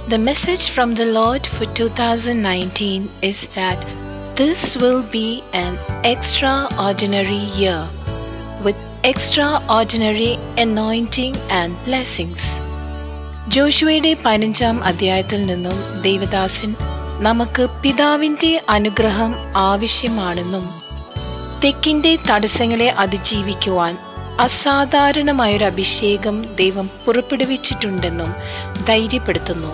The message from the Lord for 2019 is that this will be an extraordinary year with extraordinary anointing and blessings. ജോഷുവയുടെ പതിനഞ്ചാം അധ്യായത്തിൽ നിന്നും ദേവദാസൻ നമുക്ക് പിതാവിന്റെ അനുഗ്രഹം ആവശ്യമാണെന്നും തെക്കിന്റെ തടസ്സങ്ങളെ അതിജീവിക്കുവാൻ അസാധാരണമായൊരു അഭിഷേകം ദൈവം പുറപ്പെടുവിച്ചിട്ടുണ്ടെന്നും ധൈര്യപ്പെടുത്തുന്നു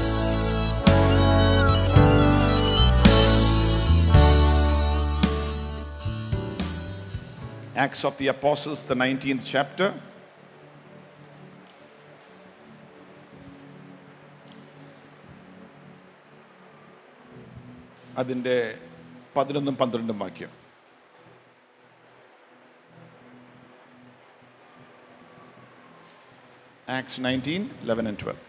Acts of the Apostles, the 19th chapter. അതിൻ്റെ പതിനൊന്നും പന്ത്രണ്ടും വാക്യം Acts nineteen eleven and twelve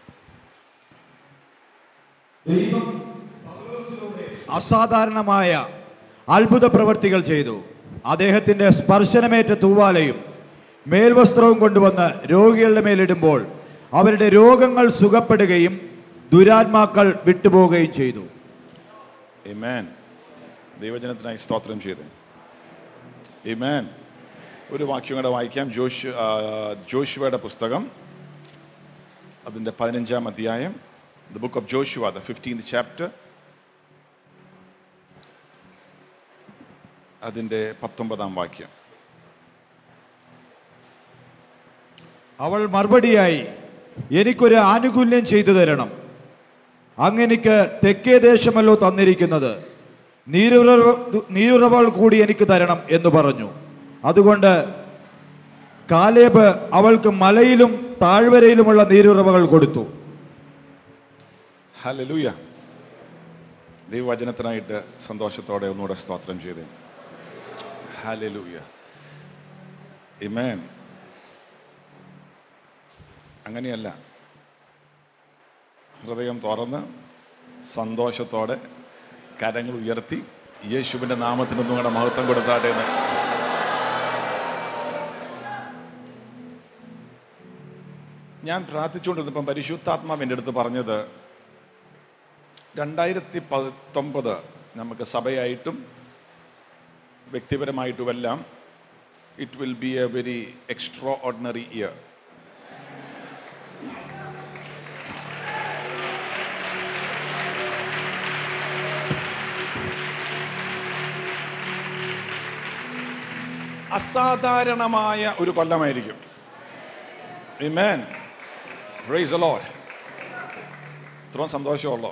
അസാധാരണമായ അത്ഭുത പ്രവർത്തികൾ ചെയ്തു അദ്ദേഹത്തിന്റെ സ്പർശനമേറ്റ തൂവാലയും മേൽവസ്ത്രവും കൊണ്ടുവന്ന് രോഗികളുടെ മേലിടുമ്പോൾ അവരുടെ രോഗങ്ങൾ സുഖപ്പെടുകയും ദുരാത്മാക്കൾ വിട്ടുപോവുകയും ചെയ്തു Amen. ദൈവജനത്തിനായി സ്തോത്രം ചെയ്ത് Amen. ഒരു വാക്യം കൂടെ വായിക്കാം ജോഷു ആ, ജോഷുവയുടെ പുസ്തകം അതിൻ്റെ പതിനഞ്ചാം അധ്യായം the book of Joshua the fifteenth chapter അതിൻ്റെ പത്തൊമ്പതാം വാക്യം അവൾ മറുപടിയായി എനിക്കൊരു ആനുകൂല്യം ചെയ്തു തരണം അങ്ങെനിക്ക് തെക്കേ ദേശമല്ലോ തന്നിരിക്കുന്നത് നീരുറവ നീരുറവകൾ കൂടി എനിക്ക് തരണം എന്ന് പറഞ്ഞു അതുകൊണ്ട് കാലേബ് അവൾക്ക് മലയിലും താഴ്വരയിലുമുള്ള നീരുറവകൾ കൊടുത്തു ഹലലൂയ ദൈവവചനത്തിനായിട്ട് സന്തോഷത്തോടെ ഒന്നുകൂടെ സ്തോത്രം ചെയ്ത് ഹലലൂയ ഇമേൻ അങ്ങനെയല്ല ഹൃദയം തുറന്ന് സന്തോഷത്തോടെ കരങ്ങൾ ഉയർത്തി യേശുവിൻ്റെ നാമത്തിന് നിങ്ങളുടെ മഹത്വം കൊടുത്താട്ടെ എന്ന് ഞാൻ പ്രാർത്ഥിച്ചുകൊണ്ടിരുന്നപ്പം പരിശുദ്ധാത്മാവ് എൻ്റെ അടുത്ത് പറഞ്ഞത് രണ്ടായിരത്തി പത്തൊമ്പത് നമുക്ക് സഭയായിട്ടും വ്യക്തിപരമായിട്ടുമെല്ലാം it will be a very extraordinary year അസാധാരണമായ ഒരു കൊല്ലമായിരിക്കും Amen. Praise the Lord. ഇത്രയും സന്തോഷമുള്ളോ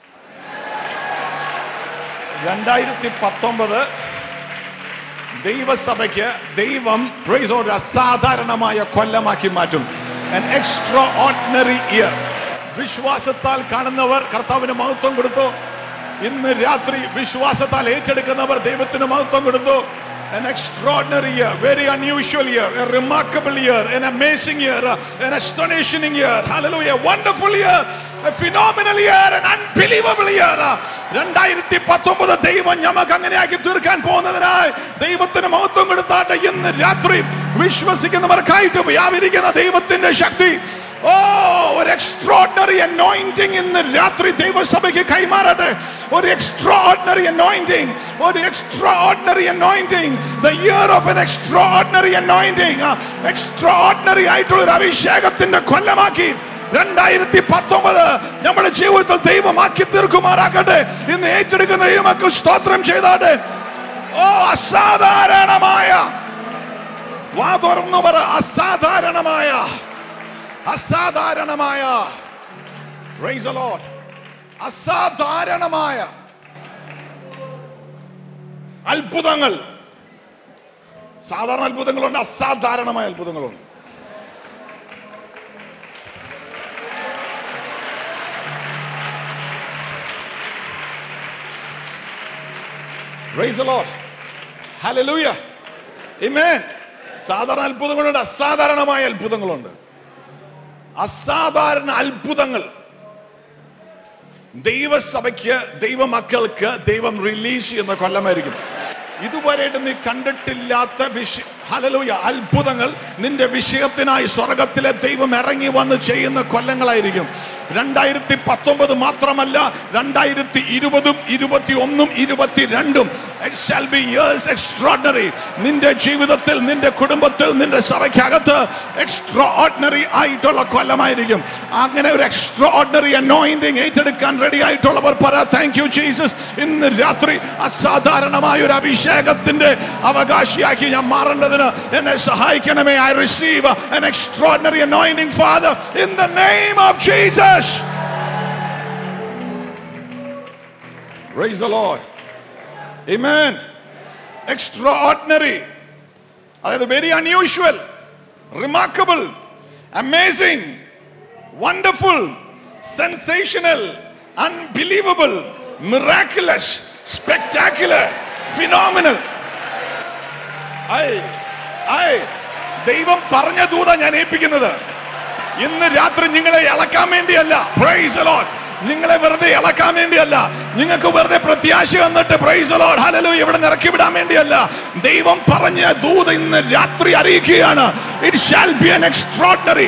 രണ്ടായിരത്തി പത്തൊമ്പത് ദൈവസഭയ്ക്ക് ദൈവം പ്രൈസ് ഒരു അസാധാരണമായ കൊല്ലമാക്കി മാറ്റും an extraordinary year വിശ്വാസത്താൽ കാണുന്നവർ കർത്താവിന് മഹത്വം കൊടുത്തു ഇന്ന് രാത്രി വിശ്വാസത്താൽ ഏറ്റെടുക്കുന്നവർ ദൈവത്തിന് മഹത്വം കൊടുത്തു An extraordinary year, very unusual year, a remarkable year, an amazing year, an astonishing year, hallelujah, wonderful year, a phenomenal year, an unbelievable year. രണ്ടായിരത്തി പത്തൊമ്പത് ദൈവം ഞമ്മക്ക് അങ്ങനെയാക്കി തീർക്കാൻ പോകുന്നതിനായി ദൈവത്തിന് മഹത്വം കൊടുത്താട്ടെ ഇന്ന് രാത്രി വിശ്വസിക്കുന്നവർക്കായിട്ട് വ്യാപരിക്കുന്ന ദൈവത്തിന്റെ ശക്തി ഓ ഒരു എക്സ്ട്രോർഡിനറി അനോയിന്റിംഗ് ഇന്ന് രാത്രി ദൈവസഭയ്ക്ക് കൈമാറട്ടെ ഒരു എക്സ്ട്രോർഡിനറി അനോയിന്റിംഗ് ഒരു extraordinary anointing the year of an extraordinary anointing extraordinary ആയിട്ടുള്ള ഒരു അഭിഷേകത്തിന്റെ കൊല്ലമാക്കി രണ്ടായിരത്തി പത്തൊമ്പത് നമ്മുടെ ജീവിതത്തിൽ ദൈവമാക്കി തീർക്കുമാറാക്കട്ടെ ഇന്ന് ഏറ്റെടുക്കുന്ന ദൈവമക്കൾ സ്തോത്രം ചെയ്താട്ടെ ഓ അസാധാരണമായ വാ തുറന്നു പറ അസാധാരണമായ അസാധാരണമായ Praise the Lord. അസാധാരണമായ അത്ഭുതങ്ങൾ സാധാരണ അത്ഭുതങ്ങളുണ്ട് അസാധാരണമായ അത്ഭുതങ്ങളുണ്ട് Praise the Lord. Hallelujah. Amen. സാധാരണ അത്ഭുതങ്ങളുണ്ട് അസാധാരണമായ അത്ഭുതങ്ങളുണ്ട് അസാധാരണ അത്ഭുതങ്ങൾ ദൈവസഭയ്ക്ക് ദൈവമക്കൾക്ക് ദൈവം റിലീസ് ചെയ്യുന്ന കൊല്ലമായിരിക്കും ഇതുവരെയായിട്ട് നീ കണ്ടിട്ടില്ലാത്ത വിഷ ഹലലൂയ അത്ഭുതങ്ങൾ നിന്റെ വിഷയത്തിനായി സ്വർഗത്തിലെ ദൈവം ഇറങ്ങി വന്ന് ചെയ്യുന്ന കൊല്ലങ്ങളായിരിക്കും രണ്ടായിരത്തി പത്തൊമ്പത് മാത്രമല്ല രണ്ടായിരത്തി ഇരുപതും ഇരുപത്തി ഒന്നും ഇരുപത്തി രണ്ടും ഷാൽ ബി ഇയേഴ്സ് എക്സ്ട്രോർഡിനറി നിന്റെ ജീവിതത്തിൽ നിന്റെ കുടുംബത്തിൽ നിന്റെ സഭയ്ക്കകത്ത് എക്സ്ട്രാ ഓർഡിനറി ആയിട്ടുള്ള കൊല്ലമായിരിക്കും അങ്ങനെ ഒരു എക്സ്ട്രാ ഓർഡിനറി അനോയിന്റിങ് ഏറ്റെടുക്കാൻ റെഡി ആയിട്ടുള്ളവർ പറ താങ്ക് യു ജീസസ് ഇന്ന് രാത്രി അസാധാരണമായ ഒരു അഭിഷേകത്തിന്റെ അവകാശിയാക്കി ഞാൻ മാറേണ്ടതിന് എന്നെ സഹായിക്കണമേ I receive an extraordinary anointing father in the name of Jesus praise the lord amen extraordinary അതായത് very unusual remarkable amazing wonderful sensational unbelievable miraculous spectacular phenomenal I I ദൈവം പറഞ്ഞ ദൂത ഞാൻ ഏൽപ്പിക്കുന്നത് ഇന്ന് രാത്രി നിങ്ങളെ ഇളക്കാൻ വേണ്ടിയല്ല പ്രൈസ് ലോഡ് നിങ്ങളെ വെറുതെ ഇളക്കാൻ വേണ്ടിയല്ല നിങ്ങൾക്ക് വെറുതെ പ്രത്യാശ വന്നിട്ട് പ്രൈസ് ലോഡ് ഹലലു ഇവിടെ ഇറക്കി വിടാൻ വേണ്ടിയല്ല ദൈവം പറഞ്ഞ ദൂത ഇന്ന് രാത്രി അറിയിക്കുകയാണ് it shall be an extraordinary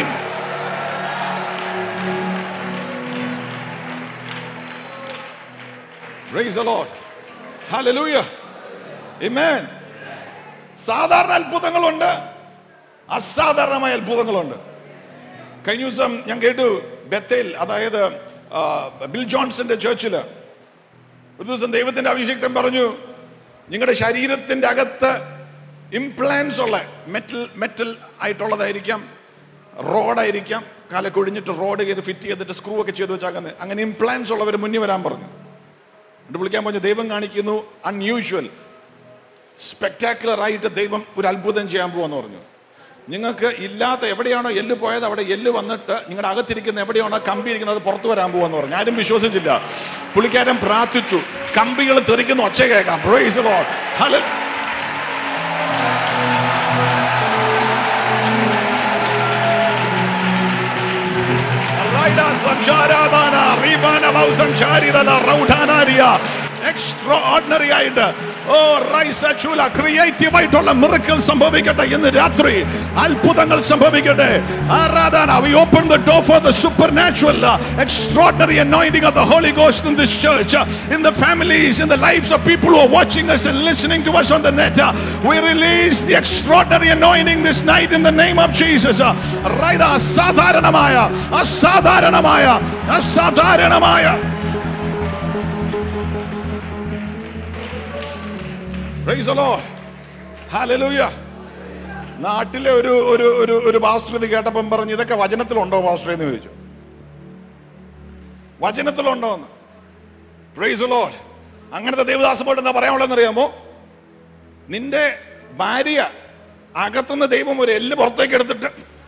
Praise the Lord. Hallelujah. Amen. സാധാരണ അത്ഭുതങ്ങളുണ്ട് അസാധാരണമായ അത്ഭുതങ്ങളുണ്ട് കഴിഞ്ഞ ദിവസം ഞാൻ കേട്ടു ബത്തേൽ അതായത് ആ, ബിൽ ജോൺസന്റെ ചേർച്ചില് ഒരു ദിവസം ദൈവത്തിന്റെ അഭിഷേക്തൻ പറഞ്ഞു നിങ്ങളുടെ ശരീരത്തിന്റെ അകത്ത് ഇംപ്ലാൻസ് ഉള്ള മെറ്റൽ മെറ്റൽ ആയിട്ടുള്ളതായിരിക്കാം റോഡായിരിക്കാം കാല കൊഴിഞ്ഞിട്ട് റോഡ് കയറി ഫിറ്റ് ചെയ്തിട്ട് സ്ക്രൂ ഒക്കെ ചെയ്ത് വെച്ചാക്കുന്നത് അങ്ങനെ ഇംപ്ലാൻസ് ഉള്ളവർ മുന്നിൽ വരാൻ പറഞ്ഞു എന്നിട്ട് വിളിക്കാൻ പറഞ്ഞു ദൈവം കാണിക്കുന്നു അൺയൂഷ്വൽ സ്പെക്ടാക്കുലർ ആയിട്ട് ദൈവം ഒരു അത്ഭുതം ചെയ്യാൻ പോവാന്ന് പറഞ്ഞു നിങ്ങൾക്ക് ഇല്ലാത്ത എവിടെയാണോ എല്ല് പോയത് അവിടെ എല്ല് വന്നിട്ട് നിങ്ങളുടെ അകത്തിരിക്കുന്ന എവിടെയാണോ കമ്പി ഇരിക്കുന്നത് അത് പുറത്തു വരാൻ പോവാന്ന് പറഞ്ഞു ആരും വിശ്വസിച്ചില്ല പുള്ളിക്കാരൻ പ്രാർത്ഥിച്ചു കമ്പികൾ തെറിക്കുന്ന ഒച്ച കേൾക്കാം Praise the Lord. Hallelujah. Extraordinary ആയിട്ട് ഓ റൈസ് ചൂല ക്രിയേറ്റീവ് ആയിട്ടുള്ള മിറക്കൽ സംഭവിക്കട്ടെ ഇന്ന് രാത്രി അത്ഭുതങ്ങൾ സംഭവിക്കട്ടെ ആരാധന we open the door for the supernatural uh, extraordinary anointing of the Holy Ghost in this church uh, in the families in the lives of people who are watching us and listening to us on the net uh, we release the extraordinary anointing this night in the name of Jesus uh, right അസാധാരണമായ അസാധാരണമായ അസാധാരണമായ Praise the Lord. Hallelujah. നാട്ടിലെ ഒരു ഒരു ഒരു ഒരു pastor കേട്ടപ്പം പറഞ്ഞു ഇതൊക്കെ വചനത്തിലുണ്ടോ പാസ്റ്റർ എന്ന് ചോദിച്ചു വചനത്തിലുണ്ടോ എന്ന് പ്രൈസ് ലോഡ് അങ്ങനത്തെ ദേവദാസമോട് എന്താ പറയാനുള്ളതെന്ന് അറിയാമോ നിന്റെ ഭാര്യ അകത്തുനിന്ന് ദൈവം ഒരു എല്ല് പുറത്തേക്ക് എടുത്തിട്ട്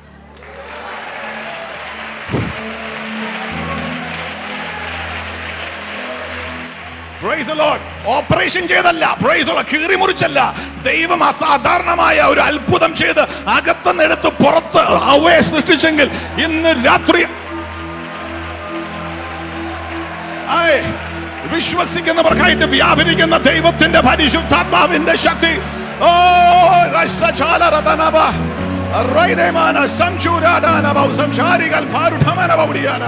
Praise the Lord. ഓപ്പറേഷൻ ചെയ്തല്ല പ്രൈസ് കീറി മുറിച്ചല്ല ദൈവം അസാധാരണമായ ഒരു അത്ഭുതം ചെയ്ത് അകത്തുനിന്ന് എടുത്ത് പുറത്ത് അവയെ സൃഷ്ടിച്ചെങ്കിൽ ഇന്ന് രാത്രി ആയ്, വിശ്വസിക്കുന്നവർക്കായിട്ട് വ്യാപരിക്കുന്ന ദൈവത്തിന്റെ പരിശുദ്ധാത്മാവിന്റെ ശക്തി ഓ രസചാലരതനവ റൈദേമാന സംശൂരാടാനവ സംശാരികൾ ഭാരുഠമനവടിയാന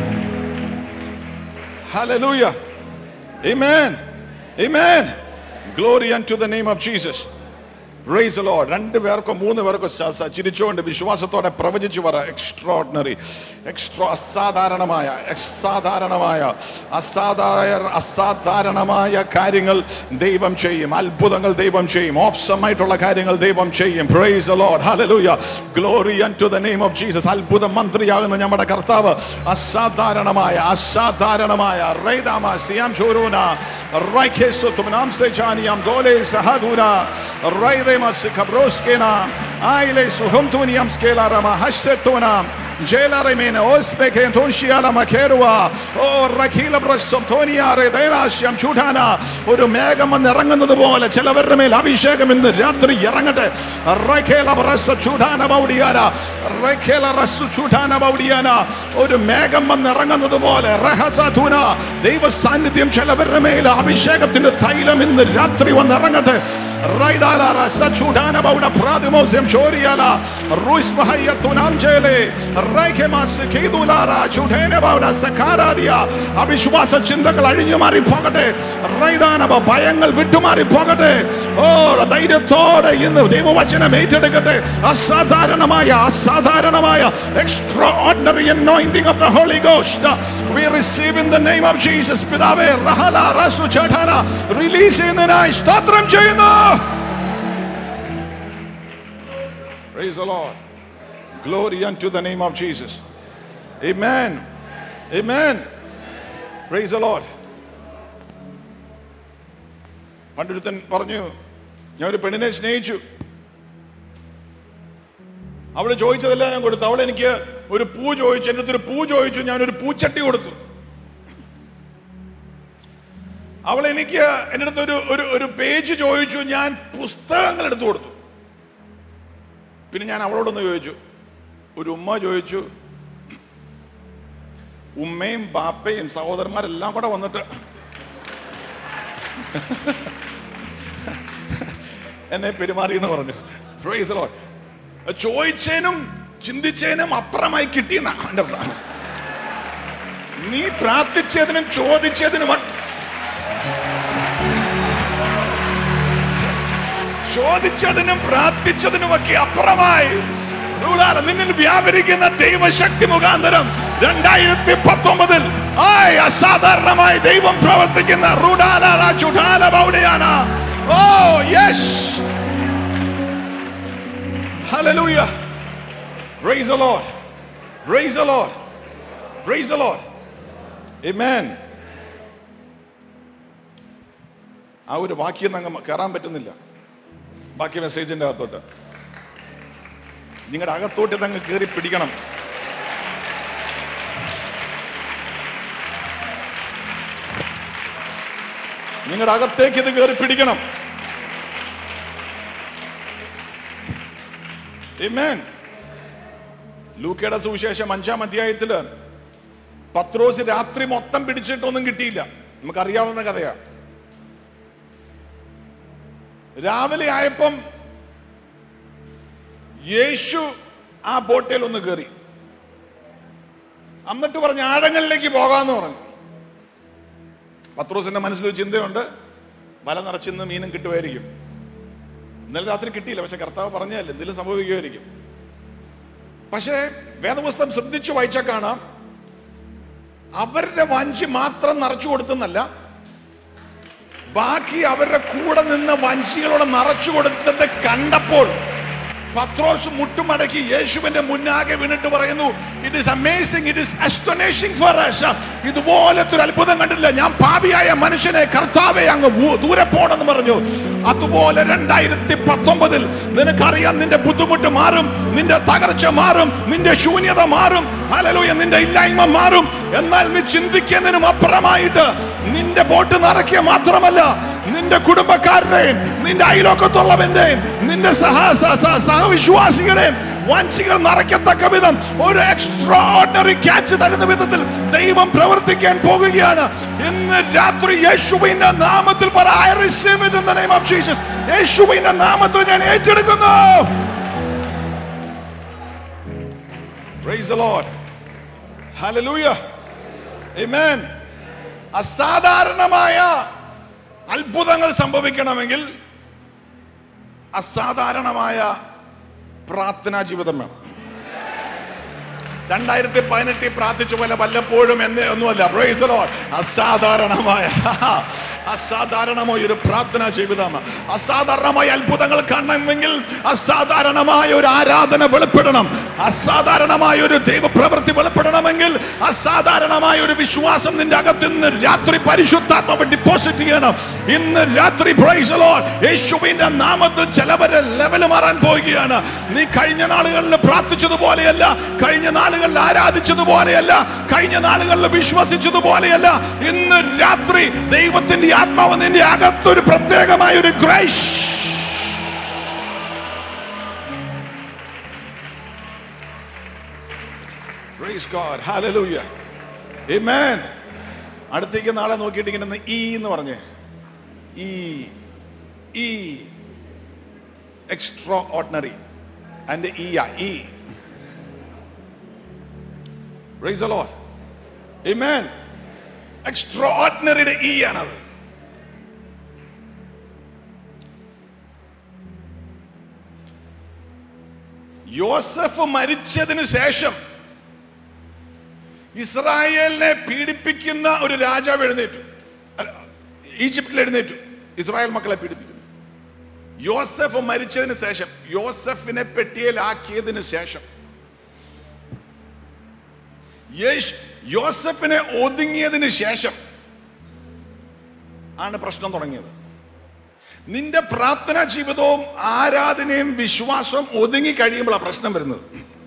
Hallelujah. Amen. Amen. Glory unto the name of Jesus. Praise the Lord. രണ്ട് പേർക്കോ മൂന്ന് പേർക്കോ സ- സ- ചിരിച്ചുകൊണ്ട് വിശ്വാസത്തോടെ പ്രവചിച്ചു പറ എക്സ്ട്രോർഡിനറി എക്സ്ട്രാ അസാധാരണമായ അസാധാരണമായ അസാധാരണ അസാധാരണമായ കാര്യങ്ങൾ ദൈവം ചെയ്യും അത്ഭുതങ്ങൾ ദൈവം ചെയ്യും ഓഫ്സമായിട്ടുള്ള കാര്യങ്ങൾ ദൈവം ചെയ്യും praise the Lord. Hallelujah. Glory unto the name of Jesus. അത്ഭുത മന്ത്രിയാകുന്ന നമ്മുടെ കർത്താവ് അസാധാരണമായ അസാധാരണമായ റൈദാമ സിയാം ചോരൂന റൈഖേസു തുമനാം സെജാനിയാം ദോലെ സഹദൂന റൈദേമ സിഖബ്രോസ്കേന ആയിലെ സുഹം തുനിയാം സ്കേലാറമ ഹസ്സെത്തുന ജേലറിമേന ഓസ്ബെകെ തോഷിയാല മഖേറുവ ഓ റഖീല പ്രസം തോനിയാറെ ദൈനാശ്യം ചൂടാന ഒരു മേഘം വന്ന് ഇറങ്ങുന്നത് പോലെ ചിലവരുടെ മേൽ അഭിഷേകം ഇന്ന് രാത്രി ഇറങ്ങട്ടെ റഖേല പ്രസ ചൂടാന ബൗഡിയാന റഖേല റസു ചൂടാന ബൗഡിയാന ഒരു മേഘം വന്ന് ഇറങ്ങുന്നത് പോലെ റഹതൂന ദൈവ സാന്നിധ്യം ചിലവരുടെ മേൽ അഭിഷേകത്തിന്റെ തൈലം ഇന്ന് രാത്രി വന്ന് ഇറങ്ങട്ടെ Raidalara Sachudana Bauda Pradimosem Choriala Ruis Mahaya Tunamjele Raikemas Kedulara Chudene Bauda Sakaradia അവിശ്വാസ ചിന്തകൾ അഴിഞ്ഞു മാറി പോകട്ടെ റൈദാനവ ഭയങ്ങൾ വിട്ടുമാറി പോകട്ടെ ഓ ധൈര്യത്തോടെ ഇന്ന് ദൈവവചനം ഏറ്റെടുക്കട്ടെ അസാധാരണമായ അസാധാരണമായ extraordinary anointing of the Holy Ghost we receive in the name of Jesus പിതാവേ റഹല റസു ചഠന റിലീസ് ചെയ്യുന്നതിനായി സ്തോത്രം ചെയ്യുന്നു Praise the Lord. Glory unto the name of Jesus. Amen. Amen. Praise the Lord. പണ്ടൊരുത്തൻ പറഞ്ഞു ഞാൻ ഒരു പെണ്ണിനെ സ്നേഹിച്ചു അവള് ചോദിച്ചതെല്ലാം ഞാൻ കൊടുത്തു അവൾ എനിക്ക് ഒരു പൂ ചോദിച്ചു എൻ്റെ അടുത്ത് ഒരു പൂ ചോദിച്ചു ഞാൻ ഒരു പൂച്ചട്ടി കൊടുത്തു അവൾ എനിക്ക് എൻ്റെ അടുത്ത് ഒരു ഒരു ഒരു പേജ് ചോദിച്ചു ഞാൻ പുസ്തകങ്ങൾ എടുത്തു കൊടുത്തു പിന്നെ ഞാൻ അവളോടൊന്ന് ചോദിച്ചു ഒരു ഉമ്മ ചോദിച്ചു ഉമ്മയും ബാപ്പയും സഹോദരന്മാരെല്ലാം കൂടെ വന്നിട്ട് എന്നെ പെരുമാറി എന്ന് പറഞ്ഞു Praise the Lord. ചോദിച്ചതിനും ചിന്തിച്ചതിനും അപ്പുറമായി കിട്ടിയെന്ന എൻ്റെ അർത്ഥം നീ പ്രാർത്ഥിച്ചതിനും ചോദിച്ചതിനും അ- ചോദിച്ചതിനും പ്രാർത്ഥിച്ചതിനുമൊക്കെ അപ്പുറമായി റൂഡാല, നിന്നിൽ വ്യാപരിക്കുന്ന ദൈവശക്തി മുഖാന്തരം രണ്ടായിരത്തി പത്തൊമ്പതിൽ ആയ് അസാധാരണമായി ദൈവം പ്രവർത്തിക്കുന്ന റൂഡാല ചുടാല ബൗഡയാന oh yes Hallelujah. Praise the Lord. Praise the Lord. Praise the Lord. Amen. ആ ഒരു വാക്യം അങ്ങ് കയറാൻ പറ്റുന്നില്ല ബാക്കി മെസ്സേജിന്റെ അകത്തോട്ട് നിങ്ങളുടെ അകത്തോട്ട് ഇതങ്ങ് കയറി പിടിക്കണം നിങ്ങളുടെ അകത്തേക്ക് ഇത് കയറി പിടിക്കണം Amen. ലൂക്കയുടെ സുവിശേഷം അഞ്ചാം അധ്യായത്തില് പത്രോസ് രാത്രി മൊത്തം പിടിച്ചിട്ടൊന്നും കിട്ടിയില്ല നമുക്കറിയാവുന്ന കഥയാ രാവിലെ ആയപ്പം യേശു ആ ബോട്ടിൽ ഒന്ന് കയറി എന്നിട്ട് പറഞ്ഞ് ആഴങ്ങളിലേക്ക് പോകാന്ന് പറഞ്ഞു പത്രോസിന്റെ മനസ്സിലൊരു ചിന്തയുണ്ട് വല നിറച്ചിന്ന് മീനും കിട്ടുമായിരിക്കും ഇന്നലെ രാത്രി കിട്ടിയില്ല പക്ഷെ കർത്താവ് പറഞ്ഞതല്ലേ എന്തെങ്കിലും സംഭവിക്കുമായിരിക്കും പക്ഷേ വേദപുസ്തകം ശ്രദ്ധിച്ചു വായിച്ചാൽ കാണാം അവരുടെ വഞ്ചി മാത്രം നിറച്ചു കൊടുത്തെന്നല്ല ബാക്കി അവരുടെ കൂടെ നിന്ന് വഞ്ചികളോട് നിറച്ചു കൊടുത്തത് കണ്ടപ്പോൾ പത്രോസ് മുട്ടുമടക്കി യേശുവിന്റെ മുന്നാകെ വീണിട്ട് പറയുന്നു it is amazing it is astonishing for us ഇതുപോലത്തെ ഒരു അത്ഭുതം കണ്ടില്ല ഞാൻ പാപിയായ മനുഷ്യനെ കർത്താവെ അങ്ങ് ഊ- ദൂരെ പോണെന്ന് പറഞ്ഞു അതുപോലെ രണ്ടായിരത്തി പത്തൊമ്പതിൽ നിനക്കറിയാം നിന്റെ ബുദ്ധിമുട്ട് മാറും നിന്റെ തകർച്ച മാറും നിന്റെ ശൂന്യത മാറും ഹലലൂയ നിന്റെ ഇല്ലായ്മ മാറും എന്നാൽ നീ ചിന്തിക്കുന്നതിനും അപ്പുറമായിട്ട് നിന്റെ ബോട്ട് നിറയ്ക്കുക മാത്രമല്ല നിന്റെ കുടുംബക്കാരുടെയും നിന്റെ അയലോക്കത്തുള്ളവന്റെയും നിന്റെ സഹ സ- സ- സഹവിശ്വാസികളുടെയും വഞ്ചികൾ നിറയ്ക്കത്തക്ക വിധം ഒരു എക്സ്ട്രാ ഓർഡിനറി ക്യാച്ച് തരുന്ന വിധത്തിൽ ദൈവം പ്രവർത്തിക്കാൻ പോകുകയാണ് ഇന്ന് രാത്രി യേശുവിന്റെ നാമത്തിൽ പറ I receive it in the name of Jesus. യേശുവിന്റെ നാമത്തിൽ ഞാൻ ഏറ്റെടുക്കുന്നു Praise the Lord. Hallelujah. Amen. അസാധാരണമായ അത്ഭുതങ്ങൾ സംഭവിക്കണമെങ്കിൽ അസാധാരണമായ പ്രാർത്ഥനാ ജീവിതം വേണം രണ്ടായിരത്തി പതിനെട്ടിൽ പ്രാർത്ഥിച്ച പോലെ വല്ലപ്പോഴും എന്ന് ഒന്നുമല്ല Praise the Lord. അസാധാരണമായ അസാധാരണമായ ഒരു പ്രാർത്ഥനാ ജീവിതം അസാധാരണമായ അത്ഭുതങ്ങൾ കാണണമെങ്കിൽ അസാധാരണമായ ഒരു ആരാധന വെളിപ്പെടണം അസാധാരണമായ ഒരു ദൈവപ്രവൃത്തി വെളിപ്പെടണമെങ്കിൽ അസാധാരണമായ ഒരു വിശ്വാസം നിന്റെ അകത്ത് നിന്ന് രാത്രി പരിശുദ്ധാത്മാവ് ഡിപ്പോസിറ്റ് ചെയ്യണം ഇന്ന് രാത്രി praise the Lord. യേശുവിന്റെ നാമത്തിൽ ചിലവരെ ലെവൽ മാറാൻ പോവുകയാണ് നീ കഴിഞ്ഞ നാളുകളിൽ പ്രാർത്ഥിച്ചതുപോലെയല്ല കഴിഞ്ഞ നാളുകളിൽ ആരാധിച്ചതുപോലെയല്ല കഴിഞ്ഞ നാളുകളിൽ വിശ്വസിച്ചതുപോലെയല്ല ഇന്ന് രാത്രി ദൈവത്തിന്റെ ആത്മാവ് നിന്റെ അകത്തൊരു പ്രത്യേകമായ ഒരു grace Praise God. Hallelujah. Amen. അടുത്തേക്ക് നാളെ നോക്കിയിട്ട് ഇങ്ങനെ ഒന്ന് ഈ എന്ന് പറഞ്ഞേ ഈ ഈ എക്സ്ട്രാ ഓർഡിനറി അതിന്റെ ഇ ഇ Praise the Lord. Amen. എക്സ്ട്രാ ഓർഡിനറിയുടെ ഇ ആണത് യോസഫ് മരിച്ചതിന് ശേഷം ഇസ്രായേലിനെ പീഡിപ്പിക്കുന്ന ഒരു രാജാവ് എഴുന്നേറ്റു അല്ല, ഈജിപ്തിൽ എഴുന്നേറ്റു ഇസ്രായേൽ മക്കളെ പീഡിപ്പിക്കുന്നു യോസഫ് മരിച്ചതിന് ശേഷം യോസഫിനെ പെട്ടിയിലാക്കിയതിന് ശേഷം യേശ് യോസഫിനെ ഒതുങ്ങിയതിന് ശേഷം ആണ് പ്രശ്നം തുടങ്ങിയത് നിന്റെ പ്രാർത്ഥനാ ജീവിതവും ആരാധനയും വിശ്വാസവും ഒതുങ്ങി കഴിയുമ്പോഴാണ് പ്രശ്നം വരുന്നത്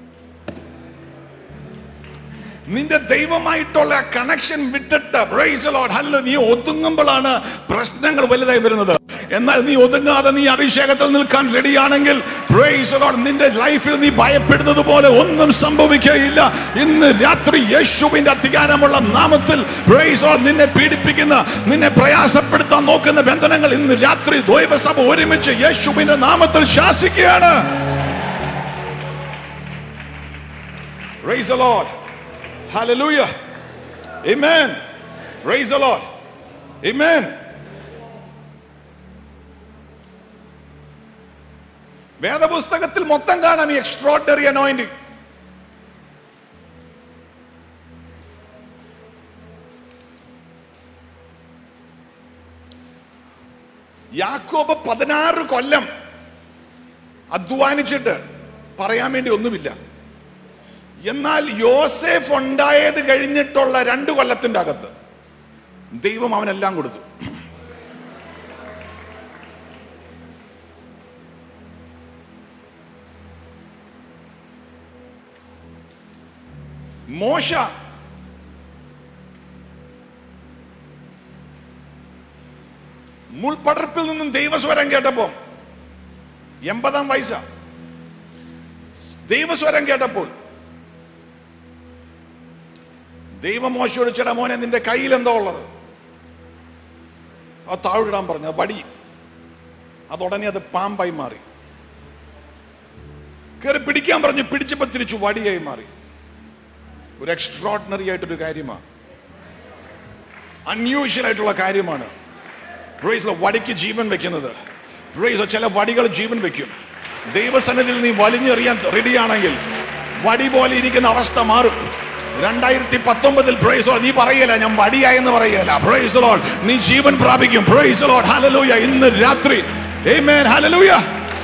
നിന്റെ ദൈവമായിട്ടുള്ള കണക്ഷൻ വിട്ടിട്ട് praise the Lord, ഹല്ലേലൂയ, നീ ഒതുങ്ങുമ്പോഴാണ് പ്രശ്നങ്ങൾ വലുതായി വരുന്നത് എന്നാൽ നീ ഒതുങ്ങാതെ നീ അഭിഷേകത്തിൽ നിൽക്കാൻ റെഡിയാണെങ്കിൽ praise the Lord, നിന്റെ ലൈഫിൽ നീ ഭയപ്പെടുന്നത് പോലെ ഒന്നും സംഭവിക്കുകയില്ല ഇന്ന് രാത്രി യേശുവിന്റെ അധികാരമുള്ള നാമത്തിൽ praise the Lord, നിന്നെ പീഡിപ്പിക്കുന്ന നിന്നെ പ്രയാസപ്പെടുത്താൻ നോക്കുന്ന ബന്ധനങ്ങൾ ഇന്ന് രാത്രി ദ്വൈവസഭ ഒരുമിച്ച് യേശുവിന്റെ നാമത്തിൽ ശാസിക്കുകയാണ് Praise the Lord. Hallelujah. Amen. Praise the Lord. Amen. വേദപുസ്തകത്തിൽ മൊത്തം കാണാം ഈ എക്സ്ട്രോഡറി അനോയിന്റിങ് യാക്കോബ് പതിനാറ് കൊല്ലം അധ്വാനിച്ചിട്ട് പറയാൻ വേണ്ടി ഒന്നുമില്ല എന്നാൽ യോസേഫ് ഉണ്ടായത് കഴിഞ്ഞിട്ടുള്ള രണ്ട് കൊല്ലത്തിന്റെ അകത്ത് ദൈവം അവനെല്ലാം കൊടുത്തു മോശ മുൾപടർപ്പിൽ നിന്നും ദൈവസ്വരം കേട്ടപ്പോ എൺപതാം വയസ്സ ദൈവസ്വരം കേട്ടപ്പോൾ ദൈവമോശയോട് ചേട്ടാ മോനെ നിന്റെ കയ്യിൽ എന്താ ഉള്ളത് ആ താഴിടാൻ പറഞ്ഞു അത് വടി അതുടനെ അത് പാമ്പായി മാറി കയറി പിടിക്കാൻ പറഞ്ഞു പിടിച്ചപ്പോ തിരിച്ചു വടിയായി മാറി ഒരു എക്സ്ട്രോഡിനറി ആയിട്ടൊരു കാര്യമാണ് അൺയൂഷ്വൽ ആയിട്ടുള്ള കാര്യമാണ് പ്രൈസ് വടിക്ക് ജീവൻ വെക്കുന്നത് പ്രൈസ് ചില വടികൾ ജീവൻ വെക്കും ദൈവസന്നിധിയിൽ നീ വലിഞ്ഞെറിയാൻ റെഡിയാണെങ്കിൽ വടി പോലെ ഇരിക്കുന്ന അവസ്ഥ മാറും രണ്ടായിരത്തി പത്തൊമ്പതിൽ പ്രൈസ് നീ പറയല ഞാൻ വടിയായെന്ന് പറയല പ്രൈസ് ലോഡ് നീ ജീവൻ പ്രാപിക്കും പ്രൈസ് ലോഡ് ഹലലൂയ ഇന്ന് രാത്രി Amen. ഹല്ലേലൂയ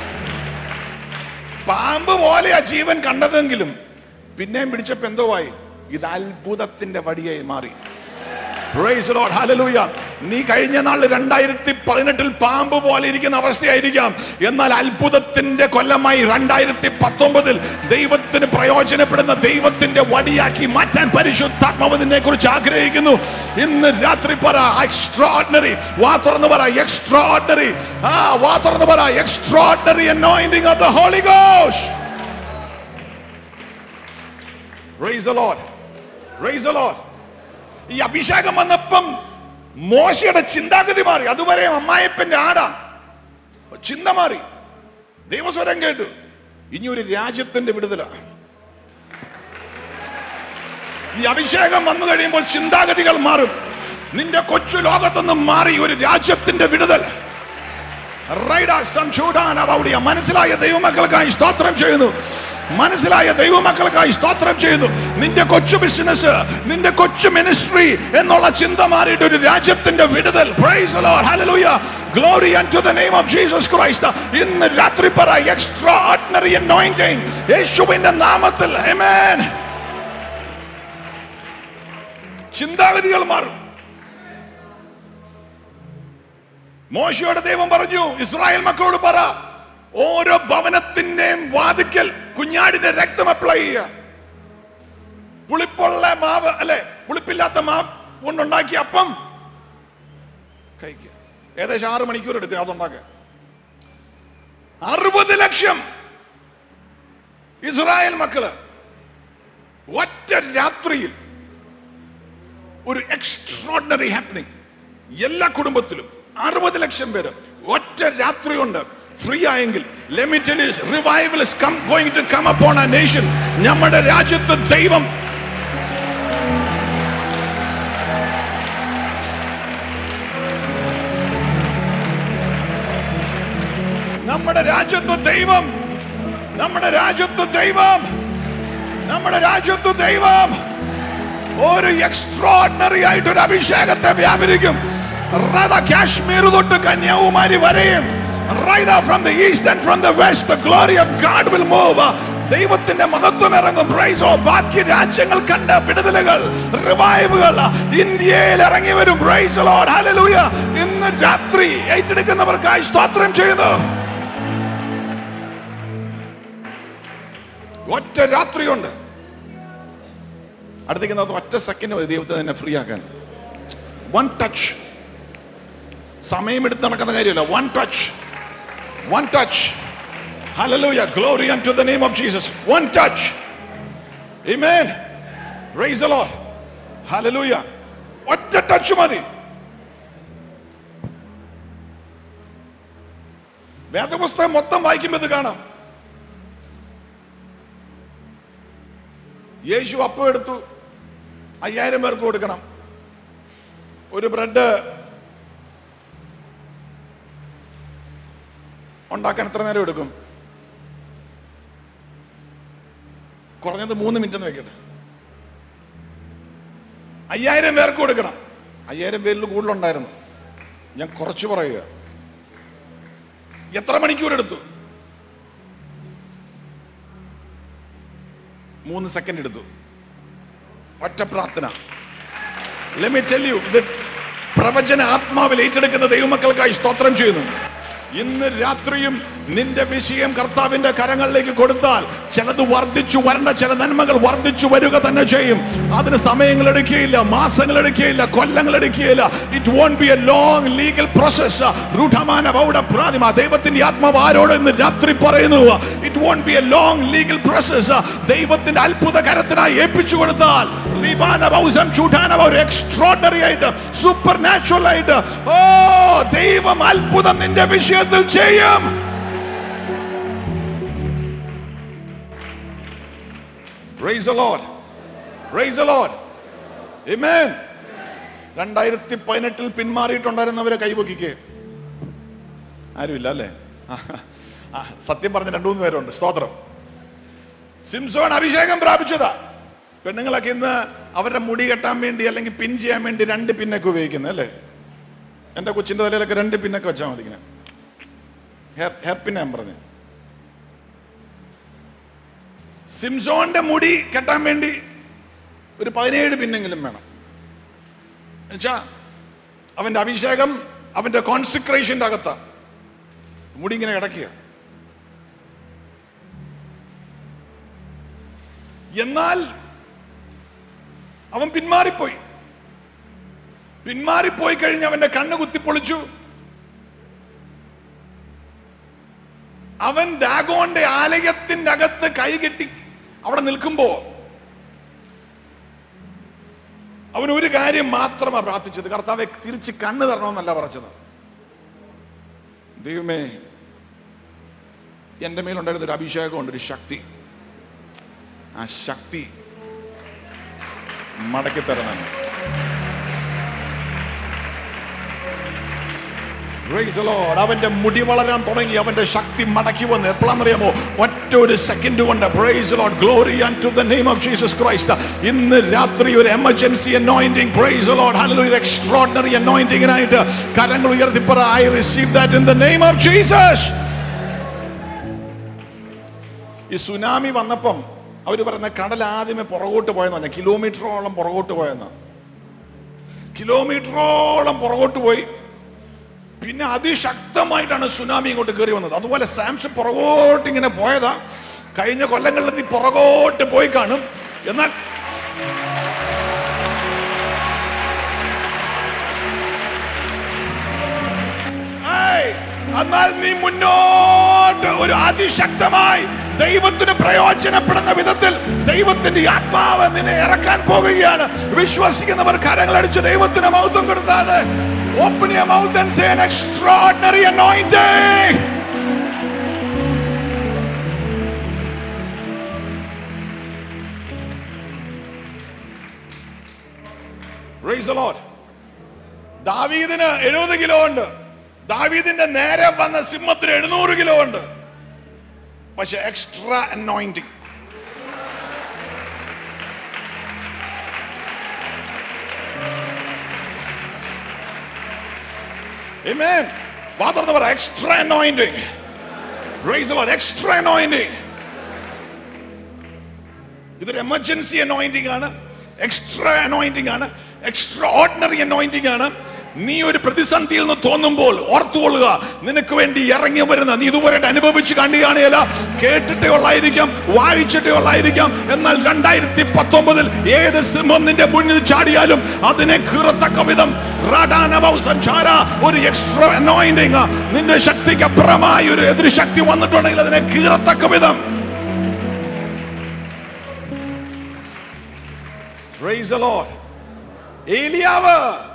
പാമ്പ് പോലെയാ ജീവൻ കണ്ടതെങ്കിലും പിന്നെയും പിടിച്ചപ്പോ എന്തോ ആയി ഇത് അത്ഭുതത്തിന്റെ വടിയായി മാറി Praise the Lord. Hallelujah. നീ കഴിഞ്ഞ നാൾ രണ്ടായിരത്തി പതിനെട്ടിൽ പാമ്പ് പോലെ ഇരിക്കുന്ന അവസ്ഥയായിരിക്കാം എന്നാൽ അത്ഭുതത്തിന്റെ കൊല്ലമായി രണ്ടായിരത്തി പത്തൊമ്പതിൽ ദൈവത്തിന് പ്രയോജനപ്പെടുന്ന ദൈവത്തിന്റെ വടിയാക്കി മാറ്റാൻ പരിശുദ്ധാത്മാവ് നിന്നെ കുറിച്ച് ആഗ്രഹിക്കുന്നു ഇന്ന് രാത്രി പറ എക്സ്ട്രോർഡിനറി വാ തുറന്ന് പറ എക്സ്ട്രോർഡിനറി ആ വാ തുറന്ന് പറ extraordinary anointing of the Holy Ghost. Praise the Lord. Praise the Lord. ഈ അഭിഷേകം വന്നപ്പം മോശയുടെ ചിന്താഗതി മാറി അതുവരെ അമ്മായപ്പന്റെ ആടാ ചിന്ത മാറി ദൈവസ്വരം കേട്ടു ഇനി ഒരു രാജ്യത്തിന്റെ വിടുതല ഈ അഭിഷേകം വന്നു കഴിയുമ്പോൾ ചിന്താഗതികൾ മാറും നിന്റെ കൊച്ചു ലോകത്തുനിന്നും മാറി ഒരു രാജ്യത്തിന്റെ വിടുതൽ റൈഡാ സംശോധാന പൗടിയ. മനസ്സിലായ ദൈവമക്കൾക്കായി സ്തോത്രം ചെയ്യുന്നു മനസ്സിലായ ദൈവമക്കൾക്കായി സ്തോത്രം ചെയ്യുന്നു നിന്റെ കൊച്ചു ബിസിനസ് നിന്റെ കൊച്ചു മിനിസ്ട്രി എന്നുള്ള ചിന്ത മാറിയിട്ട് ഒരു രാജ്യത്തിന്റെ വിടുതൽ Praise the Lord. Hallelujah. Glory unto the name of Jesus Christ. ഇന്ന് രാത്രി പറ എക്സ്ട്രാ ഓർഡിനറി anointing യേശുവിന്റെ നാമത്തിൽ Amen. ചിന്താഗതികൾ മാറും മോശയോട് ദൈവം പറഞ്ഞു ഇസ്രായേൽ മക്കളോട് പറ ഓരോ ഭവനത്തിന്റെയും വാതിക്കൽ കുഞ്ഞാടിന്റെ രക്തം അപ്ലൈ ചെയ്യുക പുളിപ്പുള്ള മാവ് അല്ലെ പുളിപ്പില്ലാത്ത മാവ് കൊണ്ടുണ്ടാക്കിയ അപ്പം കഴിക്കുക ഏകദേശം ആറ് മണിക്കൂർ എടുക്കുക അതുണ്ടാക്കുക അറുപത് ലക്ഷം ഇസ്രായേൽ മക്കള് ഒറ്റ രാത്രിയിൽ ഒരു എക്സ്ട്രോഡിനറി ഹാപ്പനിങ് എല്ലാ കുടുംബത്തിലും അറുപത് ലക്ഷം പേര് ഒറ്റ രാത്രി കൊണ്ട് ഫ്രീ ആയെങ്കിൽ limited revival is come going to come upon a nation നമ്മുടെ രാജ്യത്ത് ദൈവം നമ്മുടെ രാജ്യത്ത് ദൈവം നമ്മുടെ രാജ്യത്ത് ദൈവം നമ്മുടെ രാജ്യത്ത് ദൈവം ഒരു എക്സ്ട്രോർഡിനറി ആയിട്ട് ഒരു അഭിഷേകത്തെ വ്യാപരിക്കും റൈത കാശ്മീർ തൊട്ട് കന്യാകുമാരി വരെയും റൈത from the east and from the west the glory of God will move ദൈവത്തിന്റെ മഹത്വം ഇറങ്ങും പ്രൈസോ ബാക്കി രാജ്യങ്ങൾ കണ്ട വിടുതലുകൾ റിവൈവുകൾ ഇന്ത്യയിൽ ഇറങ്ങി വരും പ്രൈസ് ലോർഡ് ഹല്ലേലൂയ ഇന്ന് രാത്രി ഏറ്റെടുക്കുന്നവർക്കായി സ്തോത്രം ചെയ്യുന്നു ഒറ്റ രാത്രിയുണ്ട് അടുത്തേക്ക് നോക്കാം ഒറ്റ സെക്കൻഡ് മതി ദൈവത്തെ തന്നെ ഫ്രീ ആക്കാൻ വൺ ടച്ച് സമയമെടുത്ത് നടക്കുന്ന കാര്യമല്ല one touch one touch hallelujah glory to the name of Jesus one touch amen praise the Lord hallelujah ഒറ്റ ടച്ച് മതി വേദപുസ്തകം മൊത്തം വായിക്കുമ്പോൾ ഇത് കാണാം യേശു അപ്പം എടുത്തു അയ്യായിരം പേർക്ക് കൊടുക്കണം ഒരു ബ്രെഡ് ഉണ്ടാക്കാൻ എത്ര നേരം എടുക്കും കുറഞ്ഞത് മൂന്ന് മിനിറ്റ് എന്ന് വെക്കട്ടെ അയ്യായിരം പേർക്ക് കൊടുക്കണം അയ്യായിരം പേരിൽ കൂടുതലുണ്ടായിരുന്നു ഞാൻ കുറച്ച് പറയുക എത്ര മണിക്കൂർ എടുത്തു മൂന്ന് സെക്കൻഡ് എടുത്തു ഒറ്റ പ്രാർത്ഥന Let me tell you, ഇത് പ്രവചന ആത്മാവിൽ ഏറ്റെടുക്കുന്ന ദൈവമക്കൾക്കായി സ്തോത്രം ചെയ്യുന്നു ഇന്ന് രാത്രിയും നിന്റെ വിഷയം കർത്താവിന്റെ കരങ്ങളിലേക്ക് കൊടുത്താൽ ചിലത് വർദ്ധിച്ചു വരേണ്ട ചില നന്മകൾ വർദ്ധിച്ചു വരിക തന്നെ ചെയ്യും അതിന് സമയങ്ങൾ എടുക്കുകയില്ല മാസങ്ങൾ എടുക്കുകയില്ല കൊല്ലങ്ങൾ എടുക്കുകയില്ല it won't be a long legal process റൂഢമാന ബൗഡ പ്രാതിമ ദൈവത്തിന്റെ ആത്മാവ് ആരോട് ഇന്ന് രാത്രി പറയുന്നു it won't be a long legal process ദൈവത്തിന്റെ അത്ഭുത കരത്തിനായി ഏൽപ്പിച്ചു കൊടുത്താൽ റിബാന ബൗസം ചൂടാന ഒരു എക്സ്ട്രോർഡറി ആയിട്ട് സൂപ്പർ നാച്ചുറൽ ആയിട്ട് ഓ ദൈവം അത്ഭുതം നിന്റെ വിഷയത്തിൽ ചെയ്യും Praise the Lord. Praise the Lord. Amen. രണ്ടായിരത്തി പതിനെട്ടിൽ പിന്മാറിയിട്ടുണ്ടായിരുന്നവരെ കൈപൊക്കിക്കേ ആരുമില്ല അല്ലേ ആ, സത്യം പറഞ്ഞ രണ്ടു മൂന്ന് പേരുണ്ട് സ്തോത്രം സിംസോൺ അഭിഷേകം പ്രാപിച്ചതാ പെണ്ണുങ്ങളൊക്കെ ഇന്ന് അവരുടെ മുടി കെട്ടാൻ വേണ്ടി അല്ലെങ്കിൽ പിൻ ചെയ്യാൻ വേണ്ടി രണ്ട് പിന്നൊക്കെ ഉപയോഗിക്കുന്നത് അല്ലേ എൻ്റെ കൊച്ചിൻ്റെ തലയിലൊക്കെ രണ്ട് പിന്നൊക്കെ വെച്ചാൽ മതി ഇങ്ങനെ ഹെയർ ഹെയർ പിന്ന ഞാൻ പറഞ്ഞു സിംസോന്റെ മുടി കെട്ടാൻ വേണ്ടി ഒരു പതിനേഴ് പിന്നെങ്കിലും വേണം എന്നുവെച്ചാ അവന്റെ അഭിഷേകം അവന്റെ കോൺസിക്രേഷന്റെ അകത്താ മുടി ഇങ്ങനെ കിടക്കുക എന്നാൽ അവൻ പിന്മാറിപ്പോയി പിന്മാറിപ്പോയി കഴിഞ്ഞ് അവന്റെ കണ്ണ് കുത്തിപ്പൊളിച്ചു അവൻ ഡാഗോന്റെ ആലയത്തിന്റെ അകത്ത് കൈകെട്ടി അവിടെ നിൽക്കുമ്പോ അവൻ ഒരു കാര്യം മാത്രമാണ് പ്രാർത്ഥിച്ചത് കർത്താവെ തിരിച്ച് കണ്ണ് തരണമെന്നല്ല പറഞ്ഞത് ദൈവമേ എൻ്റെ മേലുണ്ടായിരുന്ന ഒരു അഭിഷേകമുണ്ട് ഒരു ശക്തി ആ ശക്തി മടക്കി തരണം Praise the Lord. അവന്റെ മുടി വളരാൻ തുടങ്ങി അവന്റെ ശക്തി മടക്കി വന്ന് എപ്പോഴാണെന്നറിയാമോ ഒറ്റ ഒരു സെക്കൻഡ് കൊണ്ട് praise Lord glory and to the name of Jesus Christ ഇന്ന് രാത്രി ഒരു emergency anointing praise Lord hallelujah ഒരു എക്സ്ട്രോർഡിനറി അനോയിന്റിംഗിനായിട്ട് കരങ്ങൾ ഉയർത്തിപ്പറ I receive that in the name of Jesus ഈ സുനാമി വന്നപ്പം അവർ പറയുന്ന കടൽ ആദ്യമേ പുറകോട്ട് പോയെന്ന് പറഞ്ഞ കിലോമീറ്ററോളം പുറകോട്ട് പോയെന്ന് കിലോമീറ്ററോളം പുറകോട്ട് പോയി പിന്നെ അതിശക്തമായിട്ടാണ് സുനാമി ഇങ്ങോട്ട് കയറി വന്നത് അതുപോലെ സാംസൺ പുറകോട്ട് ഇങ്ങനെ പോയതാ കഴിഞ്ഞ കൊല്ലങ്ങളിൽ നീ പുറകോട്ട് പോയി കാണും എന്നാൽ ഏയ്, എന്നാൽ നീ മുന്നോട്ട് ഒരു അതിശക്തമായി ദൈവത്തിന് പ്രയോജനപ്പെടുന്ന വിധത്തിൽ ദൈവത്തിന്റെ ആത്മാവ് നിന്നെ ഇറക്കാൻ പോകുകയാണ് വിശ്വസിക്കുന്നവർ കരങ്ങളടിച്ച് ദൈവത്തിന് മൗത്വം കൊടുത്താണ് Open your mouth and say an extraordinary anointing. Praise the Lord. ദാവീദിന് എഴുപത് കിലോ ഉണ്ട് ദാവീദിന്റെ നേരെ വന്ന സിംഹത്തിന് എഴുന്നൂറ് കിലോ ഉണ്ട് പക്ഷെ എക്സ്ട്രാ അനോയിന്റിങ് Amen. വാ തുറന്ന് പറ extra anointing Praise the Lord. Extra anointing. ഇതൊരു എമർജൻസി അനോയിന്റിംഗ് ആണ് എക്സ്ട്രാ അനോയിന്റിംഗ് ആണ് എക്സ്ട്രാ ഓർഡിനറി അനോയിന്റിംഗ് ആണ് നീ ഒരു പ്രതിസന്ധിയിൽ നിന്ന് തോന്നുമ്പോൾ ഓർത്തുകൊള്ളുക നിനക്ക് വേണ്ടി ഇറങ്ങി വരുന്ന നീ ഇതുവരെ അനുഭവിച്ച് കണ്ടു കാണുകയില്ല കേട്ടിട്ടേ ഉള്ളായിരിക്കാം വായിച്ചിട്ടേ ഉള്ളായിരിക്കാം എന്നാൽ രണ്ടായിരത്തി പത്തൊമ്പതിൽ ഏത് സിംഹം നിന്റെ മുന്നിൽ ചാടിയാലും അതിനെ കീറത്തക്ക വിധം റാഡാനവൗ സഞ്ചാര ഒരു എക്സ്ട്രാ അനോയിന്റിംഗ് നിന്റെ ശക്തിക്ക് അപ്പുറമായി ഒരു എതിർശക്തി വന്നിട്ടുണ്ടെങ്കിൽ അതിനെ കീറത്തക്ക വിധം Praise the Lord. ഏലിയാവ്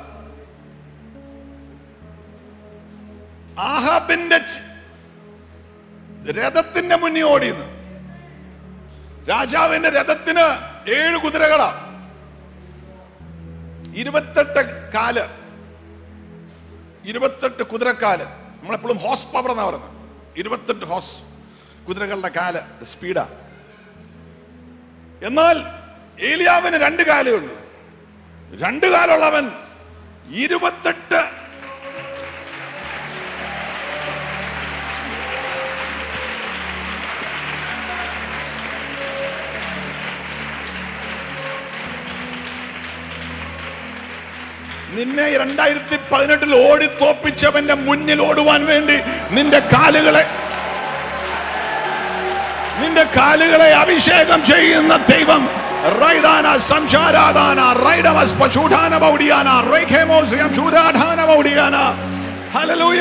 ആഹാബിന്റെ ച- രഥത്തിന്റെ മുന്നിൽ ഓടിയെന്ന് രാജാവിന്റെ രഥത്തിന് ഏഴ് കുതിരകളാ ഇരുപത്തെട്ട് കാല് ഇരുപത്തെട്ട് കുതിരക്കാല് നമ്മളെപ്പോഴും ഹോസ് പവർ എന്നാ പറയുന്നത് ഇരുപത്തെട്ട് ഹോസ് കുതിരകളുടെ കാല് സ്പീഡാ എന്നാൽ ഏലിയാവിന് രണ്ട് കാലേ ഉള്ളൂ രണ്ട് കാലുള്ളവൻ ഇരുപത്തെട്ട് നിന്നെ രണ്ടായിരത്തി പതിനെട്ടിൽ ഓടി തോപ്പിച്ചവന്റെ മുന്നിൽ ഓടുവാൻ വേണ്ടി നിന്റെ കാലുകളെ നിന്റെ കാലുകളെ അഭിഷേകം ചെയ്യുന്ന ദൈവം റൈദാന സംശാരാദാന റൈഡമസ് പശുഢാന പൗടിയാന റൈഖേമോസിയം ചൂരാധാന പൗടിയാന ഹല്ലേലൂയ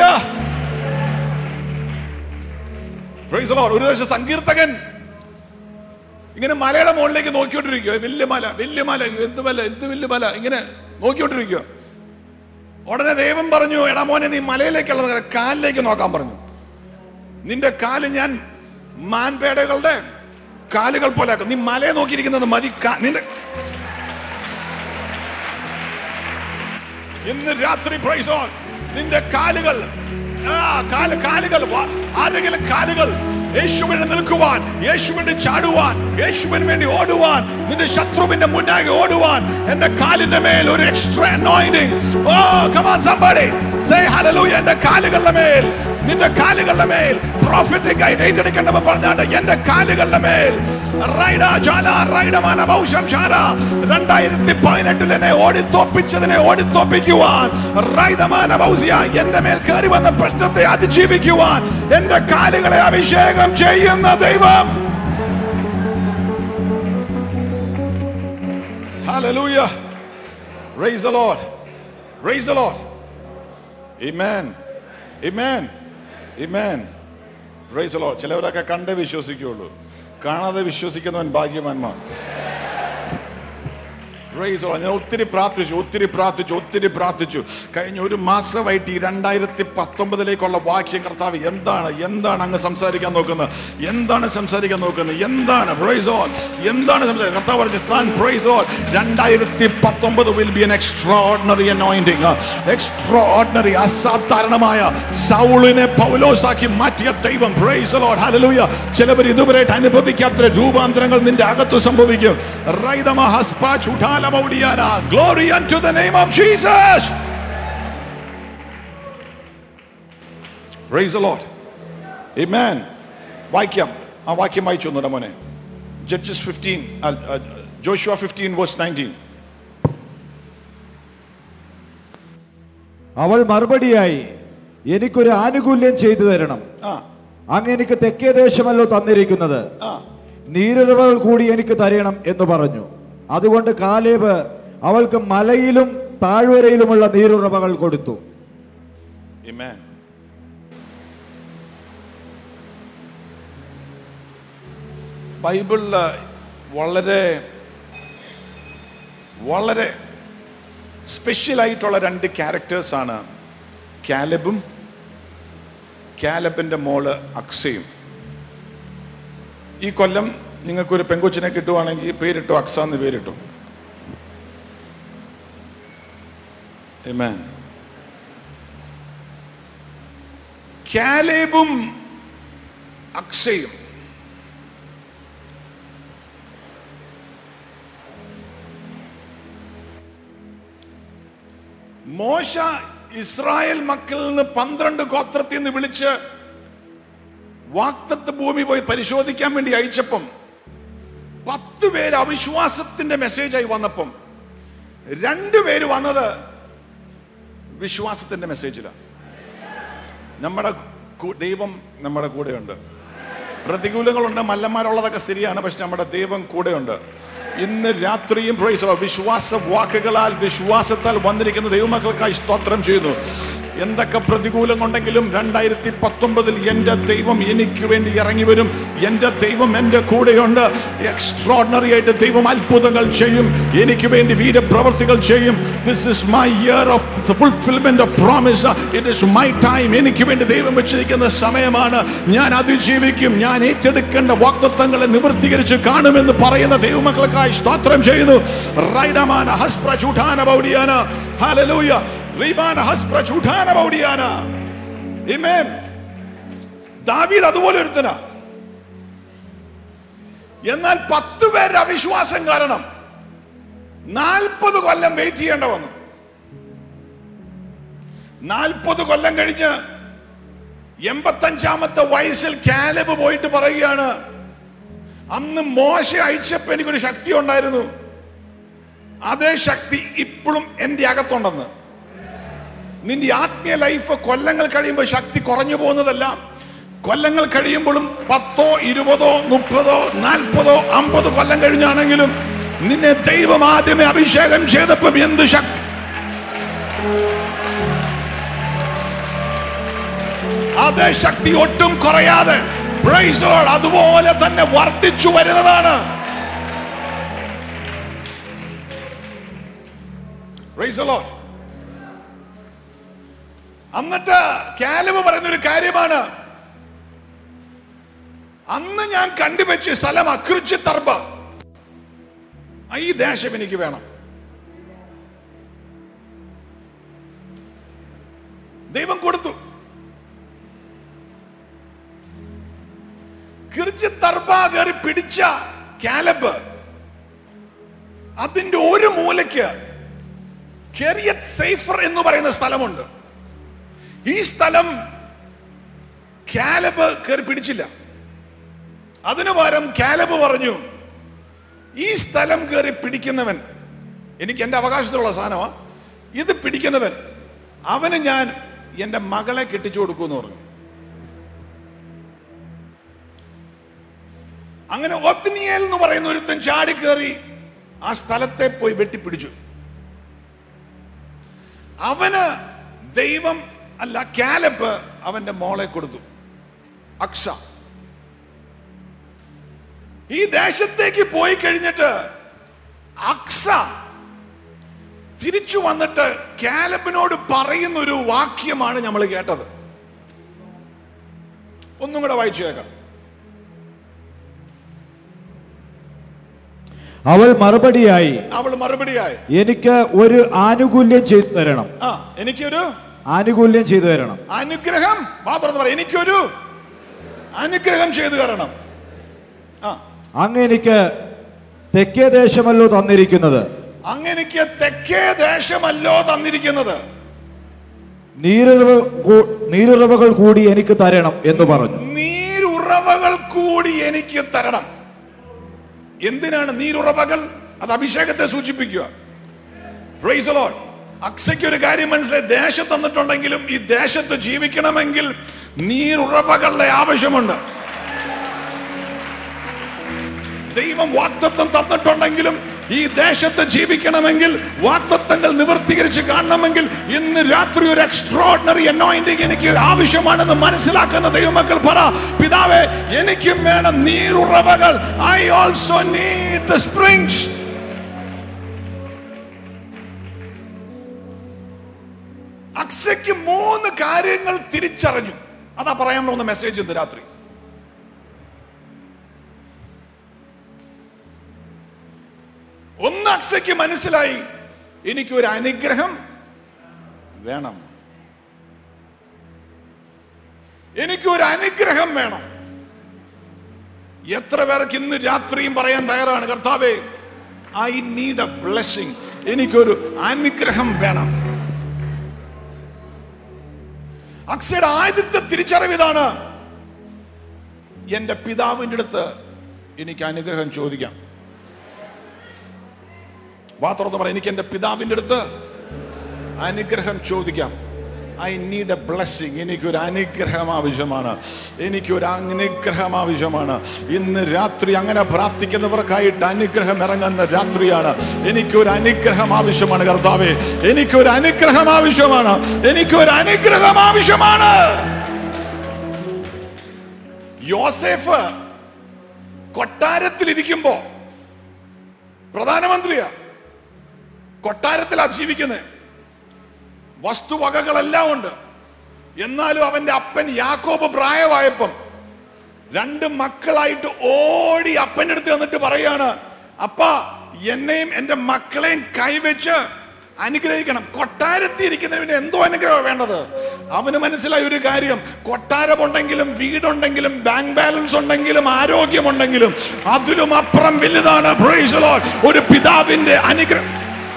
Praise the Lord. ഒരു ദിവസം സങ്കീർത്തകൻ ഇങ്ങനെ മലയുടെ മുകളിലേക്ക് നോക്കിക്കൊണ്ടിരിക്കുക വലിയ മല വലിയ മല എന്ത് മല എന്ത് വലിയ മല ഇങ്ങനെ നോക്കിക്കൊണ്ടിരിക്കുക ഉടനെ ദൈവം പറഞ്ഞു എടാ മോനെ നീ മലയിലേക്കുള്ളത് കാലിലേക്ക് നോക്കാൻ പറഞ്ഞു നിന്റെ കാല് ഞാൻ മാൻപേടകളുടെ കാലുകൾ പോലെ ആക്കും നീ മലയെ നോക്കിയിരിക്കുന്നത് മതി കാ- നിന്റെ ഇന്ന് രാത്രി praise God. നിന്റെ കാലുകൾ ആ കാല് കാലുകൾ വാ- ആരെങ്കിലും കാലുകൾ യേശുവിന് നിൽക്കുവാൻ യേശുവിന് ചാടുവാൻ യേശുവിന് വേണ്ടി ഓടുവാൻ നിന്റെ ശത്രുവിന്റെ മുന്നാകെ ഓടുവാൻ എന്റെ കാലിന്റെ മേൽ ഒരു extra anointing oh come on somebody say hallelujah എന്റെ കാലുകളുടെ മേൽ നിന്റെ കാലുകളുടെ മേൽ പ്രോഫിറ്റിക് ആയിട്ട് ഏറ്റെടുക്കേണ്ടവ പറഞ്ഞാണ്ട് എന്റെ കാലുകളുടെ മേൽ റൈഡ ജാല റൈഡമാന ഭൗഷം ശാല രണ്ടായിരത്തി പതിനെട്ടിൽ എന്നെ ഓടിത്തോപ്പിച്ചതിനെ ഓടിത്തോപ്പിക്കുവാൻ റൈഡമാന ഭൗസിയ എന്റെ മേൽ കയറി വന്ന പ്രശ്നത്തെ അതിജീവിക്കുവാൻ എന്റെ കാലുകളെ അഭിഷേകം ചെയ്യുന്ന ദൈവം Hallelujah. Praise the Lord. Praise the Lord. Amen. Amen. Amen. Praise the Lord. ചിലവരൊക്കെ കണ്ടേ വിശ്വസിക്കുള്ളൂ കാണാതെ വിശ്വസിക്കുന്നവൻ ഭാഗ്യവാന്മാർ Praise the Lord. ഞാൻ ഒത്തിരി പ്രാർത്ഥിച്ചു ഒത്തിരി പ്രാർത്ഥിച്ചു ഒത്തിരി പ്രാർത്ഥിച്ചു കഴിഞ്ഞ ഒരു മാസമായിട്ട് ഈ രണ്ടായിരത്തി പത്തൊമ്പതിലേക്കുള്ള വാക്യം കർത്താവ് എന്താണ് എന്താണ് അങ്ങ് സംസാരിക്കാൻ നോക്കുന്നത് എന്താണ് സംസാരിക്കാൻ നോക്കുന്നത് എന്താണ് പ്രൈസ് ഓൾ എന്താണ് സംസാരിക്കുന്നത് കർത്താവ് പറഞ്ഞു സൺ പ്രൈസ് ഓൾ രണ്ടായിരത്തി പത്തൊമ്പത് will be an extraordinary anointing extraordinary അസാധാരണമായ സൗളിനെ പൗലോസാക്കി മാറ്റിയ ദൈവം പ്രൈസ് ലോഡ് ഹല്ലേലൂയ ചിലവർ ഇതുവരെയായിട്ട് അനുഭവിക്കാത്ത രൂപാന്തരങ്ങൾ നിന്റെ അകത്ത് സംഭവിക്കും റൈതമ ഹസ്പ ചുടാല മൗഡിയാന glory to the name of Jesus praise the Lord amen വാക്യം ആ വാക്യം വായിച്ചു ഒന്നുകൂടെ മോനെ Judges fifteen Joshua fifteen verse nineteen അവൾ മറുപടിയായി എനിക്കൊരു ആനുകൂല്യം ചെയ്തു തരണം ആ അങ്ങ് എനിക്ക് തെക്കേ ദേശമല്ലോ തന്നിരിക്കുന്നത് ആ നീരുറവകൾ കൂടി എനിക്ക് തരണം എന്ന് പറഞ്ഞു അതുകൊണ്ട് കാലേബ് അവൾക്ക് മലയിലും താഴ്വരയിലുമുള്ള നീരുറവകൾ കൊടുത്തു Amen. ബൈബിളിൽ വളരെ വളരെ സ്പെഷ്യൽ ആയിട്ടുള്ള രണ്ട് ക്യാരക്ടേഴ്സാണ് കാലബും കാലബിൻ്റെ മോള് അക്സയും ഈ കൊല്ലം നിങ്ങൾക്കൊരു പെങ്കൊച്ചിനെ കിട്ടുവാണെങ്കിൽ പേരിട്ടു അക്സ എന്ന് പേരിട്ടു Amen. കാലേബും അക്ഷയും മോശ ഇസ്രായേൽ മക്കളിൽ നിന്ന് പന്ത്രണ്ട് ഗോത്രത്തിൽ നിന്ന് വിളിച്ച് വാക്തത്വ ഭൂമി പോയി പരിശോധിക്കാൻ വേണ്ടി അയച്ചപ്പം പത്ത് പേര് അവിശ്വാസത്തിന്റെ മെസ്സേജായി വന്നപ്പം രണ്ടുപേര് വന്നത് വിശ്വാസത്തിന്റെ മെസ്സേജിലാണ് നമ്മുടെ കു- ദൈവം നമ്മുടെ കൂടെയുണ്ട് പ്രതികൂലങ്ങളുണ്ട് മല്ലന്മാരുള്ളതൊക്കെ ശരിയാണ് പക്ഷെ നമ്മുടെ ദൈവം കൂടെയുണ്ട് ഇന്ന് രാത്രിയും praise the Lord. വിശ്വാസ വാക്കുകളാൽ വിശ്വാസത്താൽ വന്നിരിക്കുന്ന ദൈവമക്കൾക്കായി സ്തോത്രം ചെയ്യുന്നു എന്തൊക്കെ പ്രതികൂലങ്ങളുണ്ടെങ്കിലും രണ്ടായിരത്തി പത്തൊമ്പതിൽ എൻ്റെ ദൈവം എനിക്ക് വേണ്ടി ഇറങ്ങി വരും എൻ്റെ ദൈവം എൻ്റെ കൂടെയുണ്ട് എക്സ്ട്രോർണറി ആയിട്ട് ദൈവം അത്ഭുതങ്ങൾ ചെയ്യും എനിക്ക് വേണ്ടി വീരപ്രവർത്തികൾ ചെയ്യും this is my year of fulfilment of promise it is my time എനിക്ക് വേണ്ടി ദൈവം വെച്ചിരിക്കുന്ന സമയമാണ് ഞാൻ അതിജീവിക്കും ഞാൻ ഏറ്റെടുക്കേണ്ട വാക്തത്വങ്ങളെ നിവൃത്തീകരിച്ച് കാണുമെന്ന് പറയുന്ന ദൈവമക്കൾക്കായി സ്തോത്രം ചെയ്യുന്നു റൈഡമാന ഹസ്പ്ര ചൂഠാന ബൗഡിയാന ഹല്ലേലൂയ റീബാന ഹസ്പ്ര ചൂഠാന ബൗഡിയാന ആമേൻ ദാവീദ് അതുപോലെ ഒരുത്തനാ എന്നാൽ പത്ത് പേരുടെ അവിശ്വാസം കാരണം നാൽപ്പത് കൊല്ലം വെയിറ്റ് ചെയ്യേണ്ട വന്നു നാൽപ്പത് കൊല്ലം കഴിഞ്ഞ് എൺപത്തഞ്ചാമത്തെ വയസ്സിൽ കാലബ് പോയിട്ട് പറയുകയാണ് അന്ന് മോശ അയച്ചപ്പോ എനിക്കൊരു ശക്തി ഉണ്ടായിരുന്നു അതേ ശക്തി ഇപ്പോഴും എന്റെ അകത്തുണ്ടെന്ന് നിന്റെ ആത്മീയ ലൈഫ് കൊല്ലങ്ങൾ കഴിയുമ്പോൾ ശക്തി കുറഞ്ഞു പോകുന്നതല്ല കൊല്ലങ്ങൾ കഴിയുമ്പോഴും പത്തോ ഇരുപതോ മുപ്പതോ നാൽപ്പതോ അമ്പത് കൊല്ലം കഴിഞ്ഞാണെങ്കിലും നിന്നെ ദൈവം ആദ്യമേ അഭിഷേകം ചെയ്തപ്പം എന്ത് ശക്തി അതേ ശക്തി ഒട്ടും കുറയാതെ praise the Lord, അതുപോലെ തന്നെ വർദ്ധിച്ചു വരുന്നതാണ് Praise the Lord. എന്നിട്ട് കാലവ് പറയുന്ന ഒരു കാര്യമാണ് അന്ന് ഞാൻ കണ്ടുവച്ച സ്ഥലം അക്രിച്ച് തർബ ഈ ദേശം എനിക്ക് വേണം ദൈവം കൊടുത്തു കിർജ് തർബ കയറി പിടിച്ച കാലബ് അതിന്റെ ഒരു മൂലയ്ക്ക് കെറിയത്ത് സേഫർ എന്ന് പറയുന്ന സ്ഥലമുണ്ട് ഈ സ്ഥലം കാലബ് കയറി പിടിച്ചില്ല അതിനു പകരം കാലബ് പറഞ്ഞു ഈ സ്ഥലം കയറി പിടിക്കുന്നവൻ എനിക്ക് എന്റെ അവകാശത്തിലുള്ള സാധനമാ ഇത് പിടിക്കുന്നവൻ അവന് ഞാൻ എന്റെ മകളെ കെട്ടിച്ചു കൊടുക്കുമെന്ന് പറഞ്ഞു അങ്ങനെ ഒത്നിയേൽ എന്ന് പറയുന്ന ഒരുത്തൻ ചാടി കയറി ആ സ്ഥലത്തെ പോയി വെട്ടിപ്പിടിച്ചു അവന് ദൈവം അല്ല കാലപ്പ് അവന്റെ മോളെ കൊടുത്തു അക്ഷ ഈ ദേശത്തേക്ക് പോയി കഴിഞ്ഞിട്ട് അക്സ തിരിച്ചു വന്നിട്ട് കാലബിനോട് പറയുന്ന ഒരു വാക്യമാണ് നമ്മൾ കേട്ടത് ഒന്നും കൂടെ വായിച്ചു കേൾക്കാം അവൾ മറുപടിയായി അവൾ മറുപടിയായി എനിക്ക് ഒരു ആനുകൂല്യം ചെയ്തു തരണം ആ എനിക്കൊരു ആനുകൂല്യം ചെയ്തു തരണം അനുഗ്രഹം മാത്രം പറയാം എനിക്കൊരു അനുഗ്രഹം ചെയ്തു തരണം ആ അങ്ങ് എനിക്ക് തെക്കേ ദേശമല്ലോ തന്നിരിക്കുന്നത് അങ്ങനെക്ക് തെക്കേ ദേശമല്ലോ തന്നിരിക്കുന്നത് നീരുറവ കൂ- നീരുറവകൾ കൂടി എനിക്ക് തരണം എന്ന് പറഞ്ഞു നീരുറവകൾ കൂടി എനിക്ക് തരണം എന്തിനാണ് നീരുറവകൾ അത് അഭിഷേകത്തെ സൂചിപ്പിക്കുക Praise the Lord. അക്സയ്ക്ക് ഒരു കാര്യം മനസ്സിലായി ദേശം തന്നിട്ടുണ്ടെങ്കിലും ഈ ദേശത്ത് ജീവിക്കണമെങ്കിൽ നീരുറവകളുടെ ആവശ്യമുണ്ട് ദൈവം വാക്തത്വം തന്നിട്ടുണ്ടെങ്കിലും ഈ ദേശത്ത് ജീവിക്കണമെങ്കിൽ വാക്തത്വങ്ങൾ നിവർത്തീകരിച്ച് കാണണമെങ്കിൽ ഇന്ന് രാത്രി ഒരു എക്സ്ട്രോർഡിനറി അനോയിന്റിങ് എനിക്ക് ആവശ്യമാണെന്ന് മനസ്സിലാക്കുന്ന ദൈവമക്കൾ പറ പിതാവേ എനിക്കും വേണം നീരുറവകൾ I also need the springs അക്സയ്ക്ക് മൂന്ന് കാര്യങ്ങൾ തിരിച്ചറിഞ്ഞു അതാ പറയാൻ പോകുന്ന മെസ്സേജ് ഇന്ന് രാത്രി ഒന്ന് അക്സയ്ക്ക് മനസ്സിലായി എനിക്ക് ഒരു അനുഗ്രഹം വേണം എനിക്കൊരു അനുഗ്രഹം വേണം എത്ര പേർക്ക് ഇന്ന് രാത്രിയും പറയാൻ തയ്യാറാണ് കർത്താവേ ഐ നീഡ് എ ബ്ലെസ്സിങ് എനിക്കൊരു അനുഗ്രഹം വേണം അക്ഷയുടെ ആദ്യത്തെ തിരിച്ചറിവ് ഇതാണ് എന്റെ പിതാവിൻ്റെ അടുത്ത് എനിക്ക് അനുഗ്രഹം ചോദിക്കാം വാ തുറന്ന് പറ എനിക്ക് എന്റെ പിതാവിൻ്റെ അടുത്ത് അനുഗ്രഹം ചോദിക്കാം ഐ നീഡ് എ ബ്ലെസ്സിങ് എനിക്കൊരു അനുഗ്രഹം ആവശ്യമാണ് എനിക്കൊരു അനുഗ്രഹം ആവശ്യമാണ് ഇന്ന് രാത്രി അങ്ങനെ പ്രാർത്ഥിക്കുന്നവർക്കായിട്ട് അനുഗ്രഹം ഇറങ്ങുന്ന രാത്രിയാണ് എനിക്കൊരു അനുഗ്രഹം ആവശ്യമാണ് കർത്താവേ എനിക്കൊരു അനുഗ്രഹം ആവശ്യമാണ് എനിക്കൊരു അനുഗ്രഹം ആവശ്യമാണ് യോസേഫ് കൊട്ടാരത്തിലിരിക്കുമ്പോ പ്രധാനമന്ത്രിയാ കൊട്ടാരത്തിലാ ജീവിക്കുന്നത് വസ്തുവകകളെല്ലാം ഉണ്ട് എന്നാലും അവന്റെ അപ്പൻ യാക്കോബ് പ്രായമായപ്പം രണ്ട് മക്കളായിട്ട് ഓടി അപ്പൻ്റെ അടുത്ത് വന്നിട്ട് പറയാണ് അപ്പ എന്നെയും എൻ്റെ മക്കളെയും കൈവച്ച് അനുഗ്രഹിക്കണം കൊട്ടാരത്തിൽ ഇരിക്കുന്നതിന് എന്തോ അനുഗ്രഹം വേണ്ടത് അവന് മനസ്സിലായ ഒരു കാര്യം കൊട്ടാരമുണ്ടെങ്കിലും വീടുണ്ടെങ്കിലും ബാങ്ക് ബാലൻസ് ഉണ്ടെങ്കിലും ആരോഗ്യമുണ്ടെങ്കിലും അതിലും അപ്പുറം വലുതാണ് praise the Lord. ഒരു പിതാവിന്റെ അനുഗ്രഹം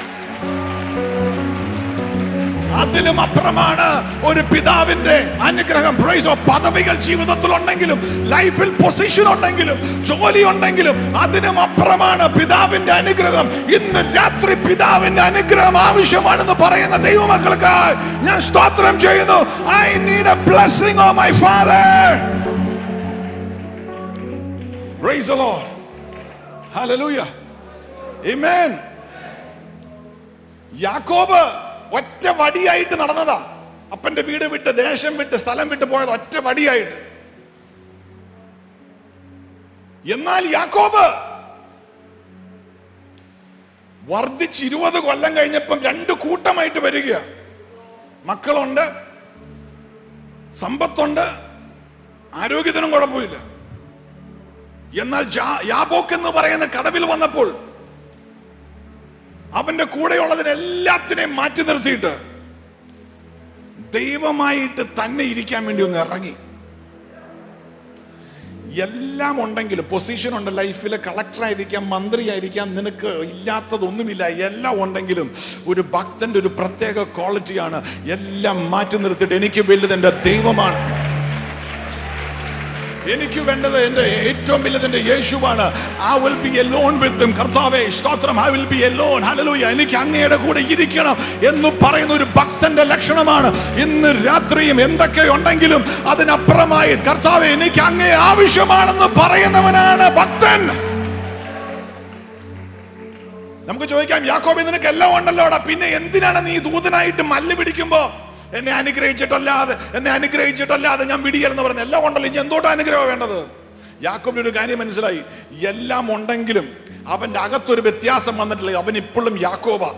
അതിലും അപ്പുറമാണ് ഒരു പിതാവിന്റെ അനുഗ്രഹം പ്രൈസോ പദവികൾ ജീവിതത്തിൽ ഉണ്ടെങ്കിലും ലൈഫിൽ പൊസിഷൻ ഉണ്ടെങ്കിലും ജോലി ഉണ്ടെങ്കിലും അതിനും അപ്പുറമാണ് പിതാവിന്റെ അനുഗ്രഹം ഇന്ന് രാത്രി പിതാവിന്റെ അനുഗ്രഹം ആവശ്യമാണെന്ന് പറയുന്ന ദൈവമക്കൾക്ക് ഞാൻ സ്തോത്രം ചെയ്യുന്നു I need a blessing of my father Praise the Lord. Hallelujah. Amen. യാക്കോബ് ഒറ്റ വടിയായിട്ട് നടന്നതാ അപ്പന്റെ വീട് വിട്ട് ദേശം വിട്ട് സ്ഥലം വിട്ട് പോയത് ഒറ്റ വടിയായിട്ട് എന്നാൽ യാക്കോബ് വർദ്ധിച്ച് ഇരുപത് കൊല്ലം കഴിഞ്ഞപ്പം രണ്ട് കൂട്ടമായിട്ട് വരിക മക്കളുണ്ട് സമ്പത്തുണ്ട് ആരോഗ്യത്തിനും കുഴപ്പമില്ല എന്നാൽ ജാ- യാബോക്ക് എന്ന് പറയുന്ന കടവിൽ വന്നപ്പോൾ അവന്റെ കൂടെയുള്ളതിനെല്ലാത്തിനെയും മാറ്റി നിർത്തിയിട്ട് ദൈവമായിട്ട് തന്നെ ഇരിക്കാൻ വേണ്ടി ഒന്ന് ഇറങ്ങി എല്ലാം ഉണ്ടെങ്കിലും പൊസിഷൻ ഉണ്ട് ലൈഫിൽ കളക്ടറായിരിക്കാം മന്ത്രിയായിരിക്കാം നിനക്ക് ഇല്ലാത്തതൊന്നുമില്ല എല്ലാം ഉണ്ടെങ്കിലും ഒരു ഭക്തന്റെ ഒരു പ്രത്യേക ക്വാളിറ്റിയാണ് എല്ലാം മാറ്റി നിർത്തിയിട്ട് എനിക്ക് വലുത് എൻ്റെ ദൈവമാണ് എനിക്ക് വേണ്ടത് എന്റെ ഏറ്റവും വലുത് എന്റെ യേശുവാണ് I will be alone with കർത്താവേ സ്തോത്രം I will be alone hallelujah എനിക്ക് അങ്ങയുടെ കൂടെ ഇരിക്കണം എന്ന് പറയുന്ന ഒരു ഭക്തന്റെ ലക്ഷണമാണ് ഇന്ന് രാത്രിയും എന്തൊക്കെ ഉണ്ടെങ്കിലും അതിനപ്പുറമായി കർത്താവേ എനിക്ക് അങ്ങേ ആവശ്യമാണെന്ന് പറയുന്നവനാണ് ഭക്തൻ നമുക്ക് ചോദിക്കാം യാക്കോബി നിനക്ക് എല്ലാം ഉണ്ടല്ലോടാ പിന്നെ എന്തിനാണ് നീ ദൂതനായിട്ട് മല്ല് പിടിക്കുമ്പോ എന്നെ അനുഗ്രഹിച്ചിട്ടല്ലാതെ എന്നെ അനുഗ്രഹിച്ചിട്ടല്ലാതെ ഞാൻ പിടിയല്ലെന്ന് പറഞ്ഞു എല്ലാം ഉണ്ടല്ലോ ഇനി എന്തോട്ടാ അനുഗ്രഹം വേണ്ടത് യാക്കോബിന് ഒരു കാര്യം മനസ്സിലായി എല്ലാം ഉണ്ടെങ്കിലും അവന്റെ അകത്തൊരു വ്യത്യാസം വന്നിട്ടില്ല അവൻ ഇപ്പോഴും യാക്കോബാ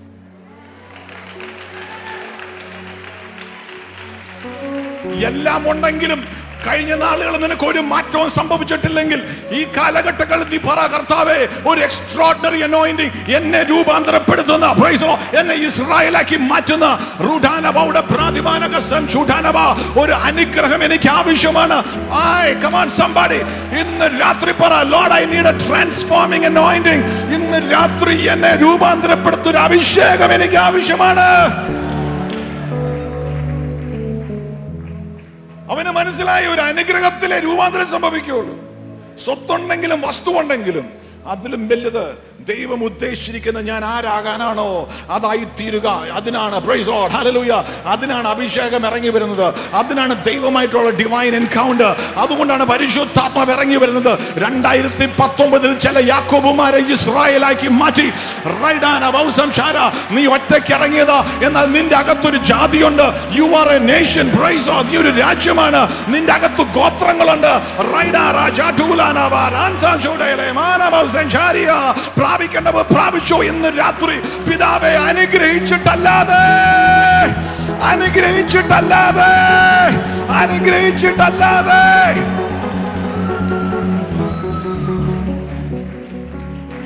എല്ലാം ഉണ്ടെങ്കിലും കഴിഞ്ഞ നാളുകൾ നിനക്ക് ഒരു മാറ്റവും സംഭവിച്ചിട്ടില്ലെങ്കിൽ ഈ കാലഘട്ടങ്ങളിൽ നീ പറ കർത്താവേ ഒരു എക്സ്ട്രോർഡിനറി അനോയിന്റിങ് എന്നെ രൂപാന്തരപ്പെടുത്തുന്ന praise the Lord, എന്നെ ഇസ്രായേലാക്കി മാറ്റുന്ന റുഡാനബയുടെ പ്രാതിമാനകസം ചൂടാനബ ഒരു അനുഗ്രഹം എനിക്ക് ആവശ്യമാണ് ഐ കമാൻ സംബാഡി ഇന്ന് രാത്രി പറ Lord I need a transforming anointing ഇന്ന് രാത്രി എന്നെ രൂപാന്തരപ്പെടുത്തുന്ന ഒരു അഭിഷേകം എനിക്ക് ആവശ്യമാണ് അവന് മനസ്സിലായ ഒരു അനുഗ്രഹത്തിലെ രൂപാന്തരം സംഭവിക്കുകയുള്ളൂ സ്വത്തുണ്ടെങ്കിലും വസ്തുവുണ്ടെങ്കിലും അതിലും വലുത് ദൈവം ഉദ്ദേശിച്ചിരിക്കുന്ന ഞാൻ ആരാകാനാണോ അതായി തീരുക അതിനാണ് praise the Lord, hallelujah. അതിനാണ് അഭിഷേകം ഇറങ്ങി വരുന്നത് അതിനാണ് ദൈവമായിട്ടുള്ള ഡിവൈൻ എൻകൗണ്ടർ അതുകൊണ്ടാണ് പരിശുദ്ധാത്മാവ് ഇറങ്ങി വരുന്നത് രണ്ടായിരത്തി പത്തൊമ്പതിൽ ചില യാക്കോബുമാരെ ഇസ്രായേലാക്കി മാറ്റി റൈഡാന വൗസം ഷാര നീ ഒറ്റയ്ക്ക് ഇറങ്ങിയതാ എന്നാൽ നിന്റെ അകത്തൊരു ജാതിയുണ്ട് you are a nation praise നീ ഒരു രാജ്യമാണ് നിന്റെ അകത്ത് ഗോത്രങ്ങളുണ്ട് റൈഡാ രാജാടൂലാനവ രാൻസാഞ്ചൂടയിലെ മാനവ സഞ്ചാരിയ പ്രാപിക്കേണ്ടവ പ്രാപിച്ചോ ഇന്ന് രാത്രി പിതാവെ അനുഗ്രഹിച്ചിട്ടല്ലാതെ അനുഗ്രഹിച്ചിട്ടല്ലാതെ അനുഗ്രഹിച്ചിട്ടല്ലാതെ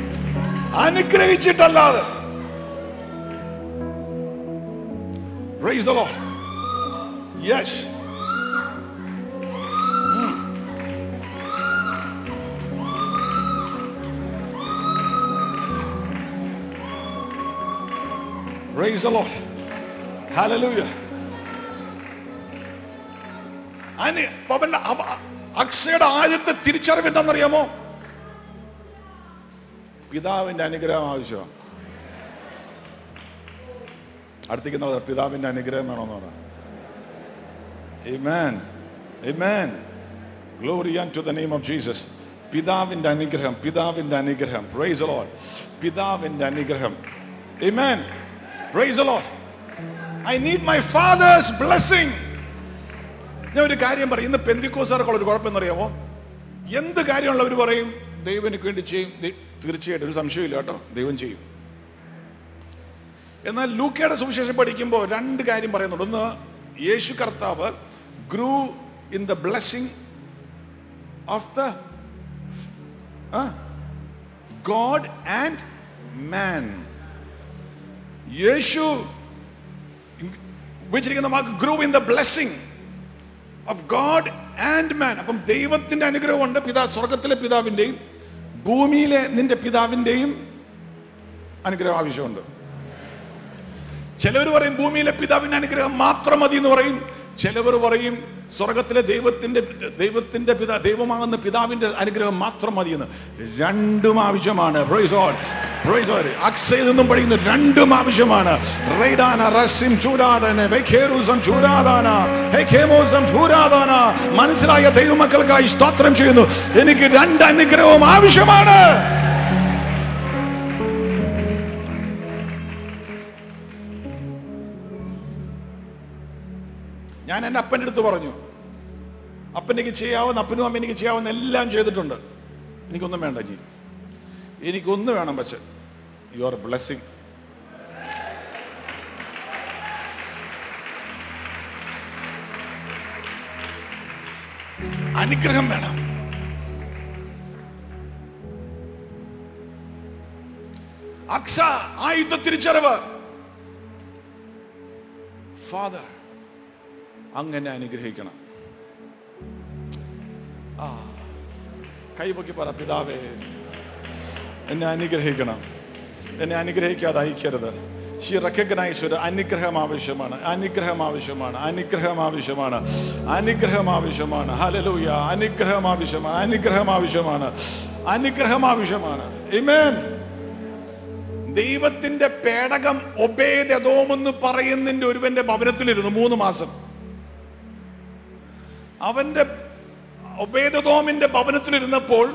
അനുഗ്രഹിച്ചിട്ടല്ലാതെ Praise the Lord. Yes. Praise the Lord. Hallelujah. അതിന് അവന്റെ അവ- അക്ഷയുടെ ആദ്യത്തെ തിരിച്ചറിവ് എന്താണെന്നറിയാമോ പിതാവിന്റെ അനുഗ്രഹം ആവശ്യമാണ് അടുത്തേക്ക് പിതാവിന്റെ അനുഗ്രഹം വേണമെന്ന് പറയാം Amen. Amen. Glory unto the name of Jesus. പിതാവിന്റെ അനുഗ്രഹം പിതാവിന്റെ അനുഗ്രഹം പ്രൈസ് the Lord പിതാവിന്റെ അനുഗ്രഹം Amen. Praise the Lord. I need my father's blessing. ഞാൻ ഒരു കാര്യം പറയും ഇന്ന് പെന്തിക്കോസാർക്കുള്ള ഒരു കുഴപ്പം എന്നറിയാമോ എന്ത് കാര്യമുള്ള അവർ പറയും ദൈവം എനിക്ക് വേണ്ടി ചെയ്യും ദൈ- തീർച്ചയായിട്ടും ഒരു സംശയമില്ല കേട്ടോ ദൈവം ചെയ്യും എന്നാൽ ലൂക്കയുടെ സുവിശേഷം പഠിക്കുമ്പോൾ രണ്ട് കാര്യം പറയുന്നുണ്ട് ഒന്ന് യേശു കർത്താവ് grew in the blessing of the God and man യേശു ഉപയോഗിച്ചിരിക്കുന്ന വാക്ക് grew in the blessing of God and man അപ്പം ദൈവത്തിന്റെ അനുഗ്രഹമുണ്ട് പിതാ സ്വർഗത്തിലെ പിതാവിന്റെയും ഭൂമിയിലെ നിന്റെ പിതാവിന്റെയും അനുഗ്രഹം ആവശ്യമുണ്ട് ചിലവർ പറയും ഭൂമിയിലെ പിതാവിന്റെ അനുഗ്രഹം മാത്രം മതി എന്ന് പറയും ചിലവർ പറയും സ്വർഗത്തിലെ ദൈവത്തിന്റെ ദൈവത്തിന്റെ പിതാ ദൈവമാകുന്ന പിതാവിന്റെ അനുഗ്രഹം മാത്രം മതി എന്ന് രണ്ടും ആവശ്യമാണ് Praise God. Praise God. അക്സയിൽ നിന്നും പഠിക്കുന്ന രണ്ടും ആവശ്യമാണ് റൈഡാന റസിം ചൂരാദന വെഖേറുസം ചൂരാദാന ഹെഖേമോസം ചൂരാദാന മനസ്സിലായ ദൈവമക്കൾക്കായി സ്തോത്രം ചെയ്യുന്നു എനിക്ക് രണ്ട് അനുഗ്രഹവും ആവശ്യമാണ് ഞാൻ എൻ്റെ അപ്പൻ്റെ അടുത്ത് പറഞ്ഞു അപ്പൻ എനിക്ക് ചെയ്യാവുന്ന അപ്പനും അമ്മ എനിക്ക് ചെയ്യാവുന്ന എല്ലാം ചെയ്തിട്ടുണ്ട് എനിക്കൊന്നും വേണ്ട ജി എനിക്കൊന്നും വേണം പക്ഷെ യു ആർ ബ്ലെസ്സിങ് അനുഗ്രഹം വേണം അക്ഷ ആയുധ തിരിച്ചറിവ് ഫാദർ അങ്ങനെ അനുഗ്രഹിക്കണം ആ കൈപൊക്കി പറ പിതാവേ എന്നെ അനുഗ്രഹിക്കണം എന്നെ അനുഗ്രഹിക്കാതെ അയക്കരുത് ഷി റെക്കഗ്നൈസ് ഒരു അനുഗ്രഹം ആവശ്യമാണ് അനുഗ്രഹം ആവശ്യമാണ് അനുഗ്രഹം ആവശ്യമാണ് അനുഗ്രഹം ആവശ്യമാണ് ഹലലൂയ അനുഗ്രഹം ആവശ്യമാണ് അനുഗ്രഹം ആവശ്യമാണ് അനുഗ്രഹം ആവശ്യമാണ് Amen. ദൈവത്തിന്റെ പേടകം ഒബേദോമെന്ന് പറയുന്നതിന്റെ ഒരുവന്റെ ഭവനത്തിലിരുന്നു മൂന്ന് മാസം അവന്റെ ഒബേദോമിന്റെ ഭവനത്തിലിരുന്നപ്പോൾ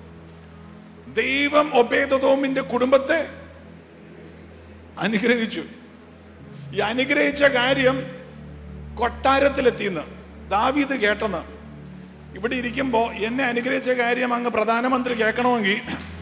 ദൈവം ഒബേദോമിന്റെ കുടുംബത്തെ അനുഗ്രഹിച്ചു ഈ അനുഗ്രഹിച്ച കാര്യം കൊട്ടാരത്തിലെത്തിയെന്ന് ദാവീദ് കേട്ടെന്ന് ഇവിടെ ഇരിക്കുമ്പോ എന്നെ അനുഗ്രഹിച്ച കാര്യം അങ്ങ് പ്രധാനമന്ത്രി കേൾക്കണമെങ്കിൽ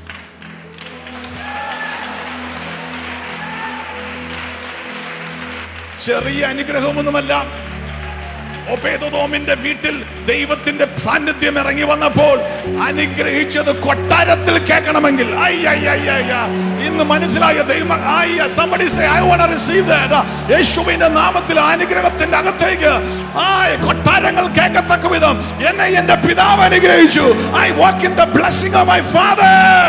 ചെറിയ അനുഗ്രഹമൊന്നുമല്ല ഒബേദോമിന്റെ വീട്ടിൽ ദൈവത്തിന്റെ സാന്നിധ്യം ഇറങ്ങി വന്നപ്പോൾ അനുഗ്രഹിച്ചത് കൊട്ടാരത്തിൽ കേൾക്കണമെങ്കിൽ I, I, I, I, I. ഇന്ന് മനസ്സിലായ ദൈവം I, somebody say, I wanna receive that. യേശുവിന്റെ നാമത്തിൽ അനുഗ്രഹത്തിന്റെ അകത്തേക്ക് ആ കൊട്ടാരങ്ങൾ കേൾക്കത്തക്ക വിധം എന്നെ എന്റെ പിതാവ് അനുഗ്രഹിച്ചു I walk in the blessing of my father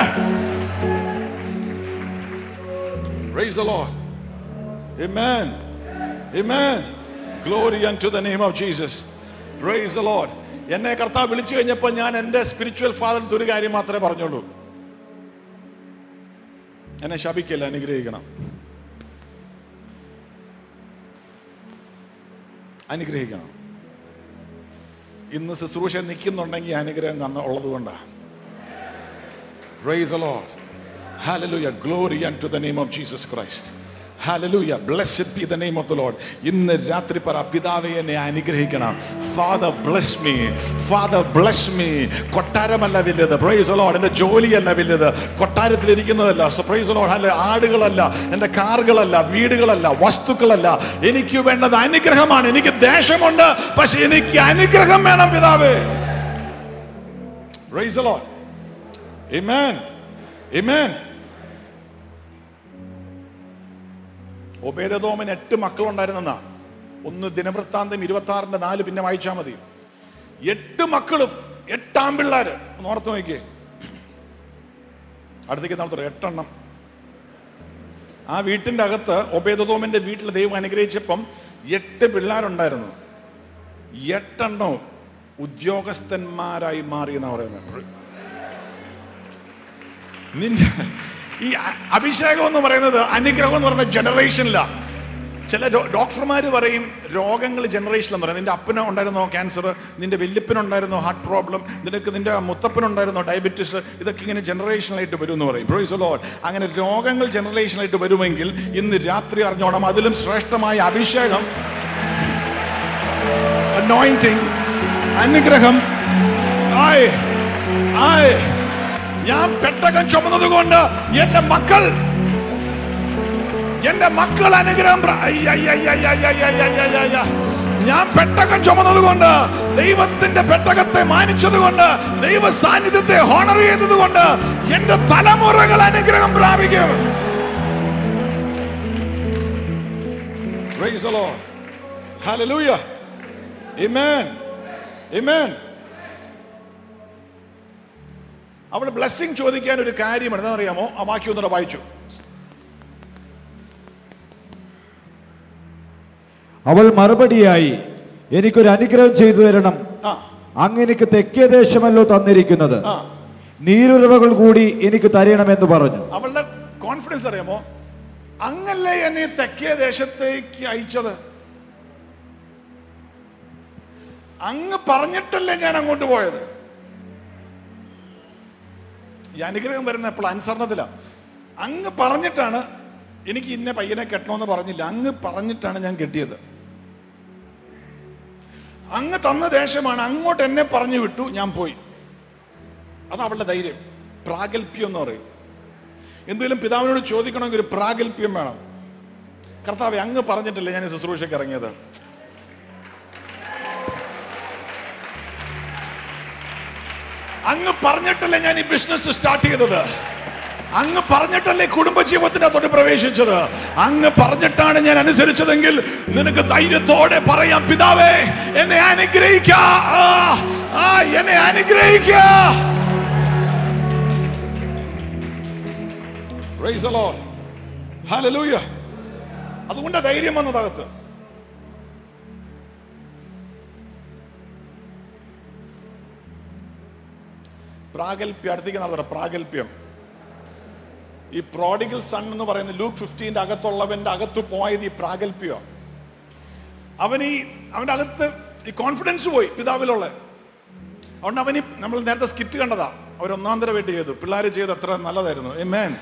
Praise the Lord. Amen. Amen. Glory unto the name of Jesus. Praise the Lord. എന്നെ കർത്താവ് വിളിച്ചു കഴിഞ്ഞപ്പോൾ ഞാൻ എൻ്റെ സ്പിരിച്വൽ ഫാദറിന് ഒരു കാര്യം മാത്രമേ പറഞ്ഞുള്ളൂ എന്നെ ശപിക്കല്ല അനുഗ്രഹിക്കണം അനുഗ്രഹിക്കണം ഇന്ന് ശുശ്രൂഷ നിൽക്കുന്നുണ്ടെങ്കിൽ അനുഗ്രഹം തന്ന ഉള്ളത് കൊണ്ടാണ് Praise the Lord. Hallelujah. Glory unto the name of Jesus Christ. Hallelujah. Blessed be the name of the Lord. ഇന്ന് രാത്രി പറ പിതാവെ എന്നെ അനുഗ്രഹിക്കണം father bless me father bless me കൊട്ടാരമല്ല വലുത് പ്രൈസ് ലോഡ് എൻ്റെ ജോലിയല്ല വലുത് കൊട്ടാരത്തിൽ ഇരിക്കുന്നതല്ല പ്രൈസ് ലോഡ് അല്ല ആടുകളല്ല എൻ്റെ കാറുകളല്ല വീടുകളല്ല വസ്തുക്കളല്ല എനിക്ക് വേണ്ടത് അനുഗ്രഹമാണ് എനിക്ക് ദേശമുണ്ട് പക്ഷെ എനിക്ക് അനുഗ്രഹം വേണം പിതാവേ പ്രൈസ് ലോഡ് Amen. Amen. ഒബേദോമിന് എട്ട് മക്കളുണ്ടായിരുന്നെന്നാ ഒന്ന് ദിനവൃത്താന്തം ഇരുപത്തി ആറിന്റെ നാല് പിന്നെ വായിച്ചാൽ മതി എട്ട് മക്കളും എട്ടാം പിള്ളേര് ഒന്ന് ഓർത്ത് നോക്കിയേ അടുത്തേക്ക് നടത്തുള്ളൂ എട്ടെണ്ണം ആ വീട്ടിന്റെ അകത്ത് ഒബേദോമിന്റെ വീട്ടിൽ ദൈവം അനുഗ്രഹിച്ചപ്പം എട്ട് പിള്ളേരുണ്ടായിരുന്നു എട്ടെണ്ണവും ഉദ്യോഗസ്ഥന്മാരായി മാറി എന്നാ പറയുന്നത് നിന്റെ ഈ അ- അഭിഷേകം എന്ന് പറയുന്നത് അനുഗ്രഹം എന്ന് പറയുന്നത് ജനറേഷനിലാണ് ചില ഡോക്ടർമാർ പറയും രോഗങ്ങൾ ജനറേഷൻ എന്ന് പറയും നിന്റെ അപ്പന് ഉണ്ടായിരുന്നോ ക്യാൻസർ നിന്റെ വല്യപ്പനുണ്ടായിരുന്നോ ഹാർട്ട് പ്രോബ്ലം നിനക്ക് നിന്റെ മുത്തപ്പനുണ്ടായിരുന്നോ ഡയബറ്റിസ് ഇതൊക്കെ ഇങ്ങനെ ജനറേഷനായിട്ട് വരും എന്ന് പറയും Praise the Lord. അങ്ങനെ രോഗങ്ങൾ ജനറേഷനായിട്ട് വരുമെങ്കിൽ ഇന്ന് രാത്രി അറിഞ്ഞോണം അതിലും ശ്രേഷ്ഠമായ അഭിഷേകം അനോയിന്റിങ് അനുഗ്രഹം ആയ് ആയ് ഞാൻ പെട്ടകം ചുമന്നത് കൊണ്ട് എന്റെ മക്കൾ എന്റെ മക്കൾ അനുഗ്രഹം പ്ര- അയ്യ, അയ്യ, അയ്യ, അയ്യ, അയ്യ, അയ്യ, അയ്യ, അയ്യ, അയ്യ. ഞാൻ പെട്ടകം ചുമന്നത് കൊണ്ട് ദൈവത്തിന്റെ പെട്ടകത്തെ മാനിച്ചത് കൊണ്ട് ദൈവ സാന്നിധ്യത്തെ ഹോണർ ചെയ്തത് കൊണ്ട് എന്റെ തലമുറകൾ അനുഗ്രഹം പ്രാപിക്കും Praise the Lord. Hallelujah. Amen. Amen. അവൾ ബ്ലെസ്സിങ് ചോദിക്കാൻ ഒരു കാര്യം എന്താ അറിയാമോ ആ വാക്യം ഒന്നുകൂടെ വായിച്ചു അവൾ മറുപടിയായി എനിക്കൊരു അനുഗ്രഹം ചെയ്തു തരണം ആ അങ്ങ് എനിക്ക് തെക്കേ ദേശമല്ലോ തന്നിരിക്കുന്നത് ആ. നീരുറവകൾ കൂടി എനിക്ക് തരണമെന്ന് പറഞ്ഞു അവളുടെ കോൺഫിഡൻസ് അറിയാമോ അങ്ങല്ലേ എന്നെ തെക്കേ ദേശത്തേക്ക് അയച്ചത് അങ്ങ് പറഞ്ഞിട്ടല്ലേ ഞാൻ അങ്ങോട്ട് പോയത് ഈ അനുഗ്രഹം വരുന്ന എപ്പോൾ അനുസരണത്തില അങ്ങ് പറഞ്ഞിട്ടാണ് എനിക്ക് ഇന്ന പയ്യനെ കെട്ടണമെന്ന് പറഞ്ഞില്ല അങ്ങ് പറഞ്ഞിട്ടാണ് ഞാൻ കെട്ടിയത് അങ്ങ് തന്ന ദേശമാണ് അങ്ങോട്ട് എന്നെ പറഞ്ഞു വിട്ടു ഞാൻ പോയി അത് അവളുടെ ധൈര്യം പ്രാഗൽഭ്യം എന്ന് പറയും എന്തെങ്കിലും പിതാവിനോട് ചോദിക്കണമെങ്കിൽ ഒരു പ്രാഗൽഭ്യം വേണം കർത്താവെ അങ്ങ് പറഞ്ഞിട്ടില്ലേ ഞാൻ ഈ ശുശ്രൂഷയ്ക്ക് ഇറങ്ങിയത് അങ്ങ് പറഞ്ഞിട്ടല്ലേ ഞാൻ ഈ ബിസിനസ് സ്റ്റാർട്ട് ചെയ്തത് അങ്ങ് പറഞ്ഞിട്ടല്ലേ കുടുംബജീവിതത്തിനകത്തോട്ട് പ്രവേശിച്ചത് അങ്ങ് പറഞ്ഞിട്ടാണ് ഞാൻ അനുസരിച്ചതെങ്കിൽ നിനക്ക് ധൈര്യത്തോടെ പറയാം പിതാവേ എന്നെ അനുഗ്രഹിക്ക ആ, ആ, എന്നെ അനുഗ്രഹിക്ക Praise the Lord. Hallelujah. അതുകൊണ്ട് ധൈര്യം വന്നതകത്ത് പ്രാഗൽഭ്യം അടുത്തേക്ക് നടത്തണം പ്രാഗൽഭ്യം ഈ പ്രോഡിഗൽ സൺ എന്ന് പറയുന്ന ലൂക്ക് ഫിഫ്റ്റീൻ്റെ അകത്തുള്ളവന്റെ അകത്ത് പോയത് ഈ പ്രാഗൽഭ്യം അവൻ ഈ അവന്റെ അകത്ത് ഈ കോൺഫിഡൻസ് പോയി പിതാവിലുള്ള അതുകൊണ്ട് അവന് നമ്മൾ നേരത്തെ സ്കിറ്റ് കണ്ടതാ അവർ ഒന്നാം തരം വേണ്ടി ചെയ്തു പിള്ളേർ ചെയ്ത് അത്ര നല്ലതായിരുന്നു Amen.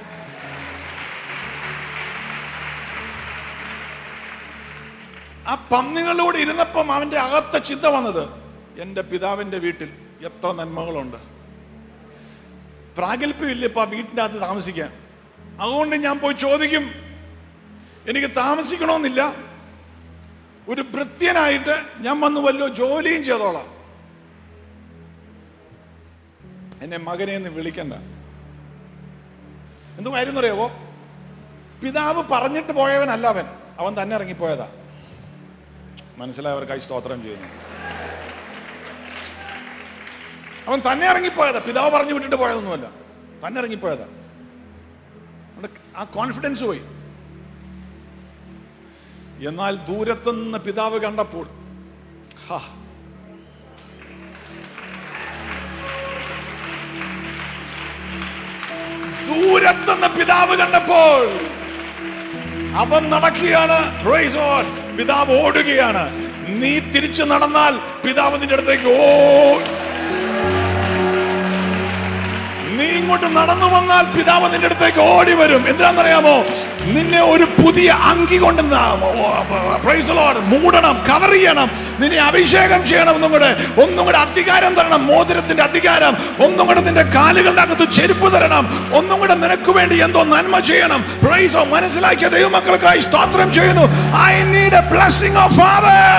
ആ പന്നികളോട് ഇരുന്നപ്പം അവന്റെ അകത്ത ചിന്ത വന്നത് എൻ്റെ പിതാവിന്റെ വീട്ടിൽ എത്ര നന്മകളുണ്ട് പ്രാഗൽഭ്യമില്ല ഇപ്പൊ ആ വീട്ടിൻ്റെ അകത്ത് താമസിക്കാൻ അതുകൊണ്ട് ഞാൻ പോയി ചോദിക്കും എനിക്ക് താമസിക്കണമെന്നില്ല ഒരു ഭൃത്യനായിട്ട് ഞാൻ വന്ന് വല്ലോ ജോലിയും ചെയ്തോളാം എന്നെ മകനെ എന്ന് വിളിക്കണ്ട എന്തുമായിരുന്നു അറിയാവോ പിതാവ് പറഞ്ഞിട്ട് പോയവനല്ല അവൻ അവൻ തന്നെ ഇറങ്ങിപ്പോയതാ മനസ്സിലായവർക്കായി സ്തോത്രം ചെയ്യുന്നു അവൻ തന്നെ ഇറങ്ങിപ്പോയതാ പിതാവ് പറഞ്ഞു വിട്ടിട്ട് പോയതൊന്നുമല്ല തന്നെ ഇറങ്ങിപ്പോയതാ അതുകൊണ്ട് ആ കോൺഫിഡൻസ് പോയി എന്നാൽ ദൂരത്തുനിന്ന് പിതാവ് കണ്ടപ്പോൾ ഹാ ദൂരത്തുനിന്ന് പിതാവ് കണ്ടപ്പോൾ അവൻ നടക്കുകയാണ് Praise God. പിതാവ് ഓടുകയാണ് നീ തിരിച്ചു നടന്നാൽ പിതാവ് നിന്റെ അടുത്തേക്ക് ഓ നീ ഇങ്ങോട്ട് നടന്നു വന്നാൽ പിതാവ് നിന്റെ അടുത്തേക്ക് ഓടി വരും എന്തിനാണെന്നറിയാമോ നിന്നെ ഒരു പുതിയ അങ്കി കൊണ്ട് ന- Praise the Lord. മൂടണം കവർ ചെയ്യണം നിന്നെ അഭിഷേകം ചെയ്യണം ഒന്നും കൂടെ ഒന്നും കൂടെ അധികാരം തരണം മോതിരത്തിന്റെ അധികാരം ഒന്നും കൂടെ നിന്റെ കാലുകളുടെ അകത്ത് ചെരുപ്പ് തരണം ഒന്നും കൂടെ നിനക്ക് വേണ്ടി എന്തോ നന്മ ചെയ്യണം പ്രൈസോ മനസ്സിലാക്കിയ ദൈവമക്കൾക്കായി സ്തോത്രം ചെയ്യുന്നു I need a blessing of father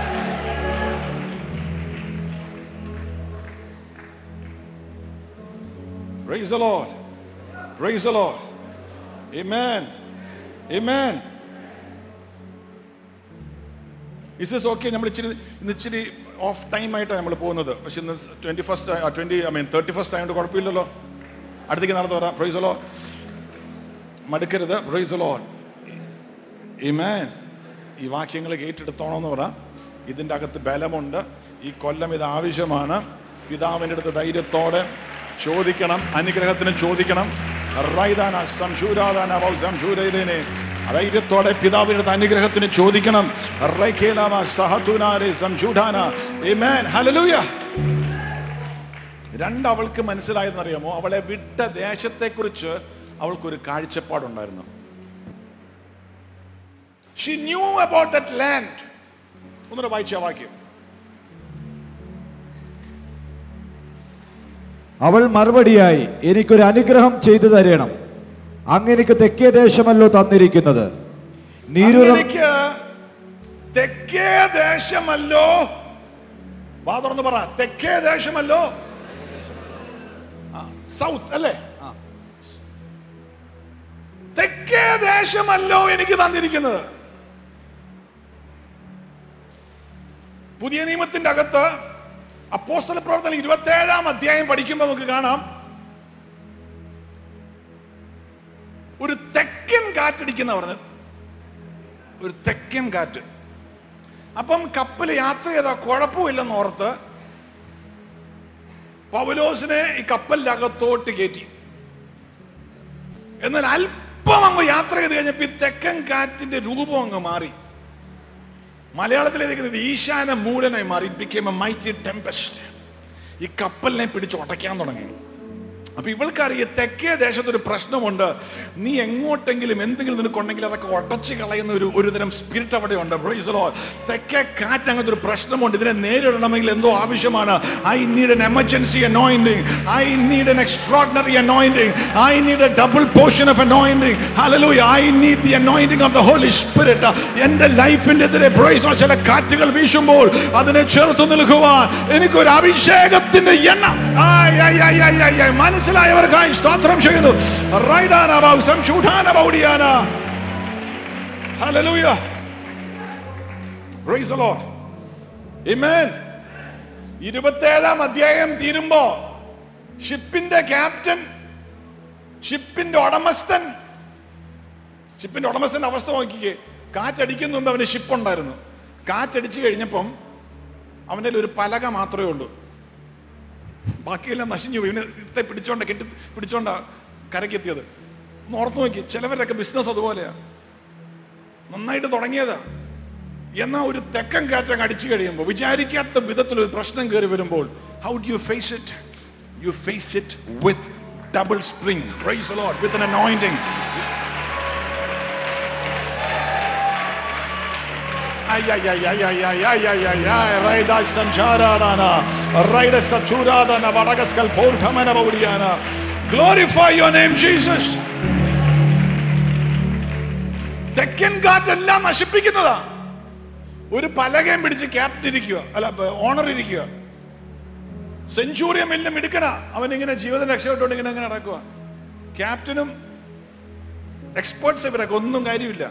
Praise the Lord. Praise the Lord. Amen. Amen. Is is okay നമ്മൾ ഇച്ചിരി ഇന്ന് ഇച്ചിരി ഓഫ് ടൈം ആയിട്ടാണ് നമ്മൾ പോകുന്നത് പക്ഷെ ഇന്ന് twenty first twenty I mean thirty first ആയതുകൊണ്ട് കുഴപ്പമില്ലല്ലോ അടുത്തേക്ക് നടന്നു വരാം പ്രൊയ്സലോ മടുക്കരുത് പ്രൊയ്സലോ ഇമേൻ ഈ വാക്യങ്ങൾ കേട്ടെടുത്തോണമെന്ന് പറ ഇതിൻ്റെ അകത്ത് ബലമുണ്ട് ഈ കൊല്ലം ഇത് ആവശ്യമാണ് പിതാവിൻ്റെ അടുത്ത് ധൈര്യത്തോടെ ചോദിക്കണം അനുഗ്രഹത്തിന് ചോദിക്കണം റൈദാന സംശൂരാദാന വൗ സംശൂരൈതേനെ ധൈര്യത്തോടെ പിതാവിൻ്റെ അടുത്ത് അനുഗ്രഹത്തിന് ചോദിക്കണം റൈഖേലാമ സഹതുനാരെ സംശൂഢാന ഇമേൻ ഹല്ലേലൂയ രണ്ട് അവൾക്ക് മനസ്സിലായെന്നറിയാമോ അവളെ വിട്ട ദേശത്തെക്കുറിച്ച് അവൾക്കൊരു കാഴ്ചപ്പാടുണ്ടായിരുന്നു she knew about that land ഒന്നുകൂടെ വായിച്ച വാക്യം അവൾ മറുപടിയായി എനിക്കൊരു അനുഗ്രഹം ചെയ്തു തരണം അങ്ങെനിക്ക് തെക്കേ ദേശമല്ലോ തന്നിരിക്കുന്നത് നീരുറ എനിക്ക് തെക്കേ ദേശമല്ലോ വാ തുറന്ന് പറ തെക്കേ ദേശമല്ലോ സൗത്ത് അല്ലേ തെക്കേ ദേശമല്ലോ എനിക്ക് തന്നിരിക്കുന്നത് പുതിയ നിയമത്തിന്റെ അകത്ത് അപ്പോസ്തല പ്രവർത്തനം ഇരുപത്തി ഏഴാം അധ്യായം പഠിക്കുമ്പോൾ നമുക്ക് കാണാം ഒരു തെക്കൻ കാറ്റടിക്കുന്ന പറഞ്ഞത് ഒരു തെക്കൻ കാറ്റ് അപ്പം കപ്പൽ യാത്ര ചെയ്ത കുഴപ്പമില്ലെന്ന് ഓർത്ത് പൗലോസിനെ ഈ കപ്പലിന്റെ അകത്തോട്ട് കയറ്റി എന്നാൽ അല്പം അങ്ങ് യാത്ര ചെയ്ത് കഴിഞ്ഞപ്പോ ഈ തെക്കൻ കാറ്റിന്റെ രൂപം അങ്ങ് മാറി മലയാളത്തിൽ എഴുതിക്കുന്നത് ഈശാന മൂലനായി മാറി ബിക്കേം എ മൈറ്റി ടെമ്പസ്റ്റ് ഈ കപ്പലിനെ പിടിച്ച് ഉടയ്ക്കാൻ തുടങ്ങി അപ്പൊ ഇവൾക്കറിയ തെക്കേ ദേശത്തൊരു പ്രശ്നമുണ്ട് നീ എങ്ങോട്ടെങ്കിലും എന്തെങ്കിലും നിനക്കുണ്ടെങ്കിൽ അതൊക്കെ ഉടച്ചു കളയുന്ന ഒരു ഒരു തരം സ്പിരിറ്റ് അവിടെ ഉണ്ട് Praise the Lord. തെക്കേ കാറ്റ് അങ്ങനത്തെ ഒരു പ്രശ്നമുണ്ട് ഇതിനെ നേരിടണമെങ്കിൽ എന്തോ ആവശ്യമാണ് I need an emergency anointing I need an extraordinary anointing I need a double portion of anointing hallelujah I need the anointing of the Holy Spirit എന്റെ ലൈഫിന്റെ എതിരെ praise the Lord. ചില കാറ്റുകൾ വീശുമ്പോൾ അതിനെ ചേർത്ത് നിൽക്കുവാൻ എനിക്കൊരു അഭിഷേകത്തിന്റെ എണ്ണം ആയ്, ആയ്, ആയ്, ആയ്, ആയ്, ആയ്. മനസ്സിലായവർക്കായി സ്തോത്രം ചെയ്യുന്നു റൈഡാന ബൗ സംശൂഢാന ബൗഡിയാന hallelujah praise the Lord amen ഇരുപത്തേഴാം അധ്യായം തീരുമ്പോ ഷിപ്പിന്റെ ക്യാപ്റ്റൻ ഷിപ്പിന്റെ ഉടമസ്ഥൻ ഷിപ്പിന്റെ ഉടമസ്ഥന്റെ അവസ്ഥ നോക്കിക്കേ കാറ്റടിക്കുന്ന മുമ്പ് അവന് ഷിപ്പ് ഉണ്ടായിരുന്നു കാറ്റടിച്ചു കഴിഞ്ഞപ്പം അവൻ്റെ കയ്യിൽ ഒരു പലക മാത്രമേ ഉള്ളൂ ബാക്കിയെല്ലാം നശിഞ്ഞു പോയി ഇവന് ഇത്തെ പിടിച്ചോണ്ട കെട്ടി പിടിച്ചോണ്ട കരക്കെത്തിയത് ഒന്ന് ഓർത്ത് നോക്കി ചിലവരൊക്കെ ബിസിനസ് അതുപോലെയാ നന്നായിട്ട് തുടങ്ങിയതാ എന്നാ ഒരു തെക്കൻ കാറ്റങ്ങ് അടിച്ചു കഴിയുമ്പോൾ വിചാരിക്കാത്ത വിധത്തിൽ ഒരു പ്രശ്നം കയറി വരുമ്പോൾ how do you face it you face it with double spring praise Lord with an anointing Ay, ay, ay, ay, ay, ay, ay, ay, ay, ay, Raida Sancharadana, Raida Sachuradana, Vadagascal Portamana Baudiana. Glorify your name, Jesus. തെക്കൻ കാറ്റെല്ലാം നശിപ്പിക്കുന്നതാ ഒരു പലകയും പിടിച്ച് captain ഇരിക്കുക അല്ല owner ഇരിക്കുക സെഞ്ചൂറിയം എല്ലാം എടുക്കണ അവൻ ഇങ്ങനെ ജീവിതം രക്ഷപ്പെട്ടുകൊണ്ട് ഇങ്ങനെ ഇങ്ങനെ നടക്കുക ക്യാപ്റ്റനും എക്സ്പേർട്സ് ഇവരൊക്കെ ഒന്നും കാര്യമില്ല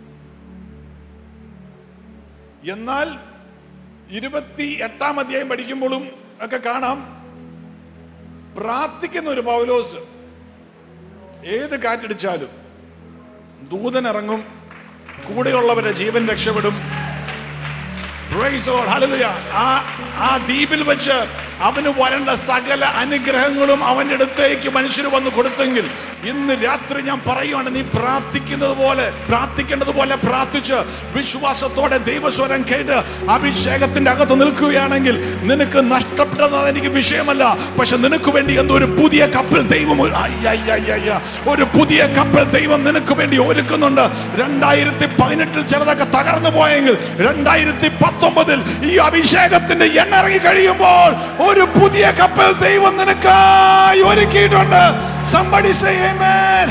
എന്നാൽ ഇരുപത്തി എട്ടാം അധ്യായം പഠിക്കുമ്പോഴും ഒക്കെ കാണാം പ്രാർത്ഥിക്കുന്ന ഒരു പൗലോസ് ഏത് കാറ്റടിച്ചാലും ദൂതൻ ഇറങ്ങും കൂടെയുള്ളവരുടെ ജീവൻ രക്ഷപ്പെടും Praise the Lord. Hallelujah. ആ ആ ദ്വീപിൽ വെച്ച് അവന് വരേണ്ട സകല അനുഗ്രഹങ്ങളും അവന്റെ അടുത്തേക്ക് മനുഷ്യർ വന്ന് കൊടുത്തെങ്കിൽ ഇന്ന് രാത്രി ഞാൻ പറയുവാണ് നീ പ്രാർത്ഥിക്കുന്നത് പോലെ പ്രാർത്ഥിക്കേണ്ടത് പോലെ പ്രാർത്ഥിച്ച് വിശ്വാസത്തോടെ ദൈവസ്വരം കേട്ട് അഭിഷേകത്തിന്റെ അകത്ത് നിൽക്കുകയാണെങ്കിൽ നിനക്ക് നഷ്ടപ്പെട്ടത് എനിക്ക് വിഷയമല്ല പക്ഷെ നിനക്ക് വേണ്ടി എന്തോ ഒരു പുതിയ കപ്പൽ ദൈവം ഒരു- അയ്യ, അയ്യ, അയ്യ, അയ്യ. ഒരു പുതിയ കപ്പൽ ദൈവം നിനക്ക് വേണ്ടി ഒരുക്കുന്നുണ്ട് രണ്ടായിരത്തി പതിനെട്ടിൽ ചിലതൊക്കെ തകർന്നു പോയെങ്കിൽ രണ്ടായിരത്തി പത്തൊമ്പതിൽ ഈ അഭിഷേകത്തിന്റെ എണ്ണ ഇറങ്ങി കഴിയുമ്പോൾ ഒരു പുതിയ കപ്പൽ ദൈവം നിനക്കായി ഒരുക്കിയിട്ടുണ്ട് Somebody say amen.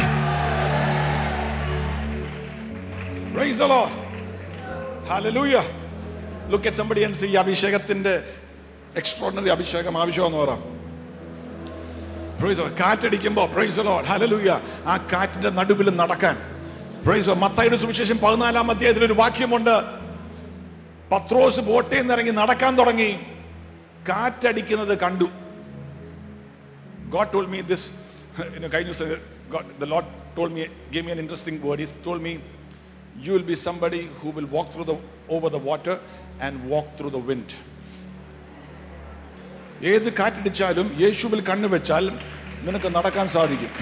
Praise the Lord. Hallelujah. Look at somebody and see ഈ അഭിഷേകത്തിന്റെ എക്സ്ട്രോണറി അഭിഷേകം ആവശ്യമെന്ന് പറ Praise the Lord. കാറ്റടിക്കുമ്പോ പ്രൈസ് the Lord. Hallelujah. ആ കാറ്റിന്റെ നടുവിൽ നടക്കാൻ പ്രൈസ് the Lord. മത്തായിയുടെ സുവിശേഷം പതിനാലാം അധ്യായത്തിൽ ഒരു വാക്യമുണ്ട് പത്രോസ് ബോട്ടിൽ നിന്ന് ഇറങ്ങി നടക്കാൻ തുടങ്ങി കാറ്റടിക്കുന്നത് കണ്ടു God told me this, you know, കഴിഞ്ഞ ദിവസം God, the Lord told me, gave me an interesting word. He told me, you will be somebody who will walk through the, over the water and walk through the wind. ഏത് കാറ്റടിച്ചാലും യേശുവിൽ കണ്ണു വെച്ചാൽ നിനക്ക് നടക്കാൻ സാധിക്കും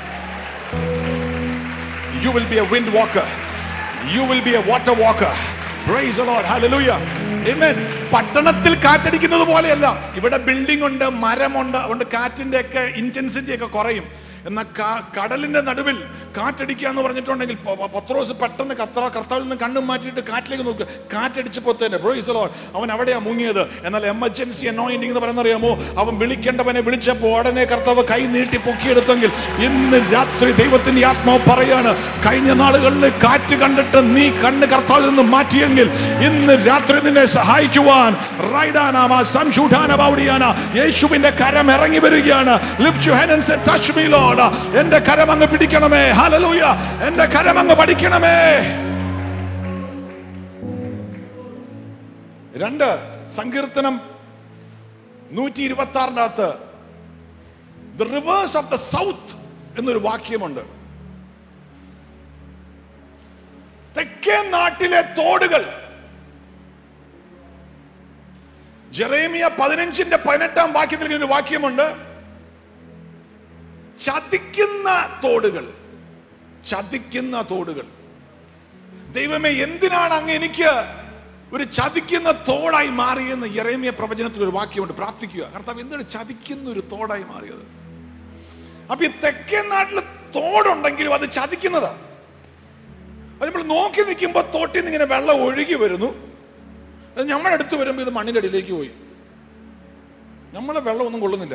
You will be a wind walker. You will be a water walker. Praise the Lord. Hallelujah. Amen. പട്ടണത്തിൽ കാറ്റടിക്കുന്നത് പോലെയല്ല ഇവിടെ ബിൽഡിംഗ് ഉണ്ട് മരമുണ്ട് അതുകൊണ്ട് കാറ്റിന്റെ ഒക്കെ ഇന്റൻസിറ്റി ഒക്കെ കുറയും എന്നാൽ കാ- കടലിന്റെ നടുവിൽ കാറ്റടിക്കുക എന്ന് പറഞ്ഞിട്ടുണ്ടെങ്കിൽ പ- പ- പത്രോസ് പെട്ടെന്ന് കർത്താ കർത്താവിൽ നിന്ന് കണ്ണും മാറ്റിയിട്ട് കാറ്റിലേക്ക് നോക്കുക കാറ്റടിച്ചപ്പോൾ തന്നെ Praise the Lord. അവൻ അവിടെയാ മുങ്ങിയത് എന്നാൽ എമർജൻസി അനോയിന്റിംഗ് എന്ന് പറയുന്ന അറിയാമോ അവൻ വിളിക്കേണ്ടവനെ വിളിച്ചപ്പോൾ ഉടനെ കർത്താവ് കൈ നീട്ടി പൊക്കിയെടുത്തെങ്കിൽ ഇന്ന് രാത്രി ദൈവത്തിന്റെ ആത്മാവ് പറയാണ് കഴിഞ്ഞ നാളുകളിൽ കാറ്റ് കണ്ടിട്ട് നീ കണ്ണ് കർത്താവിൽ നിന്ന് മാറ്റിയെങ്കിൽ ഇന്ന് രാത്രി നിന്നെ സഹായിക്കുവാൻ റൈഡാനാമ സംശൂഢാനബൗഡിയാന യേശുവിന്റെ കരം ഇറങ്ങി വരികയാണ് lift you hand and say touch me Lord എന്റെ കരം അങ്ങ് പിടിക്കണമേ ഹല്ലേലൂയ എന്റെ കരം അങ്ങ് പഠിക്കണമേ രണ്ട് സങ്കീർത്തനം നൂറ്റി ഇരുപത്തി ആറിനകത്ത് the rivers of the south എന്നൊരു വാക്യമുണ്ട് തെക്കേ നാട്ടിലെ തോടുകൾ ജെറേമിയ പതിനഞ്ചിന്റെ പതിനെട്ടാം വാക്യത്തിൽ ഇങ്ങനെ ഒരു വാക്യമുണ്ട് ചതിക്കുന്ന തോടുകൾ ചതിക്കുന്ന തോടുകൾ ദൈവമേ എന്തിനാണ് അങ്ങ് എനിക്ക് ഒരു ചതിക്കുന്ന തോടായി മാറിയെന്ന് യറേമിയ പ്രവചനത്തിൽ ഒരു വാക്യമുണ്ട് പ്രാർത്ഥിക്കുക കർത്താവ് എന്താണ് ചതിക്കുന്ന ഒരു തോടായി മാറിയത് അപ്പൊ ഈ തെക്കേ നാട്ടിൽ തോടുണ്ടെങ്കിലും അത് ചതിക്കുന്നതാ അത് നമ്മൾ നോക്കി നിൽക്കുമ്പോൾ തോട്ടിൽ നിന്ന് ഇങ്ങനെ വെള്ളം ഒഴുകി വരുന്നു അത് നമ്മുടെ അടുത്ത് വരുമ്പോൾ ഇത് മണ്ണിന്റെ അടിയിലേക്ക് പോയി നമ്മളെ വെള്ളം ഒന്നും കൊള്ളുന്നില്ല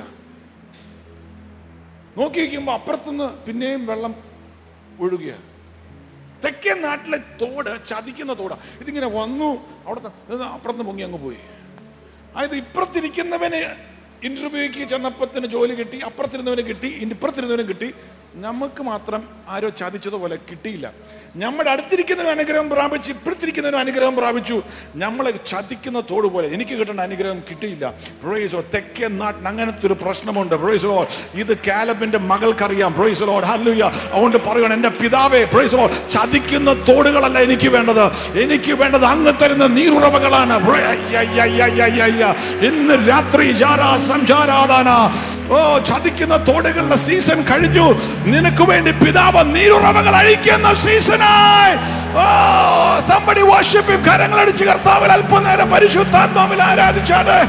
നോക്കി നിൽക്കുമ്പോൾ അപ്പുറത്തുനിന്ന് പിന്നെയും വെള്ളം ഒഴുകുക തെക്കേ നാട്ടിലെ തോട് ചതിക്കുന്ന തോടാ ഇതിങ്ങനെ വന്നു അവിടുത്തെ ഇത് അപ്പുറത്ത് പൊങ്ങി അങ്ങ് പോയി അതായത് ഇപ്പുറത്തിരിക്കുന്നവന് ഇന്റർവ്യൂക്ക് ചെന്നപ്പത്തിന് ജോലി കിട്ടി അപ്പുറത്തിരുന്നവന് കിട്ടി ഇപ്പുറത്തിരുന്നവനും കിട്ടി നമുക്ക് മാത്രം ആരോ ചതിച്ചതുപോലെ കിട്ടിയില്ല നമ്മുടെ അടുത്തിരിക്കുന്നവന് അനുഗ്രഹം പ്രാപിച്ചു ഇപ്പുറത്തിരിക്കുന്നവനും അനുഗ്രഹം പ്രാപിച്ചു നമ്മളെ ചതിക്കുന്ന തോട് പോലെ എനിക്ക് കിട്ടേണ്ട അനുഗ്രഹം കിട്ടിയില്ല പ്രൊയ്സോ തെക്കേ നാട്ടിന് അങ്ങനത്തെ ഒരു പ്രശ്നമുണ്ട് പ്രൊയ്സോ ഇത് കാലബിന്റെ മകൾക്കറിയാം പ്രൊയ്സോ ഹല്ലുയ അതുകൊണ്ട് പറയണം എന്റെ പിതാവേ പ്രൊയ്സോ ചതിക്കുന്ന തോടുകളല്ല എനിക്ക് വേണ്ടത് എനിക്ക് വേണ്ടത് അങ്ങ് തരുന്ന നീരുറവകളാണ് പ്രൊയ് അയ്യയ്യയ്യയ്യയ്യ. ഇന്ന് രാത്രി ജാരാ സംജാരാധാന ഓ ചതിക്കുന്ന തോടുകളുടെ സീസൺ കഴിഞ്ഞു നിനക്ക് വേണ്ടി പിതാവ് നീരുറവകൾ അഴിക്കുന്ന സീസണായി ഓ സംബടി വർഷിപ്പ് കരങ്ങളടിച്ച് കർത്താവിൽ അല്പനേരം പരിശുദ്ധാത്മാവിൽ ആരാധിച്ചാണ്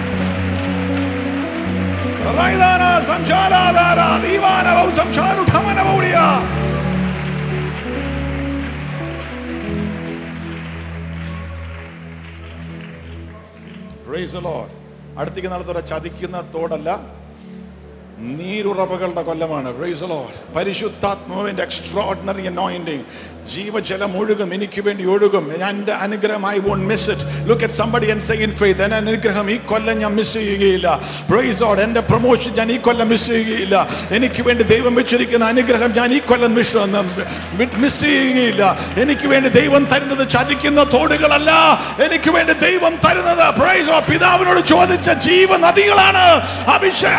റൈദാന സംശാരാധാര ദീവാനവൗ സംശാരുഢമനവൗടിയ Praise the Lord. അടുത്തേക്ക് നടത്തുന്ന ചതിക്കുന്ന തോടല്ല നീരുറവകളുടെ കൊല്ലമാണ് Praise the Lord. പരിശുദ്ധാത്മാവിന്റെ എക്സ്ട്രോർഡിനറി അനോയിന്റിങ് ജീവജലം ഒഴുകും എനിക്ക് വേണ്ടി ഒഴുകും ഞാൻ എൻ്റെ അനുഗ്രഹം I won't miss it look at somebody and say in faith എൻ്റെ അനുഗ്രഹം ഈ കൊല്ലം ഞാൻ മിസ് ചെയ്യുകയില്ല പ്രൈസ് ലോർഡ് എൻ്റെ പ്രൊമോഷൻ ഞാൻ ഈ കൊല്ലം മിസ് ചെയ്യുകയില്ല എനിക്ക് വേണ്ടി ദൈവം വെച്ചിരിക്കുന്ന അനുഗ്രഹം ഞാൻ ഈ കൊല്ലം മിസ് മിസ് ചെയ്യുകയില്ല എനിക്ക് വേണ്ടി ദൈവം തരുന്നത് ചതിക്കുന്ന തോടുകളല്ല എനിക്ക് വേണ്ടി ദൈവം തരുന്നത് പ്രൈസ് ലോർഡ് പിതാവിനോട് ചോദിച്ച ജീവനദികളാണ് അഭിഷേക്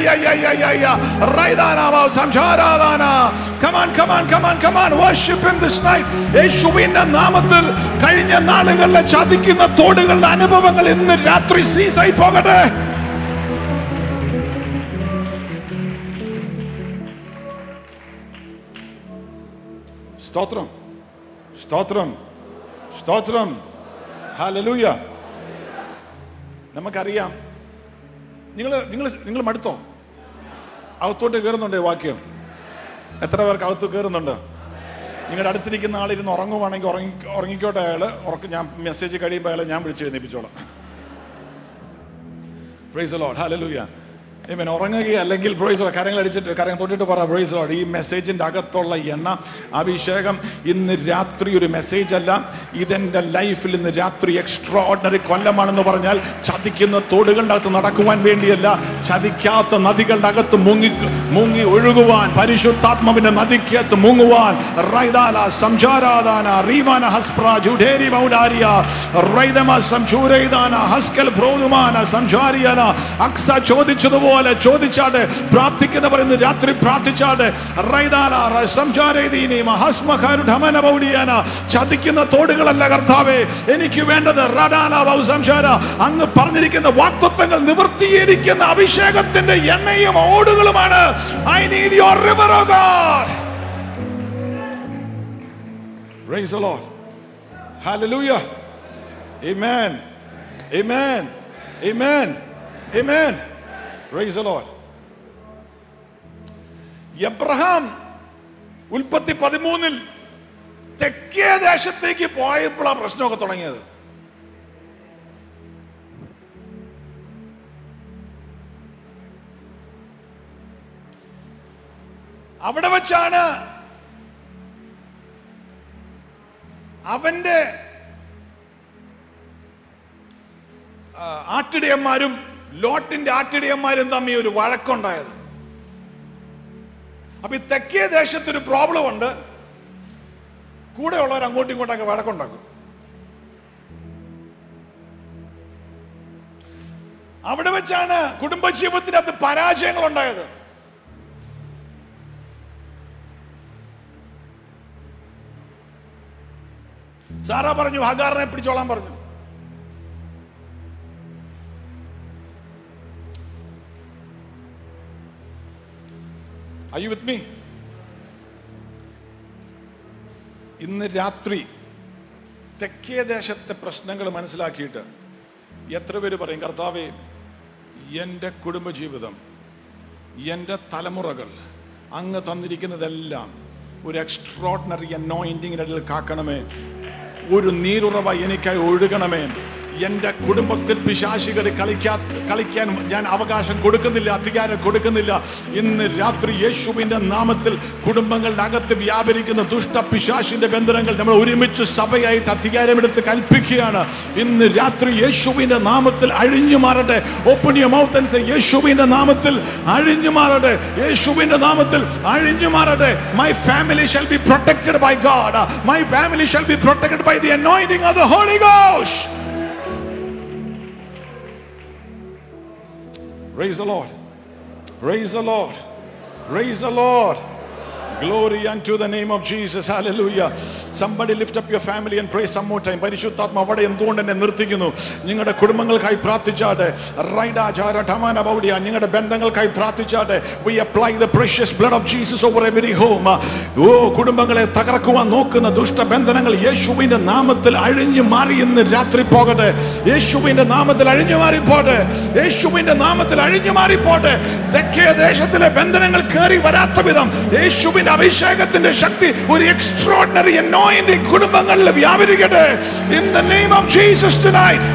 come on come on come on come on worship in this night യേശുവിന്റെ നാമത്തിൽ കഴിഞ്ഞ നാളുകളിലെ ചതിക്കുന്ന തോടുകളുടെ അനുഭവങ്ങൾ ഇന്ന് രാത്രി സീസായി പോകട്ടെ സ്തോത്രം സ്തോത്രം സ്തോത്രം ഹല്ലേലൂയ നമുക്കറിയാം നിങ്ങൾ നിങ്ങൾ നിങ്ങൾ മടുത്തോ അകത്തോട്ട് കയറുന്നുണ്ട് ഈ വാക്യം എത്ര പേർക്ക് അകത്ത് കയറുന്നുണ്ട് നിങ്ങളുടെ അടുത്തിരിക്കുന്ന ആളിരുന്ന് ഉറങ്ങുവാണെങ്കിൽ ഉറങ്ങി ഉറങ്ങിക്കോട്ടെ അയാൾ ഉറക്കം ഞാൻ മെസ്സേജ് കഴിയുമ്പോൾ അയാളെ ഞാൻ വിളിച്ച് എഴുന്നേപ്പിച്ചോളാം പ്രൈസ് ലോഡ് ഹല്ലേലൂയ ഇവൻ ഉറങ്ങുകയോ അല്ലെങ്കിൽ ബ്രോയ്സോ കരങ്ങൾ അടിച്ചിട്ട് കരങ്ങൾ തൊട്ടിട്ട് പറ ബ്രോയ്സോ ഈ മെസ്സേജിന്റെ അകത്തുള്ള എണ്ണ അഭിഷേകം ഇന്ന് രാത്രി ഒരു മെസ്സേജ് അല്ല ഇതെന്റെ ലൈഫിൽ ഇന്ന് രാത്രി എക്സ്ട്രാ ഓർഡിനറി കൊല്ലമാണെന്ന് പറഞ്ഞാൽ ചതിക്കുന്ന തോടുകളുടെ അകത്ത് നടക്കുവാൻ വേണ്ടിയല്ല ചതിക്കാത്ത നദികളുടെ അകത്ത് മുങ്ങി മുങ്ങി ഒഴുകുവാൻ പരിശുദ്ധാത്മാവിന്റെ നദിക്കകത്ത് മുങ്ങുവാൻ റൈദാല സംജാരാദാന റീമാന ഹസ്പ്ര ജുഡേരി മൗലാരിയ റൈദമ സംജൂരൈദാന ഹസ്കൽ ഭ്രോതുമാന സംജാരിയന അക്സ ചോദിച്ചതുപോലെ ചോദിച്ചാട് പ്രാർത്ഥിക്കുന്നവർ ഇന്ന് രാത്രി പ്രാർത്ഥിച്ചാട് റൈദാല റ- സംജാരൈദീനി മഹസ്മഖരുഢമന മൗലിയാന ചതിക്കുന്ന തോടുകളല്ല കർത്താവേ എനിക്ക് വേണ്ടത് റഡാന വൗ സംസാര അങ്ങ് പറഞ്ഞിരിക്കുന്ന വാക്തത്വങ്ങൾ നിവർത്തിയിരിക്കുന്ന അഭിഷേകത്തിന്റെ എണ്ണയും ഓടുകളുമാണ് I need your river oh God Praise the Lord. Hallelujah. Amen. Amen. Amen. Amen. Praise the Lord. Abraham ഉൽപ്പത്തി പതിമൂന്നിൽ തെക്കേ ദേശത്തേക്ക് പോയപ്പോഴാണ് പ്രശ്നമൊക്കെ തുടങ്ങിയത് അവിടെ വെച്ചാണ് അവന്റെ ആ, ആട്ടിടയന്മാരും ലോട്ടിന്റെ ആട്ടിടയന്മാരും തമ്മിൽ ഒരു വഴക്കുണ്ടായത് അപ്പൊ ഈ തെക്കേ ദേശത്ത് ഒരു പ്രോബ്ലം ഉണ്ട് കൂടെ ഉള്ളവർ അങ്ങോട്ടും ഇങ്ങോട്ടൊക്കെ വഴക്കുണ്ടാക്കും അവിടെ വെച്ചാണ് കുടുംബജീവിതത്തിനകത്ത് പരാജയങ്ങൾ ഉണ്ടായത് സാറാ പറഞ്ഞു ഹഗാറിനെ പിടിച്ചോളാൻ പറഞ്ഞു Are you with me? ഇന്ന് രാത്രി തെക്കേ ദേശത്തെ പ്രശ്നങ്ങൾ മനസ്സിലാക്കിയിട്ട് എത്ര പേര് പറയും കർത്താവേ എൻ്റെ കുടുംബജീവിതം എൻ്റെ തലമുറകൾ അങ്ങ് തന്നിരിക്കുന്നതെല്ലാം ഒരു എക്സ്ട്രോഡിനറി അനോയിൻറ്റിങ്ങിൻ്റെ ഇടയിൽ കാക്കണമേ ഒരു നീരുറവ എനിക്കായി ഒഴുകണമേ എൻ്റെ കുടുംബത്തിൽ പിശാശികർ കളിക്കാ കളിക്കാൻ ഞാൻ അവകാശം കൊടുക്കുന്നില്ല അധികാരം കൊടുക്കുന്നില്ല ഇന്ന് രാത്രി യേശുവിൻ്റെ നാമത്തിൽ കുടുംബങ്ങളുടെ അകത്ത് വ്യാപരിക്കുന്ന ദുഷ്ട പിശാശിന്റെ ബന്ധനങ്ങൾ നമ്മൾ ഒരുമിച്ച് സഭയായിട്ട് അധികാരമെടുത്ത് കൽപ്പിക്കുകയാണ് ഇന്ന് രാത്രി യേശുവിൻ്റെ നാമത്തിൽ അഴിഞ്ഞു മാറട്ടെ open your mouth and say യേശുവിൻ്റെ നാമത്തിൽ അഴിഞ്ഞു മാറട്ടെ യേശുവിൻ്റെ നാമത്തിൽ അഴിഞ്ഞു മാറട്ടെ my family shall be protected by God my family shall be protected by the anointing of the Holy Ghost Praise the Lord. Praise the Lord. Praise the Lord. Glory unto the name of Jesus. Hallelujah. Somebody lift up your family and pray some more time. പരിശുദ്ധാത്മ അവിടെ എന്തുകൊണ്ട് എന്നെ നിർത്തിക്കുന്നു നിങ്ങളുടെ കുടുംബങ്ങൾക്കായി പ്രാർത്ഥിച്ചാട്ടെ റൈഡാ ചാര ടമാന ബൗഡിയ നിങ്ങളുടെ ബന്ധങ്ങൾക്കായി പ്രാർത്ഥിച്ചാട്ടെ we apply the precious blood of Jesus over every home ഓ കുടുംബങ്ങളെ തകർക്കുവാൻ നോക്കുന്ന ദുഷ്ടബന്ധനങ്ങൾ യേശുവിന്റെ നാമത്തിൽ അഴിഞ്ഞു മാറി ഇന്ന് രാത്രി പോകട്ടെ യേശുവിന്റെ നാമത്തിൽ അഴിഞ്ഞു മാറിപ്പോട്ടെ യേശുവിന്റെ നാമത്തിൽ അഴിഞ്ഞു മാറിപ്പോട്ടെ തെക്കേ ദേശത്തിലെ ബന്ധനങ്ങൾ കയറി വരാത്ത വിധം യേശുവിന്റെ അഭിഷേകത്തിന്റെ ശക്തി ഒരു എക്സ്ട്രോഡിനറി അനോയിന്റിംഗ് കുടുംബങ്ങളിൽ വ്യാപരിക്കട്ടെ in the name of Jesus tonight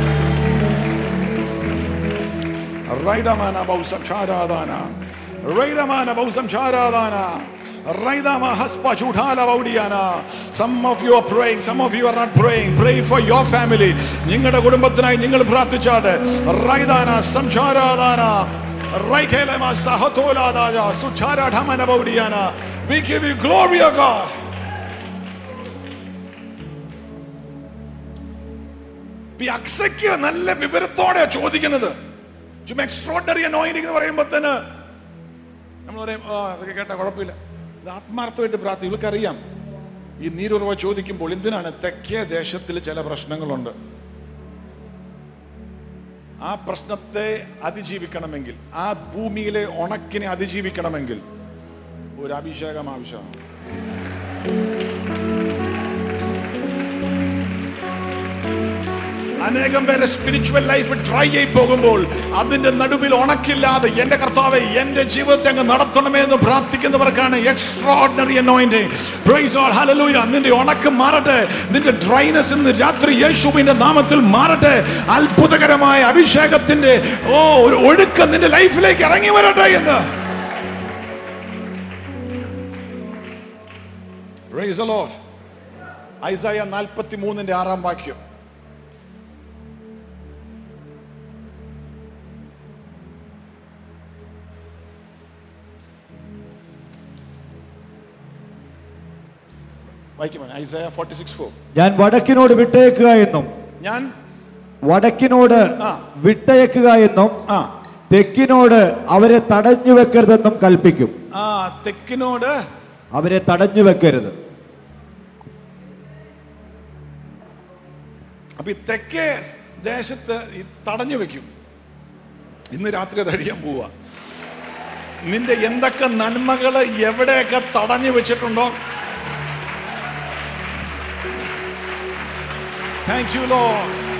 റൈഡമാന ബൗസം ഷാരാദാന റൈഡമാന ബൗസം ഷാരാദാന റൈദാമ ഹസ്പ ചൂഢാല ബൗഡിയാന some of you are praying some of you are not praying pray for your family നിങ്ങളുടെ കുടുംബത്തിനായി നിങ്ങൾ പ്രാർത്ഥിച്ചാട്ടെ റൈദാന സംഷാരാദാന റൈഖേലമ സഹതോലാദാജ സുചാര ഢമന ബൗഡിയാന we give you glory o god ഈ അക്സയ്ക്ക് നല്ല വിവരത്തോടെ ചോദിക്കുന്നത് ചുമ്മാ എക്സ്ട്രോഡറി അനോയിനിങ് എന്ന് പറയുമ്പോൾ തന്നെ നമ്മൾ പറയും ആ അതൊക്കെ കേട്ടാ കുഴപ്പമില്ല ഇത് ആത്മാർത്ഥമായിട്ട് പ്രാർത്ഥി ഇവൾക്കറിയാം ഈ നീരുറവ ചോദിക്കുമ്പോൾ എന്തിനാണ് തെക്കേ ദേശത്തിൽ ചില പ്രശ്നങ്ങളുണ്ട് ആ പ്രശ്നത്തെ അതിജീവിക്കണമെങ്കിൽ ആ ഭൂമിയിലെ ഉണക്കിനെ അതിജീവിക്കണമെങ്കിൽ ഒരു അഭിഷേകം ആവശ്യമാണ് അനേകം പേരെ സ്പിരിച്വൽ ലൈഫ് ട്രൈ ആയി പോകുമ്പോൾ അതിന്റെ നടുവിൽ ഉണക്കില്ലാതെ എന്റെ കർത്താവെ എന്റെ ജീവിതത്തെ അങ്ങ് നടത്തണമേ എന്ന് പ്രാർത്ഥിക്കുന്നവർക്കാണ് extraordinary anointing praise all hallelujah നിന്റെ ഉണക്ക് മാറട്ടെ നിന്റെ ഡ്രൈനസ് ഇന്ന് രാത്രി യേശുവിന്റെ നാമത്തിൽ മാറട്ടെ അത്ഭുതകരമായ അഭിഷേകത്തിന്റെ ഓ ഒരു ഒഴുക്കം നിന്റെ ലൈഫിലേക്ക് ഇറങ്ങി വരട്ടെ എന്ന് Praise the Lord. ഐസായ നാൽപ്പത്തി മൂന്നിന്റെ ആറാം വാക്യം വായിക്കുമോ ഐസായ ഫോർട്ടി സിക്സ് ഫോർ ഞാൻ വടക്കിനോട് വിട്ടയക്കുക എന്നും ഞാൻ വടക്കിനോട് ആ. വിട്ടയക്കുക എന്നും ആ തെക്കിനോട് അവരെ തടഞ്ഞു വെക്കരുതെന്നും കൽപ്പിക്കും ആ തെക്കിനോട് അവരെ തടഞ്ഞു വെക്കരുത് അപ്പൊ ഈ തെക്കേ ദേശത്ത് ഈ തടഞ്ഞു വെക്കും ഇന്ന് രാത്രി അത് അടിയാൻ പോവാ നിന്റെ എന്തൊക്കെ നന്മകള് എവിടെയൊക്കെ തടഞ്ഞു വെച്ചിട്ടുണ്ടോ thank you Lord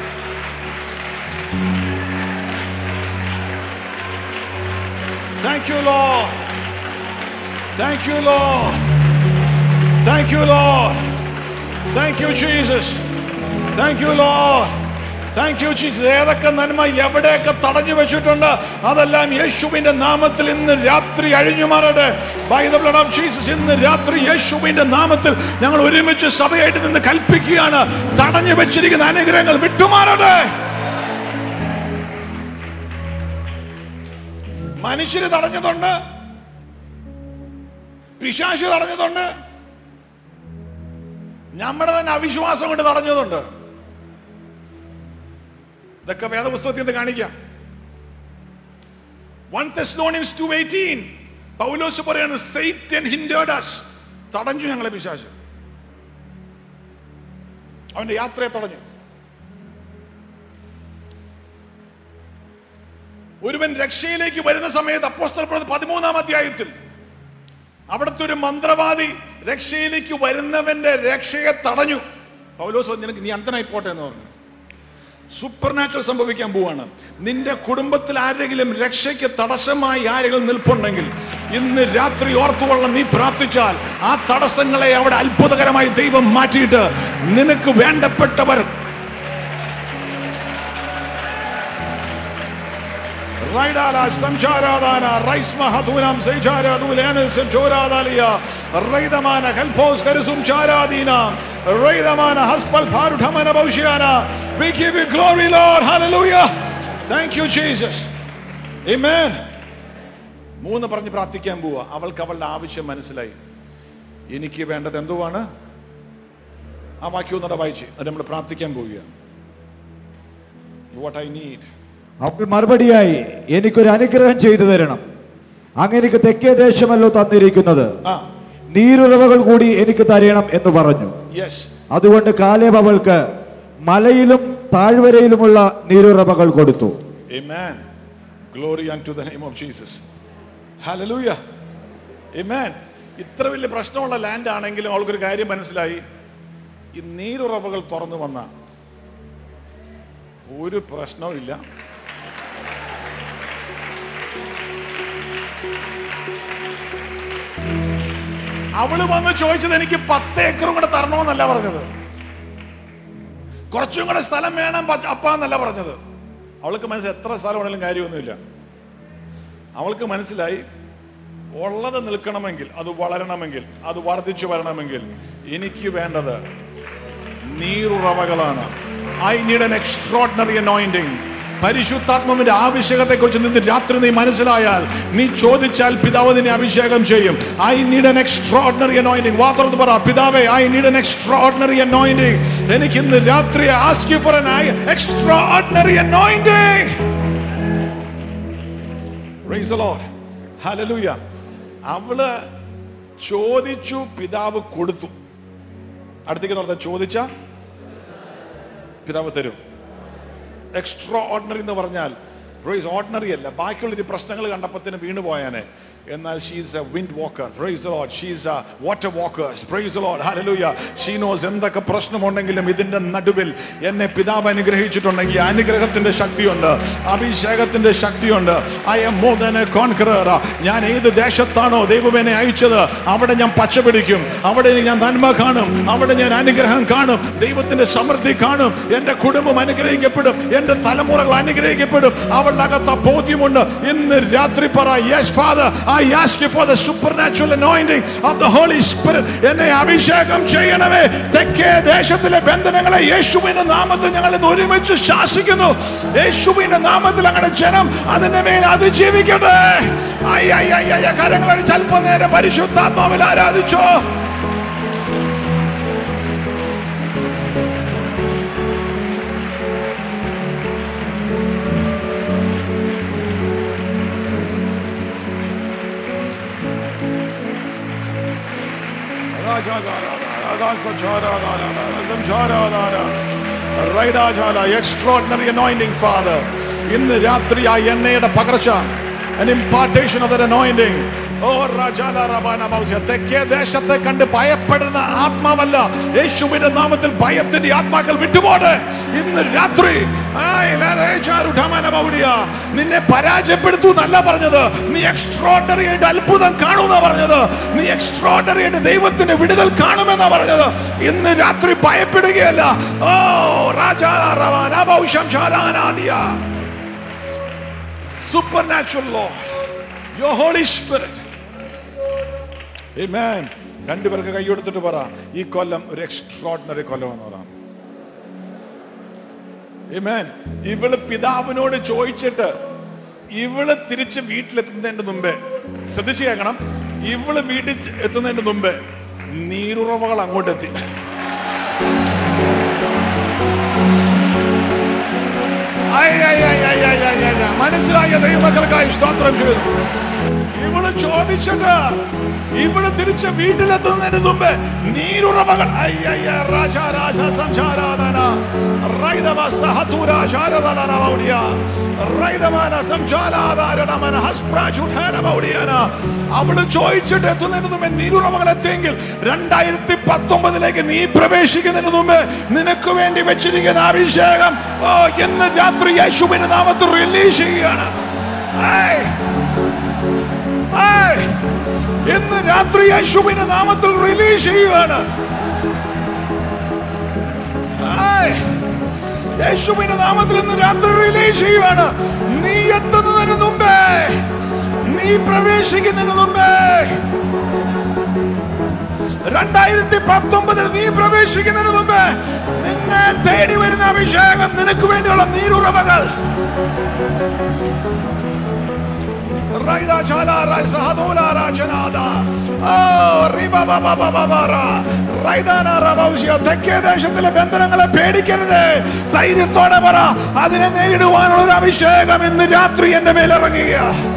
thank you Lord thank you Lord thank you Lord thank you Jesus thank you Lord thank you Jesus ഏതൊക്കെ നന്മ എവിടെയൊക്കെ തടഞ്ഞു വെച്ചിട്ടുണ്ട് അതെല്ലാം യേശുവിന്റെ നാമത്തിൽ ഇന്ന് രാത്രി അഴിഞ്ഞു മാറട്ടെ by the blood of Jesus ഇന്ന് രാത്രി യേശുവിന്റെ നാമത്തിൽ ഞങ്ങൾ ഒരുമിച്ച് സഭയായിട്ട് നിന്ന് കൽപ്പിക്കുകയാണ് തടഞ്ഞു വെച്ചിരിക്കുന്ന അനുഗ്രഹങ്ങൾ വിട്ടുമാറട്ടെ മനുഷ്യര് തടഞ്ഞതുണ്ട് പിശാശ് തടഞ്ഞതുണ്ട് നമ്മുടെ തന്നെ അവിശ്വാസം കൊണ്ട് തടഞ്ഞതുണ്ട് ഇതൊക്കെ വേദപുസ്തകത്തിൽ നിന്ന് കാണിക്കാം വൺ തെസ്ലോണിൻസ് ടു എയ്റ്റീൻ പൗലോസ് പറയാണ് സൈറ്റൻ ഹിൻഡേർഡ് us തടഞ്ഞു ഞങ്ങളെ പിശാച് അവന്റെ യാത്രയെ തടഞ്ഞു ഒരുവൻ രക്ഷയിലേക്ക് വരുന്ന സമയത്ത് അപ്പോസ്തല പ്രവൃത്തി പതിമൂന്നാം അധ്യായത്തിൽ അവിടുത്തെ ഒരു മന്ത്രവാദി രക്ഷയിലേക്ക് വരുന്നവന്റെ രക്ഷയെ തടഞ്ഞു പൗലോസ് പറഞ്ഞു, നിനക്ക് നീ അന്തനായി പോട്ടെ എന്ന് പറഞ്ഞു സൂപ്പർ നാച്ചുറൽ സംഭവിക്കാൻ പോവാണ് നിന്റെ കുടുംബത്തിൽ ആരെങ്കിലും രക്ഷയ്ക്ക് തടസ്സമായി ആരെങ്കിലും നിൽപ്പുണ്ടെങ്കിൽ ഇന്ന് രാത്രി ഓർത്തുകൊള്ളണം നീ പ്രാർത്ഥിച്ചാൽ ആ തടസ്സങ്ങളെ അവിടെ അത്ഭുതകരമായി ദൈവം മാറ്റിയിട്ട് നിനക്ക് വേണ്ടപ്പെട്ടവർ റൈഡാല സംചാരാദാന റൈസ്മ ഹതുനാം സൈചാരാദുലേന സംചോരാദാലിയ റൈദമാന ഹൽഫോസ് കരുസും ചാരാദീനാം റൈദമാന ഹസ്പൽ ഭാരുഠമന ഭൗഷ്യാന we give you glory lord hallelujah thank you jesus amen മൂന്ന് പറഞ്ഞ് പ്രാർത്ഥിക്കാൻ പോവാ അവൾക്ക് അവളുടെ ആവശ്യം മനസ്സിലായി എനിക്ക് വേണ്ടത് എന്തുവാണ് ആ വാക്യം ഒന്നുകൂടെ വായിച്ച് അത് നമ്മൾ പ്രാർത്ഥിക്കാൻ പോവുകയാണ് വാട്ട് ഐ നീഡ് അവൾ മറുപടിയായി എനിക്കൊരു അനുഗ്രഹം ചെയ്തു തരണം അങ്ങ് എനിക്ക് തെക്കേ ദേശമല്ലോ തന്നിരിക്കുന്നത് ആ നീരുറവകൾ കൂടി എനിക്ക് തരണം എന്ന് പറഞ്ഞു യെസ് അതുകൊണ്ട് കാലേബ് അവൾക്ക് മലയിലും താഴ്വരയിലുമുള്ള നീരുറവകൾ കൊടുത്തു Amen. Glory unto the name of Jesus. Hallelujah. Amen. ഇത്ര വലിയ പ്രശ്നമുള്ള ലാൻഡ് ആണെങ്കിലും അവൾക്കൊരു കാര്യം മനസ്സിലായി ഈ നീരുറവകൾ തുറന്നു വന്ന ഒരു പ്രശ്നവും ഇല്ല അവള് വന്ന് ചോദിച്ചത് എനിക്ക് പത്ത് ഏക്കറും കൂടെ തരണമെന്നല്ല പറഞ്ഞത് കുറച്ചും കൂടെ സ്ഥലം വേണം പച്ച- അപ്പ എന്നല്ല പറഞ്ഞത് അവൾക്ക് മനസ്സിൽ എത്ര സ്ഥലമാണെങ്കിലും കാര്യമൊന്നുമില്ല അവൾക്ക് മനസ്സിലായി ഉള്ളത് നിൽക്കണമെങ്കിൽ അത് വളരണമെങ്കിൽ അത് വർദ്ധിച്ചു വരണമെങ്കിൽ എനിക്ക് വേണ്ടത് നീറുറവകളാണ് I need an extraordinary anointing പരിശുദ്ധാത്മാവിന്റെ ആവശ്യകത്തെ കുറിച്ച് നിന്ന് രാത്രി നീ മനസ്സിലായാൽ നീ ചോദിച്ചാൽ പിതാവ് നിന്നെ അഭിഷേകം ചെയ്യും I need an extraordinary anointing വാർത്തത് പറ പിതാവേ I need an extraordinary anointing എനിക്ക് ഇന്ന് രാത്രി ask you for an extraordinary anointing Praise the Lord. Hallelujah. അവള് ചോദിച്ചു പിതാവ് കൊടുത്തു അടുത്തേക്ക് നടത്ത ചോദിച്ച പിതാവ് തരും എക്സ്ട്രാ ഓർഡിനറി എന്ന് പറഞ്ഞാൽ പ്രൈസ് ഓർഡിനറി അല്ല ബാക്കിയുള്ള പ്രശ്നങ്ങൾ കണ്ടപ്പത്തിന് വീണു പോയാനെ എന്നാൽ she's a wind walker praise Lord she's a water walker praise Lord hallelujah she knows എന്തൊക്കെ പ്രശ്നമുണ്ടെങ്കിലും ഇതിന്റെ നടുവിൽ എന്നെ പിതാവ് അനുഗ്രഹിച്ചിട്ടുണ്ടെങ്കിൽ ഈ അനുഗ്രഹത്തിന്റെ ശക്തിയുണ്ട് അഭിഷേകത്തിന്റെ ശക്തിയുണ്ട് I am more than a conqueror ഞാൻ ഏത് ദേശത്താണോ ദൈവം എന്നെ അയച്ചത് അവിടെ ഞാൻ പച്ചപിടിക്കും അവിടെ ഞാൻ നന്മ കാണും അവിടെ ഞാൻ അനുഗ്രഹം കാണും ദൈവത്തിന്റെ സമൃദ്ധി കാണും എന്റെ കുടുംബം അനുഗ്രഹിക്കപ്പെടും എന്റെ തലമുറകൾ അനുഗ്രഹിക്കപ്പെടും അവളുടെ അകത്ത് ആ ബോധ്യമുണ്ട് ഇന്ന് രാത്രി പറ yes father I ask you for the supernatural anointing of the Holy Spirit എന്നെ അഭിഷേകം ചെയ്യണമേ തെക്കേ ദേശത്തിലെ ബന്ധനങ്ങളെ യേശുവിന്റെ നാമത്തിൽ ഞങ്ങൾ ഇന്ന് ഒരുമിച്ച് ശാസിക്കുന്നു യേശുവിന്റെ നാമത്തിൽ അങ്ങനെ ജനം അതിന്റെ മേൽ അതിജീവിക്കട്ടെ ഐ ഐ ഐ ഐ കരങ്ങളിൽ അല്പം നേരം പരിശുദ്ധാത്മാവിൽ ആരാധിച്ചോ എക്സ്ട്രോർഡിനറി അനോയിന്റിംഗ് ഫാദർ ഇന്ന് രാത്രി ആ എണ്ണയുടെ പകർച്ച an impartation of that anointing ഓ രാജാല റബാന മൗസ്യ തെക്കേ ദേശത്തെ കണ്ട് ഭയപ്പെടുന്ന ആത്മാവല്ല യേശുവിന്റെ നാമത്തിൽ ഭയത്തിന്റെ ആത്മാക്കൾ വിട്ടുപോട്ടെ ഇന്ന് രാത്രി ആയ് ലരേജാരു ഢമന ബൗഡിയ. നിന്നെ പരാജയപ്പെടുത്തു എന്നല്ല പറഞ്ഞത് നീ എക്സ്ട്രോർഡറി ആയിട്ട് അത്ഭുതം കാണുമെന്നാ പറഞ്ഞത് നീ എക്സ്ട്രോർഡറി ആയിട്ട് ദൈവത്തിന്റെ വിടുതൽ കാണുമെന്നാ പറഞ്ഞത് ഇന്ന് രാത്രി ഭയപ്പെടുകയല്ല ഓ Raja റബാന ബൗഷം ശാലാനാദിയ supernatural Lord, your Holy Spirit. Amen. രണ്ടുപേർക്ക് കൈ കൊടുത്തിട്ട് പറ ഈ കൊല്ലം ഒരു എക്സ്ട്രോർഡിനറി കൊല്ലം എന്ന് പറ Amen. ഇവള് പിതാവിനോട് ചോദിച്ചിട്ട് ഇവള് തിരിച്ച് വീട്ടിലെത്തുന്നതിന്റെ മുമ്പേ ശ്രദ്ധിച്ചു കേൾക്കണം ഇവള് വീട്ടിൽ എത്തുന്നതിന്റെ മുമ്പേ നീരുറവകൾ അങ്ങോട്ട് എത്തി I, I, I, I, I, I, I, I. മനസ്സിലായ ദൈവമക്കൾക്കായി സ്തോത്രം ചെയ്തു ഇവള് ചോദിച്ചിട്ട് ഇവള് തിരിച്ച് വീട്ടിലെത്തുന്നതിന് മുമ്പ് നീരുറവകൾ ഐ, ഐ, ഐ, രാജ, രാജ, സംസാരാധന. റൈതവ സഹതുര ശാരദന മൗഢ്യ. റൈതമാന സംസാരാധാരണമന ഹസ്പ്രാചുഠാന മൗഢ്യന. അവള് ചോദിച്ചിട്ട് എത്തുന്നതിന് മുമ്പ് നീരുറവകൾ എത്തിയെങ്കിൽ രണ്ടായിരത്തി പത്തൊമ്പതിലേക്ക് നീ പ്രവേശിക്കുന്നതിന് മുമ്പ് നിനക്ക് വേണ്ടി വെച്ചിരിക്കുന്ന അഭിഷേകം ഓ ഇന്ന് രാത്രി യേശുവിന്റെ നാമത്തിൽ റിലീസ് ചെയ്യുകയാണ് ഏയ്. ഏയ്. ഇന്ന് രാത്രി യേശുവിന്റെ നാമത്തിൽ റിലീസ് ചെയ്യുകയാണ് ഏയ്. യേശുവിന്റെ നാമത്തിൽ ഇന്ന് രാത്രി റിലീസ് ചെയ്യുകയാണ് നീ എത്തുന്നതിന് മുമ്പേ നീ പ്രവേശിക്കുന്നതിന് മുമ്പേ രണ്ടായിരത്തി പത്തൊമ്പതിൽ നീ പ്രവേശിക്കുന്നതിന് മുമ്പ് നിന്നെ തേടി വരുന്ന അഭിഷേകം നിനക്ക് വേണ്ടിയുള്ള നീരുറവകൾ റൈദ ചാല റൈ സഹദോല രാജനാദ. ആ, റിബ ബ ബ ബ ബ ബ റ. റൈദാന റബൗഷ്യ. തെക്കേ ദേശത്തിലെ ബന്ധനങ്ങളെ പേടിക്കരുത് ധൈര്യത്തോടെ പറ അതിനെ നേരിടുവാനുള്ള ഒരു അഭിഷേകം ഇന്ന് രാത്രി എന്റെ മേൽ ഇറങ്ങുക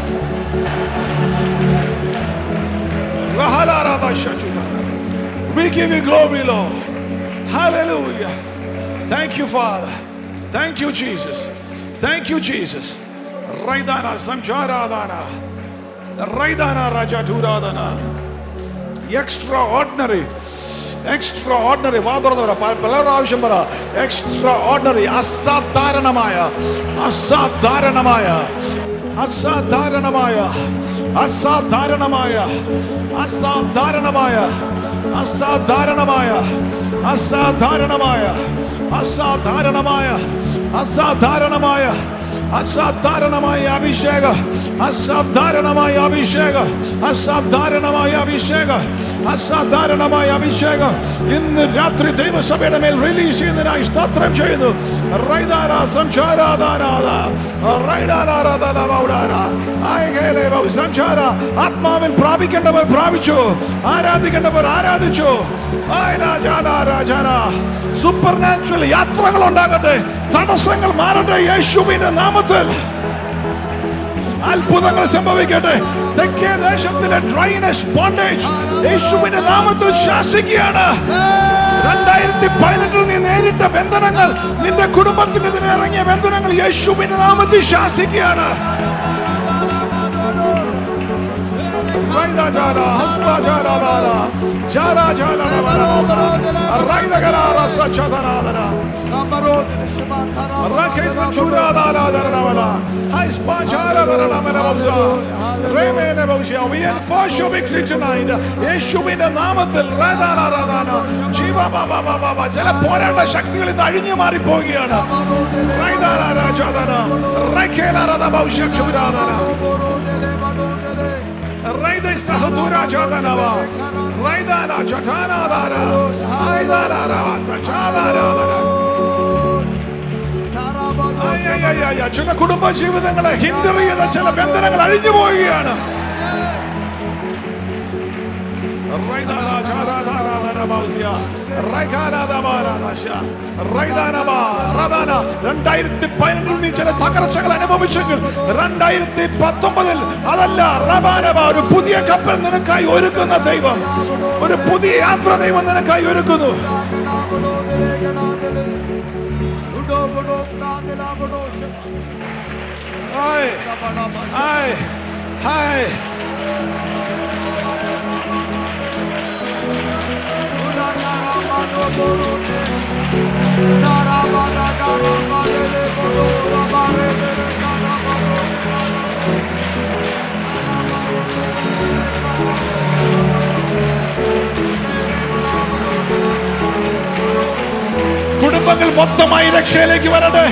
റഹലാരാധ ശചുതാന. We give you glory, Lord. Hallelujah. Thank you, Father. Thank you, Jesus. Thank you, Jesus. Raidana Samcharadana. Raidana Rajaturadana. Extraordinary extraordinary വാ തുറന്ന് പറ പല പല പ്രാവശ്യം പറ എക്സ്ട്രാ ഓർഡിനറി അസാധാരണമായ അസാധാരണമായ അസാധാരണമായ അസാധാരണമായ അസാധാരണമായ അസാധാരണമായ അസാധാരണമായ അസാധാരണമായ അസാധാരണമായ അസാധാരണമായ അഭിഷേക അസാധാരണമായ അഭിഷേക അസാധാരണമായ അഭിഷേക അസാധാരണമായ അഭിഷേകം ഇന്ന് രാത്രി ദൈവസഭയുടെ മേൽ റിലീസ് ചെയ്യുന്നതിനായി സ്തോത്രം ചെയ്യുന്നു റൈദാന സംസാരാധാനാഥ. റൈഡാനാരാധന മൗഡാന. ആയകേലെ ബഹു സംസാര. ആത്മാവിൽ പ്രാപിക്കേണ്ടവർ പ്രാപിച്ചു ആരാധിക്കേണ്ടവർ ആരാധിച്ചു സൂപ്പർ നാച്ചുറൽ യാത്രകൾ ഉണ്ടാകട്ടെ തടസ്സങ്ങൾ മാറട്ടെ യേശുവിന്റെ നാമത്തിൽ അത്ഭുതങ്ങൾ സംഭവിക്കട്ടെ തെക്കേ ദേശത്തിലെ ഡ്രൈനസ് ബോണ്ടേജ് യേശുവിന്റെ നാമത്തിൽ ശാസിക്കുകയാണ് രണ്ടായിരത്തി പതിനെട്ടിൽ നീ നേരിട്ട ബന്ധനങ്ങൾ നിന്റെ കുടുംബത്തിനെതിരെ ഇറങ്ങിയ ബന്ധനങ്ങൾ യേശുവിന്റെ നാമത്തിൽ ശാസിക്കുകയാണ് Raida jara, haspa jara bara, jara jara bara bara, raida gara rasa chadana dara, rake sanchura dara dara dara, haspa jara dara dara bauza, reme ne bauza. We enforce your victory tonight. യേശുവിന്റെ നാമത്തിൽ റാദാന റാദാന, ജീവ ബാബ ബാബ ബാബ. ചില പോരാട്ട ശക്തികൾ ഇന്ന് അഴിഞ്ഞു മാറി പോവുകയാണ് റൈദാന രാജാദാന, റേഖേന റാദാ ബൗഷ ചൂരാദാന. Raida Sahadura Jadanava, Raidana Jatana Dara, Aidana Rava, Sachada Dara. അയ്യയ്യയ്യ, ചില കുടുംബ ജീവിതങ്ങളെ ഹിന്ദർ ചെയ്ത ചില ബന്ധനങ്ങൾ അഴിഞ്ഞു പോവുകയാണ് റൈദാന ജാദാദാദാദാന ബൗസിയ, റൈഖാനാദാബാരാദാശ, റൈദാനബ, റദാന. രണ്ടായിരത്തി പതിനെട്ടിൽ നീ ചില തകർച്ചകൾ അനുഭവിച്ചെങ്കിൽ രണ്ടായിരത്തി പത്തൊമ്പതിൽ അതല്ല റബാനബ ഒരു പുതിയ കപ്പൽ നിനക്കായി ഒരുക്കുന്ന ദൈവം ഒരു പുതിയ യാത്ര ദൈവം നിനക്കായി ഒരുക്കുന്നു ഹായ് ഹായ് ഹായ് കുടുംബങ്ങൾ മൊത്തമായി രക്ഷയിലേക്ക് വരട്ടെ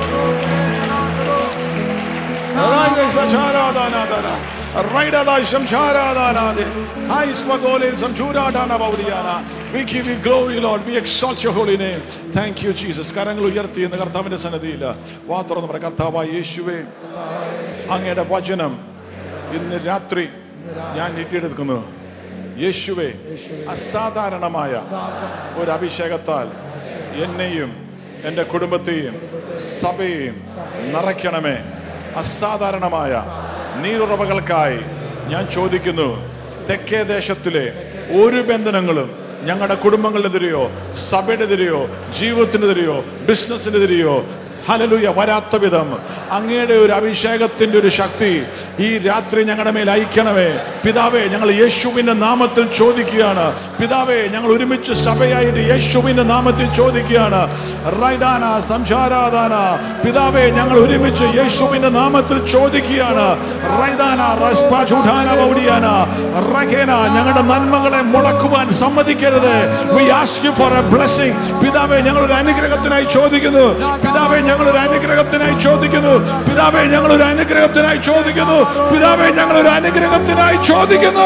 Raida Sacharadhanadana, Raidada Shamcharadhanade, Hai Smagole Samchuradana Baudiana. We give you glory, Lord. We exalt your holy name. Thank you, Jesus. കരങ്ങൾ ഉയർത്തി എന്ന് കർത്താവിന്റെ സന്നദ്ധിയില്ല വാ തുറന്ന് പറ കർത്താവായ യേശുവേ അങ്ങയുടെ വചനം ഇന്ന് രാത്രി ഞാൻ നീട്ടിയെടുക്കുന്നു യേശുവേ അസാധാരണമായ ഒരു അഭിഷേകത്താൽ എന്നെയും എൻ്റെ കുടുംബത്തെയും സഭയെയും നിറയ്ക്കണമേ അസാധാരണമായ നീരുറവകൾക്കായി ഞാൻ ചോദിക്കുന്നു തെക്കേ ദേശത്തിലെ ഒരു ബന്ധനങ്ങളും ഞങ്ങളുടെ കുടുംബങ്ങളിലെതിരെയോ സഭയുടെതിരെയോ ജീവിതത്തിനെതിരെയോ ബിസിനസ്സിനെതിരെയോ ഹലലുയ വരാത്ത വിധം അങ്ങയുടെ ഒരു അഭിഷേകത്തിന്റെ ഒരു ശക്തി ഈ രാത്രി ഞങ്ങളുടെ മേൽ അയക്കണമേ പിതാവേ ഞങ്ങൾ യേശുവിന്റെ നാമത്തിൽ ചോദിക്കുകയാണ് പിതാവേ ഞങ്ങൾ ഒരുമിച്ച് സഭയായിട്ട് യേശുവിന്റെ നാമത്തിൽ ചോദിക്കുകയാണ് റൈഡാന സംസാരാദാന പിതാവേ ഞങ്ങൾ ഒരുമിച്ച് യേശുവിന്റെ നാമത്തിൽ ചോദിക്കുകയാണ് റൈദാന റസ്പാചുഡാന ബൗഡിയാന റഖേന ഞങ്ങളുടെ നന്മകളെ മുടക്കുവാൻ സമ്മതിക്കരുത് we ask you for a blessing പിതാവേ ഞങ്ങൾ ഒരു അനുഗ്രഹത്തിനായി ചോദിക്കുന്നു പിതാവേ ഞങ്ങൾ ഒരു അനുഗ്രഹത്തിനായി ചോദിക്കുന്നു പിതാവേ ഞങ്ങൾ ഒരു അനുഗ്രഹത്തിനായി ചോദിക്കുന്നു പിതാവേ ഞങ്ങൾ ഒരു അനുഗ്രഹത്തിനായി ചോദിക്കുന്നു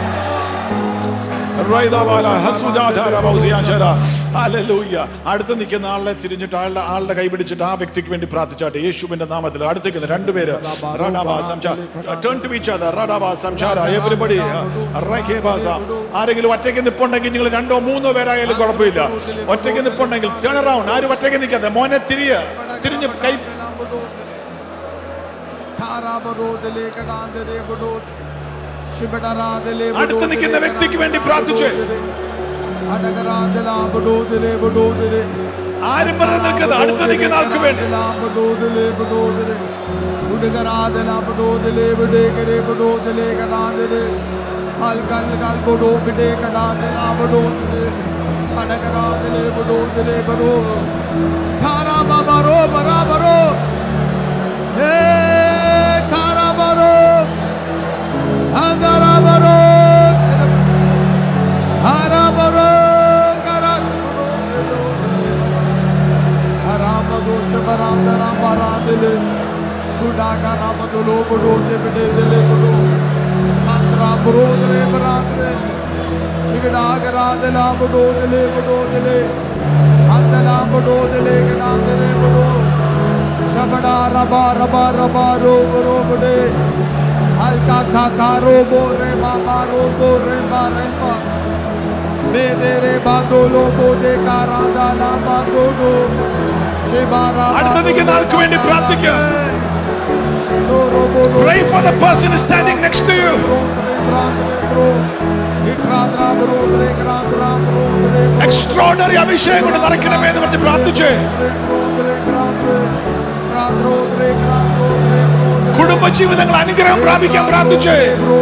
റൈദാവാല, ഹസുജാധാര ബൗസിയാചാര. ഹല്ലേലൂയ. അടുത്ത് നിൽക്കുന്ന ആളെ തിരിഞ്ഞിട്ട് ആളുടെ ആളുടെ കൈ പിടിച്ചിട്ട് ആ വ്യക്തിക്ക് വേണ്ടി പ്രാർത്ഥിച്ചാട്ടെ യേശുവിന്റെ നാമത്തിൽ അടുത്ത് നിൽക്കുന്ന രണ്ടുപേര് റഡാബ സംസാ ടേൺ ടു ഈച്ച് അതർ റഡാബ സംസാര എവരിബഡി റഖേബാസ ആരെങ്കിലും ഒറ്റയ്ക്ക് നിപ്പുണ്ടെങ്കിൽ നിങ്ങൾ രണ്ടോ മൂന്നോ പേരായാലും കുഴപ്പമില്ല ഒറ്റയ്ക്ക് നിപ്പുണ്ടെങ്കിൽ ടേൺ അറൗണ്ട് ആരും ഒറ്റയ്ക്ക് നിൽക്കാതെ മോനെ തിരിയ തിരിഞ്ഞ് കൈ അടുത്ത് നിൽക്കുന്ന വ്യക്തിക്ക് വേണ്ടി പ്രാർത്ഥിച്ച് ആരും വെറുതെ നിൽക്കരുത് അടുത്ത് നിൽക്കുന്ന ആൾക്ക് വേണ്ടി Shabada raba raba raba ro ro bode Alka kaka ro bo re ma ma ro bo re ma re ma Bede re bando lo bo de karanda la bando do Shibara അടുത്ത് നിൽക്കുന്ന ആൾക്ക് വേണ്ടി പ്രാർത്ഥിക്കുക Pray for the person standing next to you. Extraordinary അഭിഷേകം കൊണ്ട് നിറയ്ക്കണമേ എന്ന് പറഞ്ഞ് പ്രാർത്ഥിച്ച് കുടുംബജീവിതങ്ങൾ അനുഗ്രഹം പ്രാപിക്കാൻ പ്രാർത്ഥിച്ച്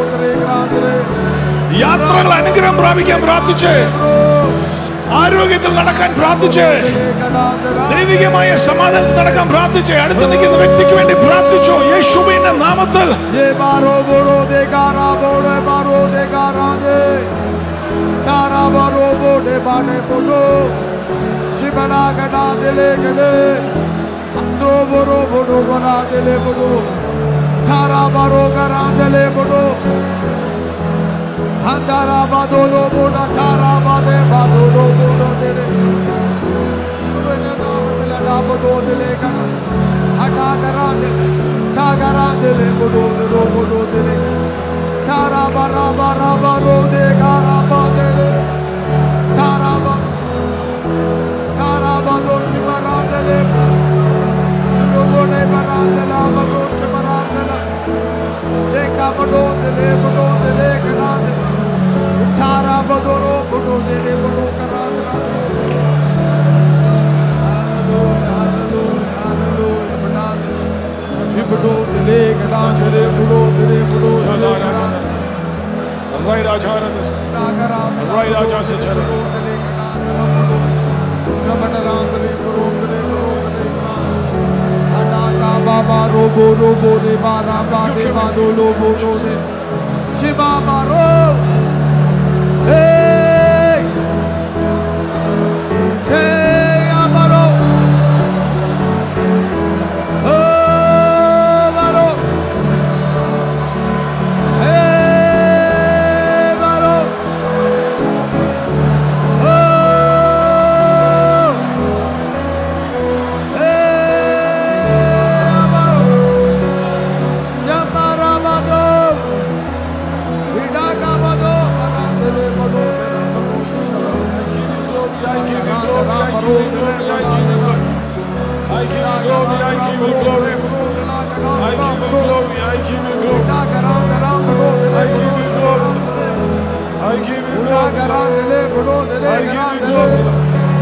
യാത്രകൾ അനുഗ്രഹം പ്രാപിക്കാൻ പ്രാർത്ഥിച്ച് ആരോഗ്യത്തിൽ നടക്കാൻ പ്രാർത്ഥിച്ച് ദൈവികമായ സമാധാനത്തിൽ നടക്കാൻ പ്രാർത്ഥിച്ച് അടുത്ത് നിൽക്കുന്ന വ്യക്തിക്ക് വേണ്ടി പ്രാർത്ഥിച്ചു യേശുവിന്റെ നാമത്തിൽ ये बारो बोरो दे गारा बोरे बारो दे गारा दे गारा बारो बोरे बाने बोलो शिबना गड़ा दिले गड़े अंदरो बोरो बोरो बना दिले बोलो गारा बारो गरा दिले बोलो अंधारा बादोलो बोला गारा बादे बादोलो बोलो दिले मैंने नाम दिला ना बोलो दिले गड़ा हटा करा दिले ता करा दिले बोलो बोलो बोलो दिले कारा बारा बारा बारो दे कारा बादले कारा बा कारा बादो शिवरा दिले लोगों ने बना दिला बदो शिवरा दिला देखा बदो दिले बदो दिले करा दिला कारा बदो रो बदो दिले बदो करा दिला Hallelujah, hallelujah, hallelujah, बना दिला शिवडो दिले करा दिले बदो दिले बदो दिले करा Right ആചാരത Right, Aja, Sachara. Baba robo robo de baramba de bado lobo no de Shiba baro Hey Hey amaro Oh baro Hey baro Oh Hey baro Shamarabado Vidagabado Arandele bado I give you glory, I give you glory, I give you glory, I give you glory, I give you glory, I give you glory, I give you glory, I give you glory.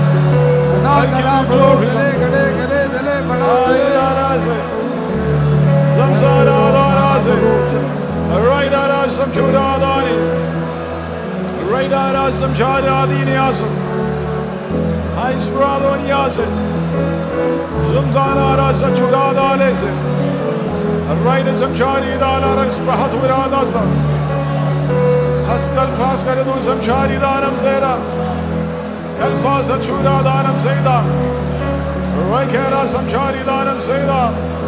Ayarase, Samsaradharase, Raidara Samchuradani, Raidara Samcharadiniasam, Aisradoniasam, Zumzanara Sachuradalese, Raida Samcharidana Sprahaturadasa, Haskal Praskaradu Samcharidanam Zera, Kalpa Sachuradhanam Seda, Raikera Samcharidanam Seda,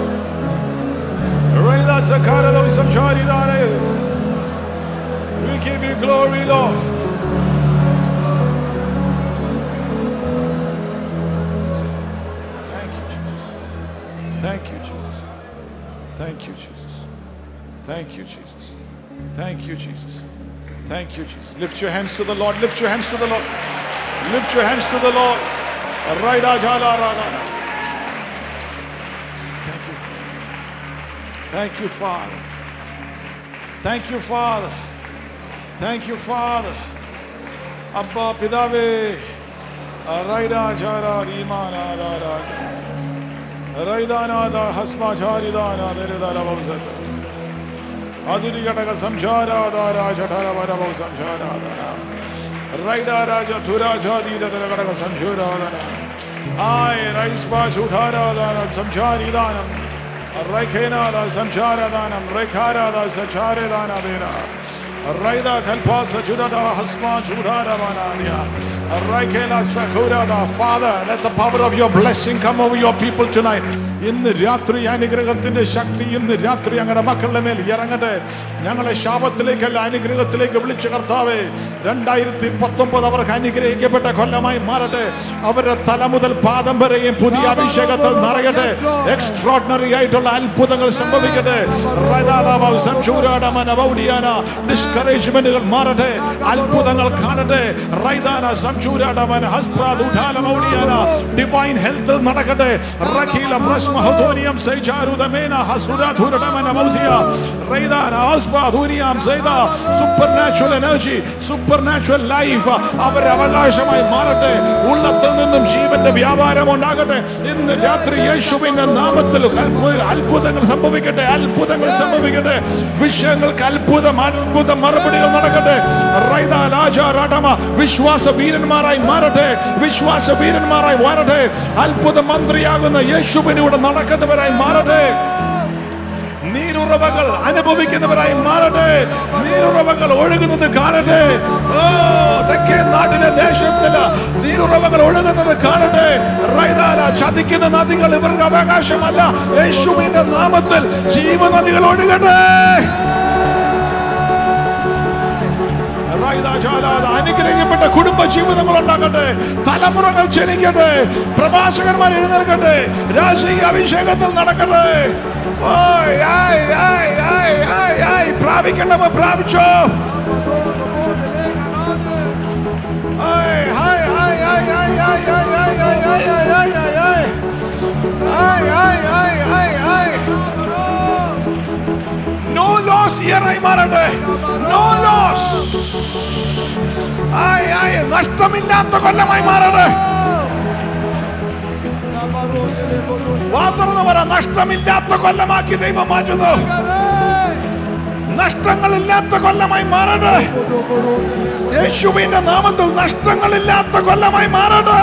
Raida Sakarado Samcharidane. We give you glory, Lord. Thank you, Jesus. Thank you, Jesus. Thank you, Jesus. Thank you, Jesus. Thank you, Jesus. Thank you, Jesus. Lift your hands to the Lord. Lift your hands to the Lord. Lift your hands to the Lord. Raida Jala Radha. Thank you. Thank you, Father. Thank you, Father. Thank you, Father. Abba Pidave. Raida Jara Rimana Dara. Raidana Hasma Charidana Veridana Bhavsata. Adiri Gataka Samsharadara Jatara Varabo Samsharadara. Raida Raja Thura Jadi Gataka Samshuradana. Ay Raispa Chutaradana Samsharidanam. Raikena da Samsharadanam. Rekara da Sacharadana Dera. Raida Kalpa Sachurada Hasma Chudara Vanadia. Raikela Sakurada. Father, let the power of your blessing come over your people tonight. ഇന്ന് രാത്രി അനുഗ്രഹത്തിന്റെ ശക്തി ഇന്ന് രാത്രി ഞങ്ങളുടെ മക്കളുടെ മേൽ ഇറങ്ങട്ടെ ഞങ്ങളെ ശാപത്തിലേക്കല്ല അനുഗ്രഹത്തിലേക്ക് വിളിച്ച കർത്താവേ രണ്ടായിരത്തി പത്തൊമ്പത് അവർക്ക് അനുഗ്രഹിക്കപ്പെട്ട കൊല്ലമായി മാറട്ടെ അവരുടെ തല മുതൽ പാദം വരെയും പുതിയ അഭിഷേകത്തിൽ നിറയട്ടെ എക്സ്ട്രോർഡിനറി ആയിട്ടുള്ള അത്ഭുതങ്ങൾ സംഭവിക്കട്ടെ ഡിസ്കറേജ്മെന്റുകൾ മാറട്ടെ അത്ഭുതങ്ങൾ കാണട്ടെ റൈദാന സംചൂരാടവൻ ഹസ്പ്രാദുഢാലമൗടിയാല ഡിവൈൻ ഹെൽത്ത് നടക്കട്ടെ റഖീല പ്രശ്മഹദോനിയം സൈചാരുദമേന ഹസുരാധുരടമന മൗസിയ റൈദാന ഹസ്പ്രാധുനിയം സൈദ supernatural energy supernatural life അവരുടെ അവകാശമായി മാറട്ടെ ഉള്ളത്തിൽ നിന്നും ജീവന്റെ വ്യാപാരം ഉണ്ടാകട്ടെ ഇന്ന് രാത്രി യേശുവിന്റെ നാമത്തിൽ അത്ഭുത- അത്ഭുതങ്ങൾ സംഭവിക്കട്ടെ അത്ഭുതങ്ങൾ സംഭവിക്കട്ടെ വിഷയങ്ങൾക്ക് അത്ഭുതം അത്ഭുത മറുപടികൾ നടക്കട്ടെ റൈദ ലാജ റടമ വിശ്വാസ വീരന്മാരായി മാറട്ടെ വിശ്വാസ വീരന്മാരായി മാറട്ടെ അത്ഭുത മന്ത്രിയാകുന്ന യേശുവിനൂടെ നടക്കുന്നവരായി മാറട്ടെ നീരുറവകൾ അനുഭവിക്കുന്നവരായി മാറട്ടെ നീരുറവകൾ ഒഴുകുന്നത് കാണട്ടെ ഓ തെക്കേ നാട്ടിലെ ദേശത്തില് നീരുറവകൾ ഒഴുകുന്നത് കാണട്ടെ റൈതാല ചതിക്കുന്ന നദികൾ ഇവർക്ക് അവകാശമല്ല യേശുവിന്റെ നാമത്തിൽ ജീവനദികൾ ഒഴുകട്ടെ റൈദാ ജാലാദ അനുഗ്രഹിക്കപ്പെട്ട കുടുംബ ജീവിതങ്ങൾ ഉണ്ടാകട്ടെ തലമുറകൾ ജനിക്കട്ടെ പ്രഭാഷകന്മാർ എഴുന്നേൽക്കട്ടെ രാജകീയ അഭിഷേകത്തിൽ നടക്കട്ടെ ഓയ്, ആയ്, ആയ്, ആയ്, ആയ്, ആയ്. പ്രാപിക്കേണ്ടവ പ്രാപിച്ചോ ആയ്, ആയ്, ആയ്, ആയ്, ആയ്, ആയ്, ആയ്, ആയ്, ആയ്, ആയ്, ആയ്, ആയ്, ആയ്, ആയ്. ആയ്, ആയ്, ആയ്, ആയ്, ആയ്. No loss here ആയി മാറട്ടെ നോ ലോസ് ആയ് ആയ് നഷ്ടമില്ലാത്ത കൊല്ലമായി മാറട്ടെ വാ തുറന്ന് പറ നഷ്ടമില്ലാത്ത കൊല്ലമാക്കി ദൈവം മാറ്റുന്നു നഷ്ടങ്ങളില്ലാത്ത കൊല്ലമായി മാറട്ടെ യേശുവിന്റെ നാമത്തിൽ നഷ്ടങ്ങളില്ലാത്ത കൊല്ലമായി മാറട്ടെ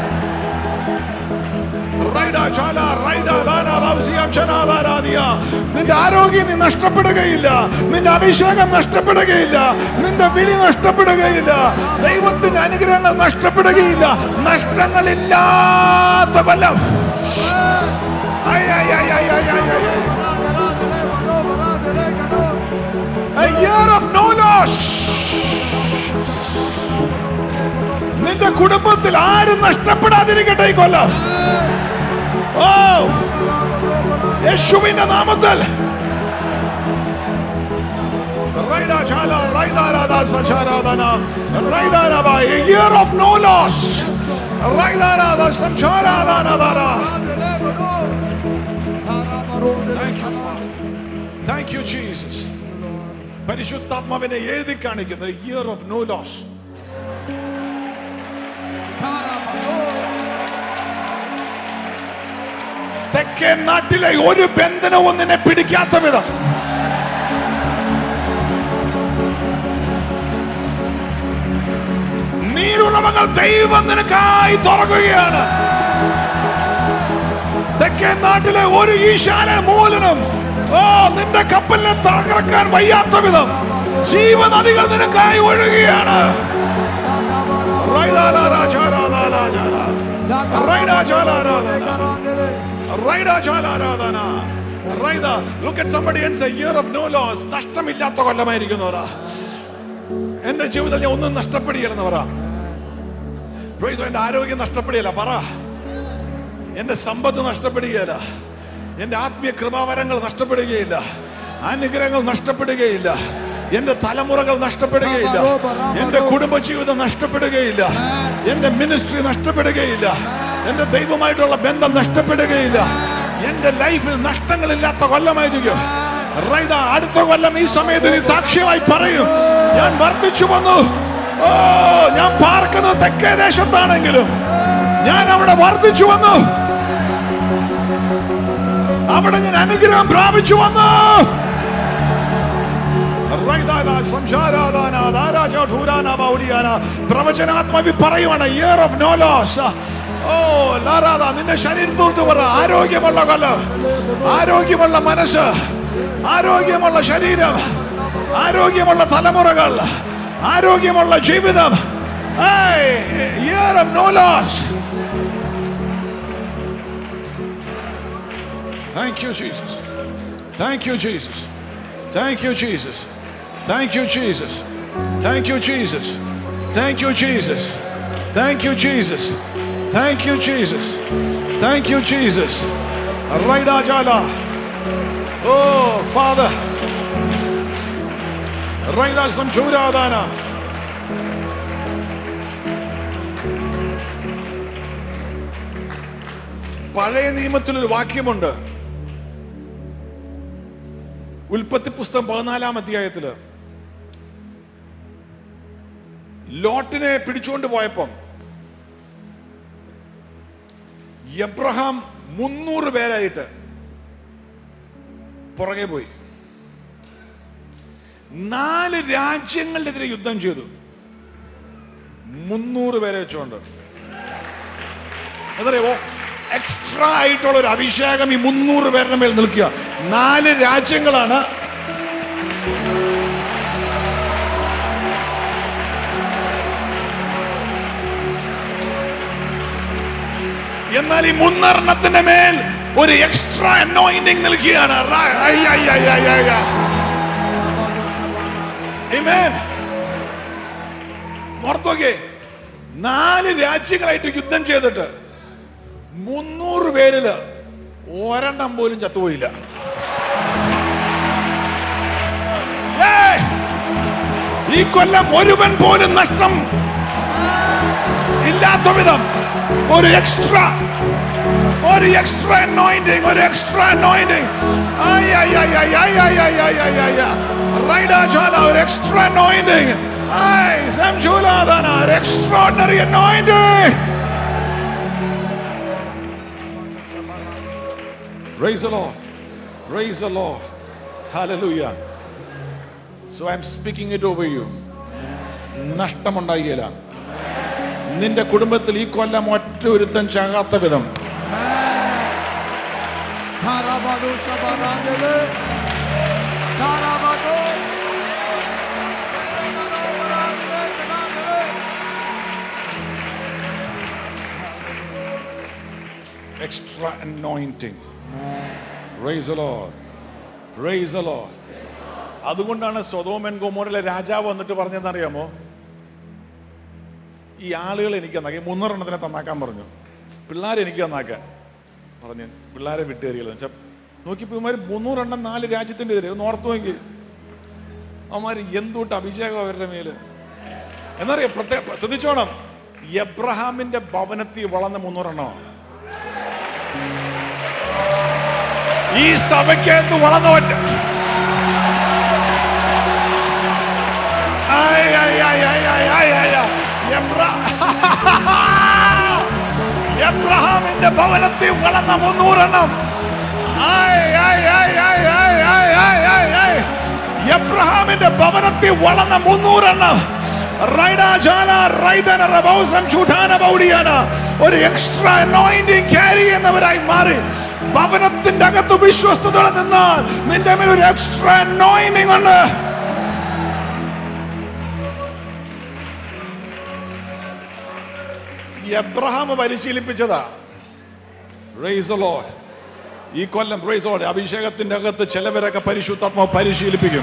റൈഡാ ചാല, റൈഡാ ദാന വാവ്സിയാം ശനാദാരാദിയ. നിന്റെ ആരോഗ്യം നീ നഷ്ടപ്പെടുകയില്ല നിന്റെ അഭിഷേകം നഷ്ടപ്പെടുകയില്ല നിന്റെ വിളി നഷ്ടപ്പെടുകയില്ല ദൈവത്തിന്റെ അനുഗ്രഹങ്ങൾ നഷ്ടപ്പെടുകയില്ല നഷ്ടങ്ങളില്ലാത്ത കൊല്ലം I, I, I, I, I, I, I, I. A year of no loss. നിന്റെ കുടുംബത്തിൽ ആരും നഷ്ടപ്പെടാതിരിക്കട്ടെ ഈ കൊല്ലം ഓ യേശുവിന്റെ നാമത്തിൽ റൈഡാ ചാല, റൈഡാ Radha സചാരാധന, റൈഡാ രബ, a year of no loss. റൈഡാ Radha സംചാരാധനാധാര. Thank you, Father. Thank you, Jesus. പരിശുദ്ധാത്മാവിനെ എഴുതി കാണിക്കുന്ന ഇയർ ഓഫ് നോ ലോസ് തെക്കേ നാട്ടിലെ ഒരു ബന്ധനവും നിന്നെ പിടിക്കാത്ത വിധം നീരുറവകൾ ദൈവം നിനക്കായി തുറക്കുകയാണ് തെക്കേ നാട്ടിലെ ഒരു ഈശാന മൂലനും ഓ നിന്റെ കപ്പലിനെ തകർക്കാൻ വയ്യാത്ത വിധം ജീവനദികൾ നിനക്കായി ഒഴുകുകയാണ് റൈദാലാ രാജാരാധാരാജാരാ. റൈഡാജാലാരാധന. റൈഡാജാലാരാധന. റൈദ. Look at somebody and say, year of no loss. നഷ്ടമില്ലാത്ത കൊല്ലമായിരിക്കുന്നവരാ എന്റെ ജീവിതത്തിൽ ഞാൻ ഒന്നും നഷ്ടപ്പെടുകയില്ലെന്ന് പറ Praise the Lord. എന്റെ ആരോഗ്യം നഷ്ടപ്പെടുകയില്ല പറ എന്റെ സമ്പത്ത് നഷ്ടപ്പെടുകയില്ല എന്റെ ആത്മീയ കൃപാവരങ്ങൾ നഷ്ടപ്പെടുകയില്ല അനുഗ്രഹങ്ങൾ നഷ്ടപ്പെടുകയില്ല എന്റെ തലമുറകൾ നഷ്ടപ്പെടുകയില്ല എന്റെ കുടുംബജീവിതം നഷ്ടപ്പെടുകയില്ല എന്റെ മിനിസ്ട്രി നഷ്ടപ്പെടുകയില്ല എന്റെ ദൈവമായിട്ടുള്ള ബന്ധം നഷ്ടപ്പെടുകയില്ല എന്റെ ലൈഫിൽ നഷ്ടങ്ങളില്ലാത്ത കൊല്ലമായിരിക്കും റൈദ അടുത്ത കൊല്ലം ഈ സമയത്ത് നീ സാക്ഷ്യമായി പറയും ഞാൻ വർദ്ധിച്ചു വന്നു ഓ ഞാൻ പാർക്കുന്നത് തെക്കേ ദേശത്താണെങ്കിലും ഞാൻ അവിടെ വർദ്ധിച്ചു വന്നു അവിടെ ഞാൻ അനുഗ്രഹം പ്രാപിച്ചു വന്നു റൈദാന, സംസാരാദാന, ധാരാജ, ധൂരാന, മൗലിയാന. പ്രവചനാത്മാവി പറയുവാണ് year of no loss oh ലാരാദ നിന്റെ ശരീരത്തോട്ട് പറ ആരോഗ്യമുള്ള കൊല്ലം ആരോഗ്യമുള്ള മനസ്സ് ആരോഗ്യമുള്ള ശരീരം ആരോഗ്യമുള്ള തലമുറകൾ ആരോഗ്യമുള്ള ജീവിതം year of no loss Thank you, Jesus. Thank you, Jesus. Thank you, Jesus. Thank you, Jesus. Thank you, Jesus. Thank you, Jesus. Thank you, Jesus. Thank you, Jesus. Thank you, Jesus. Raida Jala. Oh, Father. Raida Samchuradana. പഴയ നിയമത്തിലൊരു വാക്യമുണ്ട് ഉൽപ്പത്തി പുസ്തകം പതിനാലാം അധ്യായത്തില് ലോട്ടിനെ പിടിച്ചുകൊണ്ട് പോയപ്പം Abraham മുന്നൂറ് പേരായിട്ട് പുറകെ പോയി നാല് രാജ്യങ്ങളുടെ എതിരെ യുദ്ധം ചെയ്തു മുന്നൂറ് പേരെ വെച്ചുകൊണ്ട് അതറിയാവോ എക്സ്ട്രാ ആയിട്ടുള്ള ഒരു അഭിഷേകം ഈ മുന്നൂറ് പേരുടെ മേൽ നിൽക്കുക നാല് രാജ്യങ്ങളാണ് എന്നാൽ ഈ മുന്നെണ്ണത്തിന്റെ മേൽ ഒരു എക്സ്ട്രാ അനോയിന്റിങ് നൽകിയാണ് റ- ഐ, ഐ, ഐ, ഐ, ഐ, ഐ. Amen. ഓർത്തോക്കെ നാല് രാജ്യങ്ങളായിട്ട് യുദ്ധം ചെയ്തിട്ട് മുന്നൂറ് പേരില് ഒരെണ്ണം പോലും ചത്തുപോയില്ല ഏയ്! ഈ കൊല്ലം ഒരുവൻ പോലും നഷ്ടം ഇല്ലാത്ത വിധം ഒരു എക്സ്ട്രാ ഒരു എക്സ്ട്രാ anointing ഒരു എക്സ്ട്രാ anointing ഐ I I I I I I I I I ഐ റൈഡാ ചാല ഒരു എക്സ്ട്രാ anointing ഐ സംജൂലാദാന ഒരു extraordinary anointing Praise the Lord. Praise the Lord. Hallelujah. So I'm speaking it over you. നഷ്ടമുണ്ടായില്ല നിന്റെ കുടുംബത്തിൽ ഈ കൊല്ലം ഒറ്റ ഒരുത്തൻ ചാകാത്ത വിധം Tarabado Shabarandele. Tarabado. Tarabado Barandele, Barandele. extra anointing. Praise the Lord. Praise the Lord. അതുകൊണ്ടാണ് സ്വതോമൻ ഗോമോറിലെ രാജാവ് വന്നിട്ട് പറഞ്ഞതെന്നറിയാമോ ഈ ആളുകൾ എനിക്ക് തന്നാക്കി മുന്നൂറെണ്ണത്തിനെ തന്നാക്കാൻ പറഞ്ഞു പിള്ളേരെ എനിക്ക് തന്നാക്കാൻ പറഞ്ഞു പിള്ളേരെ വിട്ടുകയറിയില്ല വെച്ചാൽ നോക്കിയപ്പോ ഇവന്മാർ മുന്നൂറെണ്ണം നാല് രാജ്യത്തിന്റെ എതിരെ ഒന്ന് ഓർത്തു നോക്കി അവന്മാർ എന്തുട്ട് അഭിഷേകം അവരുടെ മേല് എന്നറിയാം പ്രത്യേക ശ്രദ്ധിച്ചോണം എബ്രഹാമിന്റെ ഭവനത്തിൽ വളർന്ന മുന്നൂറെണ്ണോ ഈ സഭയ്ക്കകത്ത് വളർന്ന ഒറ്റ ആയ്, ആയ്, ആയ്, ആയ്, ആയ്, ആയ്, ആയ്, ആയ്. എബ്ര- എബ്രഹാമിന്റെ ഭവനത്തിൽ വളർന്ന മുന്നൂറെണ്ണം ആയ്, ആയ്, ആയ്, ആയ്, ആയ്, ആയ്, ആയ്, ആയ്, ആയ്. എബ്രഹാമിന്റെ ഭവനത്തിൽ വളർന്ന മുന്നൂറെണ്ണം റൈഡാജാല, റൈദന, റബൗസം, ചുടാന, ബൗഡിയാന. ഒരു എക്സ്ട്രാ അനോയിന്റിങ് ക്യാരി ചെയ്യുന്നവരായി മാറി ഭവനത്തിന്റെ അകത്ത് വിശ്വസ്തയോടെ നിന്നാൽ നിന്റെ മേൽ ഒരു എക്സ്ട്രാ അനോയിന്റിങ് ഉണ്ട് ഈ എബ്രഹാം പരിശീലിപ്പിച്ചതാ Praise the Lord. ഈ കൊല്ലം പ്രൈസ് ലോർഡ് അഭിഷേകത്തിന്റെ അകത്ത് ചിലവരൊക്കെ പരിശുദ്ധാത്മാവ് പരിശീലിപ്പിക്കും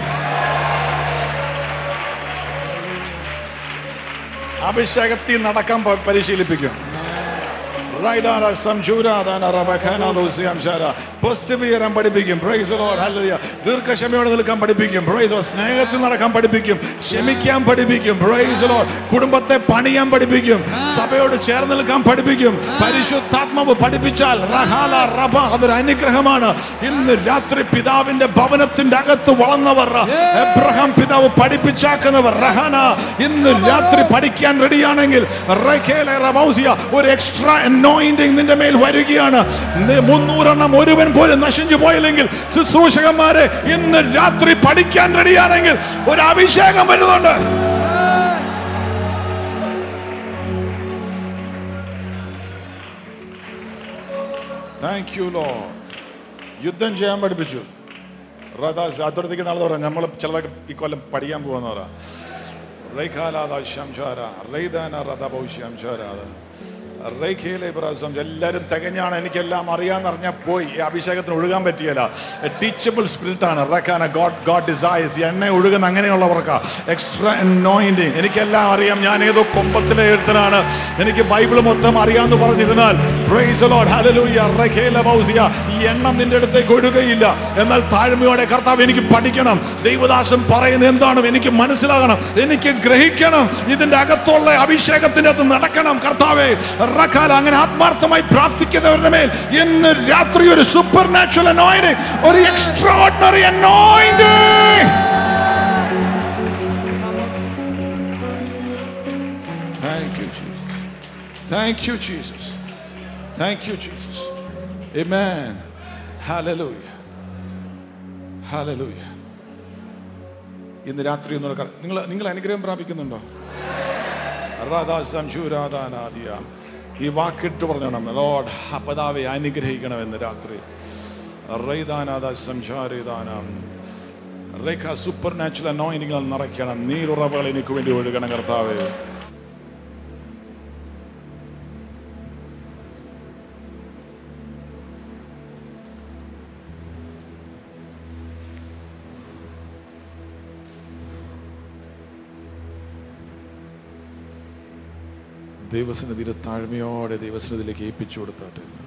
അഭിഷേകത്തിൽ നടക്കാൻ പ- പരിശീലിപ്പിക്കും റൈഡാന സംശൂരാദാന റബഖാന ദൗസ്യാംശാര പെർസിവിയറാൻ പഠിപ്പിക്കും പ്രൈസ് ദി ലോർഡ് ഹല്ലേലൂയ ദീർഘക്ഷമയോടെ നിൽക്കാൻ പഠിപ്പിക്കും പ്രൈസ് ദി ലോർഡ് സ്നേഹത്തിൽ നടക്കാൻ പഠിപ്പിക്കും ക്ഷമിക്കാൻ പഠിപ്പിക്കും പ്രൈസ് ദി ലോർഡ് കുടുംബത്തെ പണിയാൻ പഠിപ്പിക്കും സഭയോട് ചേർന്ന് നിൽക്കാൻ പഠിപ്പിക്കും പരിശുദ്ധാത്മാവ് പഠിപ്പിച്ചാൽ റഹാല റബ അതൊരു അനുഗ്രഹമാണ് ഇന്ന് രാത്രി പിതാവിന്റെ ഭവനത്തിന്റെ അകത്ത് വളർന്നവർ എബ്രഹാം പിതാവ് പഠിപ്പിച്ചാക്കുന്നവർ റഹാന ഇന്ന് രാത്രി പഠിക്കാൻ റെഡിയാണെങ്കിൽ റഖേല റബൗസിയ ഒരു എക്സ്ട്രാ അനോയിന്റിങ് നിന്റെ മേൽ വരികയാണ് നി- മുന്നൂറെണ്ണം ഒരുവൻ പോലും നശിച്ചു പോയില്ലെങ്കിൽ ശുശ്രൂഷകന്മാരെ ഇന്ന് രാത്രി പഠിക്കാൻ റെഡിയാണെങ്കിൽ ഒരു അഭിഷേകം വരുന്നുണ്ട് താങ്ക് യു ലോ യുദ്ധം ചെയ്യാൻ പഠിപ്പിച്ചു അതിർത്തിക്ക് നാളെ പറയാം നമ്മൾ ചിലതൊക്കെ ഈ കൊല്ലം പഠിക്കാൻ പോവാന്ന് പറ റൈഖാലാദ ശംശാര റൈദാന റഥഭൗശ്യംശാര റൈഖേലെ പ്രാവശ്യം എല്ലാവരും തികഞ്ഞാണ് എനിക്കെല്ലാം അറിയാന്ന് അറിഞ്ഞാൽ പോയി ഈ അഭിഷേകത്തിന് ഒഴുകാൻ പറ്റിയല്ല ടീച്ചബിൾ സ്പിരിറ്റ് ആണ് റക്കാന ഗോഡ് ഗോഡ് ഡിസൈസ് എണ്ണ ഒഴുകുന്ന അങ്ങനെയുള്ളവർക്ക് എക്സ്ട്രാ നോയിന്റിങ് എനിക്കെല്ലാം അറിയാം ഞാൻ ഏതോ കൊമ്പത്തിലെ എഴുത്തനാണ് എനിക്ക് ബൈബിൾ മൊത്തം അറിയാമെന്ന് പറഞ്ഞിരുന്നാൽ പ്രൈസ് ലോർഡ് ഹല്ലേലൂയ റഖേല മൗസിയ ഈ എണ്ണം നിന്റെ അടുത്തേക്ക് ഒഴുകയില്ല എന്നാൽ താഴ്മയോടെ കർത്താവ് എനിക്ക് പഠിക്കണം ദൈവദാസൻ പറയുന്നത് എന്താണ് എനിക്ക് മനസ്സിലാകണം എനിക്ക് ഗ്രഹിക്കണം ഇതിന്റെ അകത്തുള്ള അഭിഷേകത്തിന്റെ അകത്ത് നടക്കണം കർത്താവേ റഖാല അങ്ങനെ ആത്മാർത്ഥമായി പ്രാർത്ഥിക്കുന്നവരുടെ മേൽ ഇന്ന് രാത്രി ഒരു സൂപ്പർ നാച്ചുറൽ അനോയിന്റ് ഒരു extraordinary anoint Thank you, Jesus. Thank you, Jesus. Thank you, Jesus. Amen. Hallelujah. Hallelujah. ഇന്ന് രാത്രി എന്നുള്ള കർ- നിങ്ങൾ നിങ്ങൾ അനുഗ്രഹം പ്രാപിക്കുന്നുണ്ടോ റാധാ സംശൂരാധാനാദിയ. ഈ വാക്കിട്ട് പറഞ്ഞോണം ലോഡ് അപ്പതാവെ അനുഗ്രഹിക്കണമെന്ന് രാത്രി റൈദാനാഥ സംശാരിദാനം റേഖ സൂപ്പർ നാച്ചുറൽ അനോയിനിങ്ങൾ നിറയ്ക്കണം നീരുറവുകൾ എനിക്ക് വേണ്ടി ഒഴുകണം കർത്താവേ ദൈവസന്നിധിയുടെ താഴ്മയോടെ ദൈവസന്നിധിയിലേക്ക് ഏൽപ്പിച്ചു കൊടുത്താട്ടെ എന്ന്.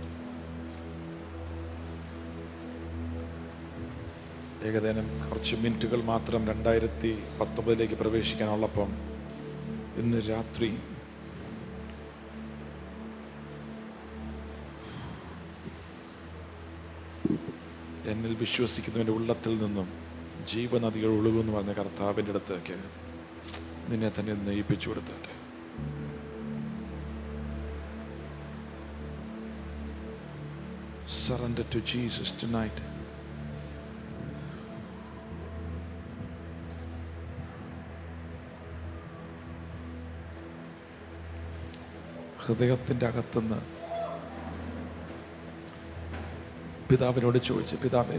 ഏകദേശം കുറച്ച് മിനിറ്റുകൾ മാത്രം രണ്ടായിരത്തി പത്തൊമ്പതിലേക്ക് പ്രവേശിക്കാനുള്ളപ്പം ഇന്ന് രാത്രി എന്നിൽ വിശ്വസിക്കുന്നവൻ്റെ ഉള്ളത്തിൽ നിന്നും ജീവനദികൾ ഒഴുകുമെന്ന് പറഞ്ഞ കർത്താവിൻ്റെ അടുത്തേക്ക് നിന്നെ തന്നെ നയിപ്പിച്ചു കൊടുത്താട്ടെ Surrender to Jesus tonight. ഹൃദയത്തിൻ്റെ അകത്തുനിന്ന് പിതാവിനോട് ചോദിച്ചു പിതാവേ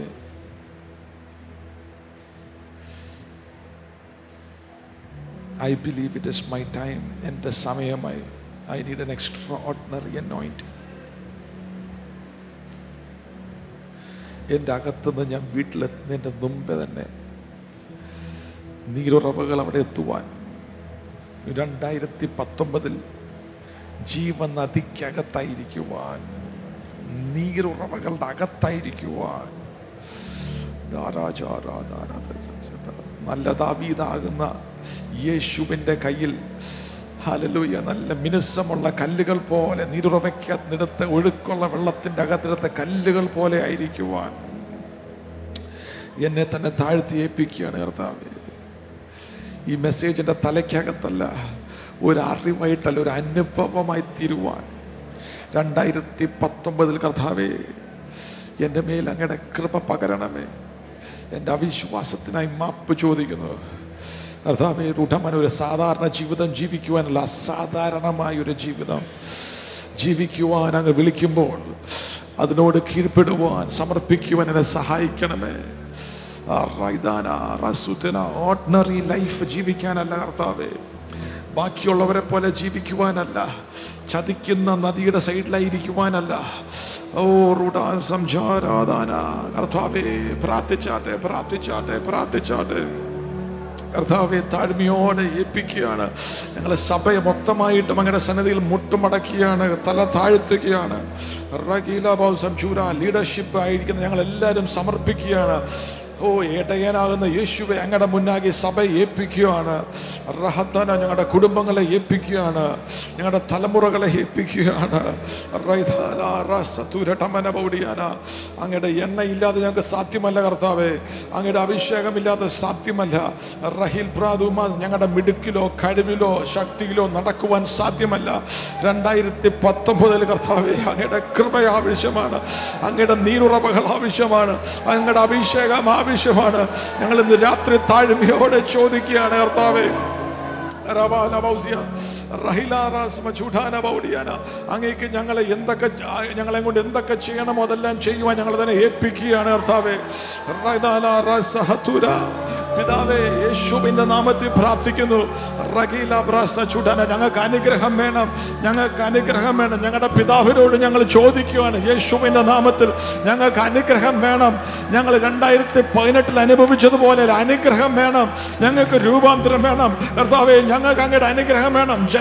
I believe it is my time എൻ്റെ സമയമായി I need an extraordinary anointing എൻ്റെ അകത്തുനിന്ന് ഞാൻ വീട്ടിലെത്തുന്നതിൻ്റെ മുമ്പേ തന്നെ നീരുറവകൾ അവിടെ എത്തുവാൻ രണ്ടായിരത്തി പത്തൊമ്പതിൽ ജീവനദിക്കകത്തായിരിക്കുവാൻ നീരുറവകളുടെ അകത്തായിരിക്കുവാൻ ധാരാചാരാ ധാരാ നല്ല ദാവീദാകുന്ന യേശുവിൻ്റെ കയ്യിൽ ഹലലൂയ നല്ല മിനുസമുള്ള കല്ലുകൾ പോലെ നീരുറവയ്ക്കകത്തെടുത്ത് ഒഴുക്കുള്ള വെള്ളത്തിൻ്റെ അകത്തെടുത്ത കല്ലുകൾ പോലെ ആയിരിക്കുവാൻ എന്നെ തന്നെ താഴ്ത്തി ഏൽപ്പിക്കുകയാണ് കർത്താവേ ഈ മെസ്സേജിൻ്റെ തലയ്ക്കകത്തല്ല ഒരു അറിവായിട്ടല്ല ഒരു അനുഭവമായി തീരുവാൻ രണ്ടായിരത്തി പത്തൊമ്പതിൽ കർത്താവേ എൻ്റെ മേൽ അങ്ങയുടെ കൃപ പകരണമേ എൻ്റെ അവിശ്വാസത്തിനായി മാപ്പ് ചോദിക്കുന്നു കർത്താവേ ഉടമന ഒരു സാധാരണ ജീവിതം ജീവിക്കുവാനല്ല അസാധാരണമായ ഒരു ജീവിതം ജീവിക്കുവാൻ അങ്ങ് വിളിക്കുമ്പോൾ അതിനോട് കീഴ്പ്പെടുവാൻ സമർപ്പിക്കുവാൻ എന്നെ സഹായിക്കണമേ ഓർഡിനറി ലൈഫ് ജീവിക്കാനല്ല കർത്താവേ ബാക്കിയുള്ളവരെ പോലെ ജീവിക്കുവാനല്ല ചതിക്കുന്ന നദിയുടെ സൈഡിലായിരിക്കുവാനല്ല ഓ റുഡാൻ സംജാരാധാന കർത്താവേ പ്രാർത്ഥിച്ചാട്ടെ പ്രാർത്ഥിച്ചാട്ടെ പ്രാർത്ഥിച്ചാട്ടെ കർത്താവെ താഴ്മയോടെ ഏൽപ്പിക്കുകയാണ് ഞങ്ങളെ സഭയെ മൊത്തമായിട്ടും അങ്ങനെ സന്നദ്ധിയിൽ മുട്ടുമടക്കിയാണ് തല താഴ്ത്തുകയാണ് റഗീലാബാബു സംചൂര ലീഡർഷിപ്പ് ആയിരിക്കുന്ന ഞങ്ങൾ എല്ലാവരും സമർപ്പിക്കുകയാണ് ഓ ഏട്ടയനാകുന്ന യേശുവെ അങ്ങയുടെ മുന്നാകെ സഭയെ ഏൽപ്പിക്കുകയാണ് റഹത്തന ഞങ്ങളുടെ കുടുംബങ്ങളെ ഏൽപ്പിക്കുകയാണ് ഞങ്ങളുടെ തലമുറകളെ ഏൽപ്പിക്കുകയാണ് റൈതാന റസതുരടമന പൗടിയാന അങ്ങയുടെ എണ്ണയില്ലാതെ ഞങ്ങൾക്ക് സാധ്യമല്ല കർത്താവേ അങ്ങയുടെ അഭിഷേകമില്ലാതെ സാധ്യമല്ല റഹിൽ പ്രാതുമ ഞങ്ങളുടെ മിടുക്കിലോ കഴിവിലോ ശക്തിയിലോ നടക്കുവാൻ സാധ്യമല്ല രണ്ടായിരത്തി പത്തൊമ്പതിൽ കർത്താവേ അങ്ങയുടെ കൃപ ആവശ്യമാണ് അങ്ങയുടെ നീരുറവകൾ ആവശ്യമാണ് അങ്ങയുടെ അഭിഷേകം ആവശ്യമാണ് ഞങ്ങൾ ഇന്ന് രാത്രി താഴ്മയോടെ ചോദിക്കുകയാണ് കർത്താവേ റവാല ബൗസിയ, റഹിലാറാസ് മചൂഢാന ബൗഡിയാന. അങ്ങേക്ക് ഞങ്ങളെ എന്തൊക്കെ ച- ഞങ്ങളെ കൊണ്ട് എന്തൊക്കെ ചെയ്യണമോ അതെല്ലാം ചെയ്യുവാൻ ഞങ്ങൾ തന്നെ ഏൽപ്പിക്കുകയാണ് കർത്താവേ റൈദാല റസഹതുര. പിതാവേ യേശുവിന്റെ നാമത്തിൽ പ്രാർത്ഥിക്കുന്നു റഗീല ബ്രാസ ചുടന ഞങ്ങൾക്ക് അനുഗ്രഹം വേണം ഞങ്ങൾക്ക് അനുഗ്രഹം വേണം ഞങ്ങളുടെ പിതാവിനോട് ഞങ്ങൾ ചോദിക്കുകയാണ് യേശുവിന്റെ നാമത്തിൽ ഞങ്ങൾക്ക് അനുഗ്രഹം വേണം ഞങ്ങൾ രണ്ടായിരത്തി പതിനെട്ടിൽ അനുഭവിച്ചതുപോലെ ഒരു അനുഗ്രഹം വേണം ഞങ്ങൾക്ക് രൂപാന്തരം വേണം കർത്താവേ ഞങ്ങൾക്ക് അങ്ങയുടെ അനുഗ്രഹം വേണം ജന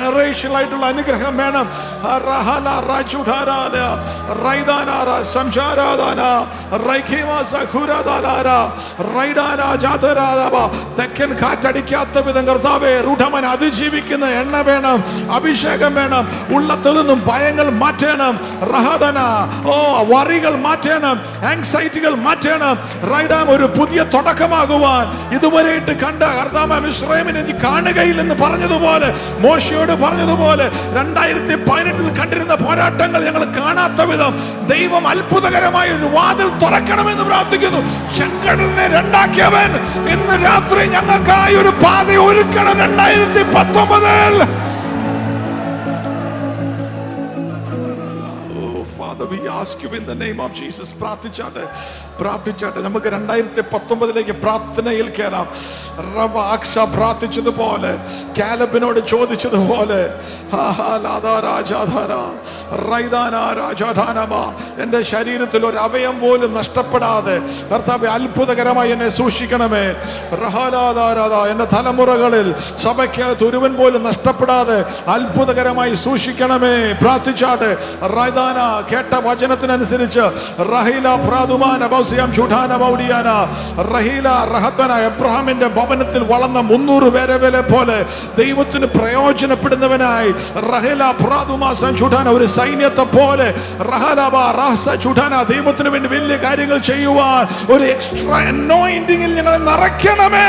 ജനറേഷണൽ ആയിട്ടുള്ള അനുഗ്രഹം വേണം റഹല റജുധാരാന റൈദാനാര സംശാരാദാന റൈഖിമ സഖുരാദാലാര റൈഡാന ജാതരാദാബ തെക്കൻ കാറ്റടിക്കാത്ത വിധം കർത്താവെ റുഢമൻ അതിജീവിക്കുന്ന എണ്ണ വേണം അഭിഷേകം വേണം ഉള്ളത്തിൽ നിന്നും ഭയങ്ങൾ മാറ്റണം റഹദന ഓ വറികൾ മാറ്റണം ആങ്സൈറ്റികൾ മാറ്റണം റൈഡാം ഒരു പുതിയ തുടക്കമാകുവാൻ ഇതുവരെയിട്ട് കണ്ട കർത്താവ് മിശ്രമിനെ നീ കാണുകയില്ലെന്ന് പറഞ്ഞതുപോലെ മോശയോട് പറഞ്ഞതുപോലെ രണ്ടായിരത്തി പതിനെട്ടിൽ കണ്ടിരുന്ന പോരാട്ടങ്ങൾ ഞങ്ങൾ കാണാത്ത വിധം ദൈവം അത്ഭുതകരമായ ഒരു വാതിൽ തുറക്കണമെന്ന് പ്രാർത്ഥിക്കുന്നു ചെങ്കടലിനെ രണ്ടാക്കിയവൻ ഇന്ന് രാത്രി ഞങ്ങൾക്കായി ഒരു പാത ഒരുക്കണം രണ്ടായിരത്തി പത്തൊമ്പതിൽ Oh, Father, we ask you in the name of Jesus. പ്രാർത്ഥിച്ചാട്ടെ പ്രാർത്ഥിച്ചാട്ടെ നമുക്ക് രണ്ടായിരത്തി പത്തൊമ്പതിലേക്ക് പ്രാർത്ഥനയിൽ കയറാം റബ അക്ഷ പ്രാർത്ഥിച്ചതുപോലെ കാലബിനോട് ചോദിച്ചതുപോലെ ഹാ, ഹാ, ലാദാ രാജാധാന, റൈദാന രാജാധാനമ. എൻ്റെ ശരീരത്തിൽ ഒരു അവയം പോലും നഷ്ടപ്പെടാതെ കർത്താവെ അത്ഭുതകരമായി എന്നെ സൂക്ഷിക്കണമേ റഹാലാദാരാധ എൻ്റെ തലമുറകളിൽ സഭയ്ക്കകത്ത് ഒരുവൻ പോലും നഷ്ടപ്പെടാതെ അത്ഭുതകരമായി സൂക്ഷിക്കണമേ പ്രാർത്ഥിച്ചാട്ടെ റൈദാന കേട്ട വചനത്തിനനുസരിച്ച് റഹീല പ്രാതുമാന ബൗസിയം ചുഠാന ബൗഡിയാന റഹീല റഹത്തന എബ്രഹാമിന്റെ ഭവനത്തിൽ വളർന്ന മുന്നൂറ് പേരെ വില പോലെ ദൈവത്തിന് പ്രയോജനപ്പെടുന്നവനായി റഹീല പ്രാതുമാസം ചുഠാന ഒരു സൈന്യത്തെ പോലെ റഹലബ റഹസ ചുഠാന ദൈവത്തിന് വേണ്ടി വലിയ കാര്യങ്ങൾ ചെയ്യുവാൻ ഒരു എക്സ്ട്രാ അനോയിന്റിങ്ങിൽ ഞങ്ങൾ നിറയ്ക്കണമേ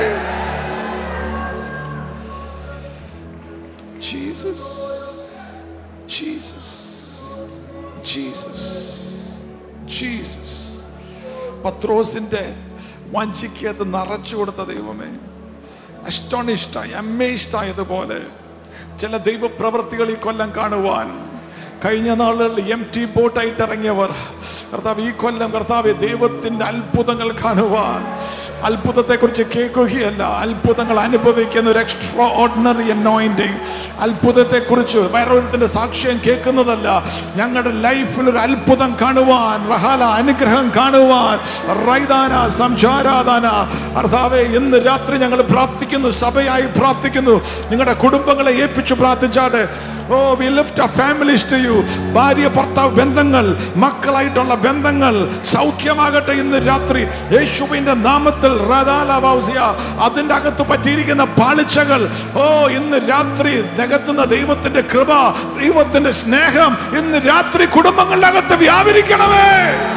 Jesus. Jesus. Jesus. Jesus. പത്രോസിന്റെ വഞ്ചിക്കകത്ത് നിറച്ചു കൊടുത്ത ദൈവമേ അസ്റ്റോണിഷ്ടായി അമേസ്ഡ് ആയതുപോലെ ചില ദൈവപ്രവൃത്തികൾ ഈ കൊല്ലം കാണുവാൻ കഴിഞ്ഞ നാളുകളിൽ എം ടി ബോട്ടായിട്ട് ഇറങ്ങിയവർ കർത്താവ് ഈ കൊല്ലം കർത്താവ് ദൈവത്തിന്റെ അത്ഭുതങ്ങൾ കാണുവാൻ അത്ഭുതത്തെ കുറിച്ച് കേൾക്കുകയല്ല അത്ഭുതങ്ങൾ അനുഭവിക്കുന്ന ഒരു എക്സ്ട്രാ ഓർഡിനറി അനോയിന്റിങ് അത്ഭുതത്തെ കുറിച്ച് വേറൊരുത്തിന്റെ സാക്ഷ്യം കേൾക്കുന്നതല്ല ഞങ്ങളുടെ ലൈഫിൽ ഒരു അത്ഭുതം കാണുവാൻ റഹാല അനുഗ്രഹം കാണുവാൻ റൈദാന സംസാരാദാന കർത്താവെ ഇന്ന് രാത്രി ഞങ്ങൾ പ്രാർത്ഥിക്കുന്നു സഭയായി പ്രാർത്ഥിക്കുന്നു നിങ്ങളുടെ കുടുംബങ്ങളെ ഏൽപ്പിച്ചു പ്രാർത്ഥിച്ചാട്ടെ oh we lift our families to you ഭാര്യ ഭർത്താവ് ബന്ധങ്ങൾ മക്കളായിട്ടുള്ള ബന്ധങ്ങൾ സൗഖ്യമാകട്ടെ ഇന്ന് രാത്രി യേശുവിന്റെ നാമത്തിൽ റദാല ബൗസിയ അതിന്റെ അകത്ത് പറ്റിയിരിക്കുന്ന പാളിച്ചകൾ ഓ ഇന്ന് രാത്രി നികത്തുന്ന ദൈവത്തിന്റെ കൃപ ദൈവത്തിന്റെ സ്നേഹം ഇന്ന് രാത്രി കുടുംബങ്ങളുടെ അകത്ത് വ്യാപരിക്കണമേ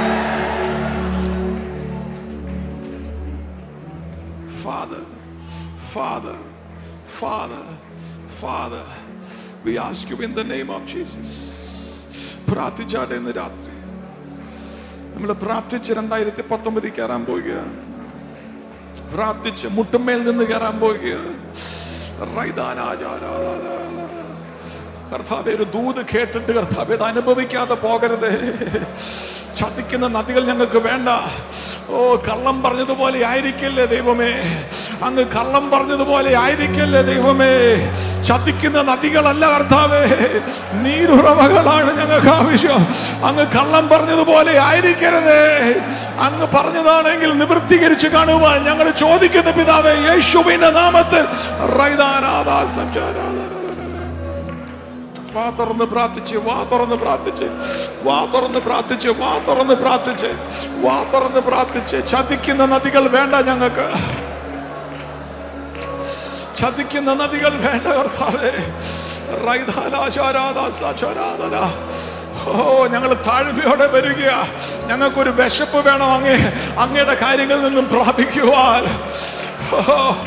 Father, Father, Father, Father, we ask you in the name of Jesus. പ്രാർത്ഥിച്ചാട്ടെ ഇന്ന് രാത്രി നമ്മൾ പ്രാർത്ഥിച്ച് രണ്ടായിരത്തി പത്തൊമ്പതിൽ കയറാൻ പോവുക പ്രാർത്ഥിച്ച് മുട്ടുമേൽ നിന്ന് കയറാൻ പോവുക റൈദാനാചാരാധാരാ. കർത്താവെ ഒരു ദൂത് കേട്ടിട്ട് കർത്താവെ അത് അനുഭവിക്കാതെ പോകരുത് ചതിക്കുന്ന നദികൾ ഞങ്ങൾക്ക് വേണ്ട ഓ കള്ളം പറഞ്ഞതുപോലെ ആയിരിക്കല്ലേ ദൈവമേ അങ്ങ് കള്ളം പറഞ്ഞതുപോലെ ആയിരിക്കല്ലേ ദൈവമേ ചതിക്കുന്ന നദികളല്ല കർത്താവേ നീരുറവകളാണ് ഞങ്ങൾക്ക് ആവശ്യം അങ്ങ് കള്ളം പറഞ്ഞതുപോലെ ആയിരിക്കരുതേ അങ്ങ് പറഞ്ഞതാണെങ്കിൽ നിവൃത്തീകരിച്ച് കാണുവാൻ ഞങ്ങൾ ചോദിക്കുന്ന പിതാവേ യേശുവിന്റെ നാമത്തിൽ റൈദാനാദാ സംസാരാദാ വാ തുറന്ന് പ്രാർത്ഥിച്ച് വാ തുറന്ന് പ്രാർത്ഥിച്ച് വാ തുറന്ന് പ്രാർത്ഥിച്ച് വാ തുറന്ന് പ്രാർത്ഥിച്ച് വാ തുറന്ന് പ്രാർത്ഥിച്ച് ചതിക്കുന്ന നദികൾ വേണ്ട ഞങ്ങൾക്ക് ചതിക്കുന്ന നദികൾ വേണ്ട കർത്താവേ റൈദാലാശാരാദാസാചാരാധന. ഓ ഞങ്ങൾ താഴ്മയോടെ വരിക ഞങ്ങൾക്കൊരു വിശപ്പ് വേണം അങ്ങേ അങ്ങയുടെ കാര്യങ്ങളിൽ നിന്നും പ്രാപിക്കുവാൻ ഓ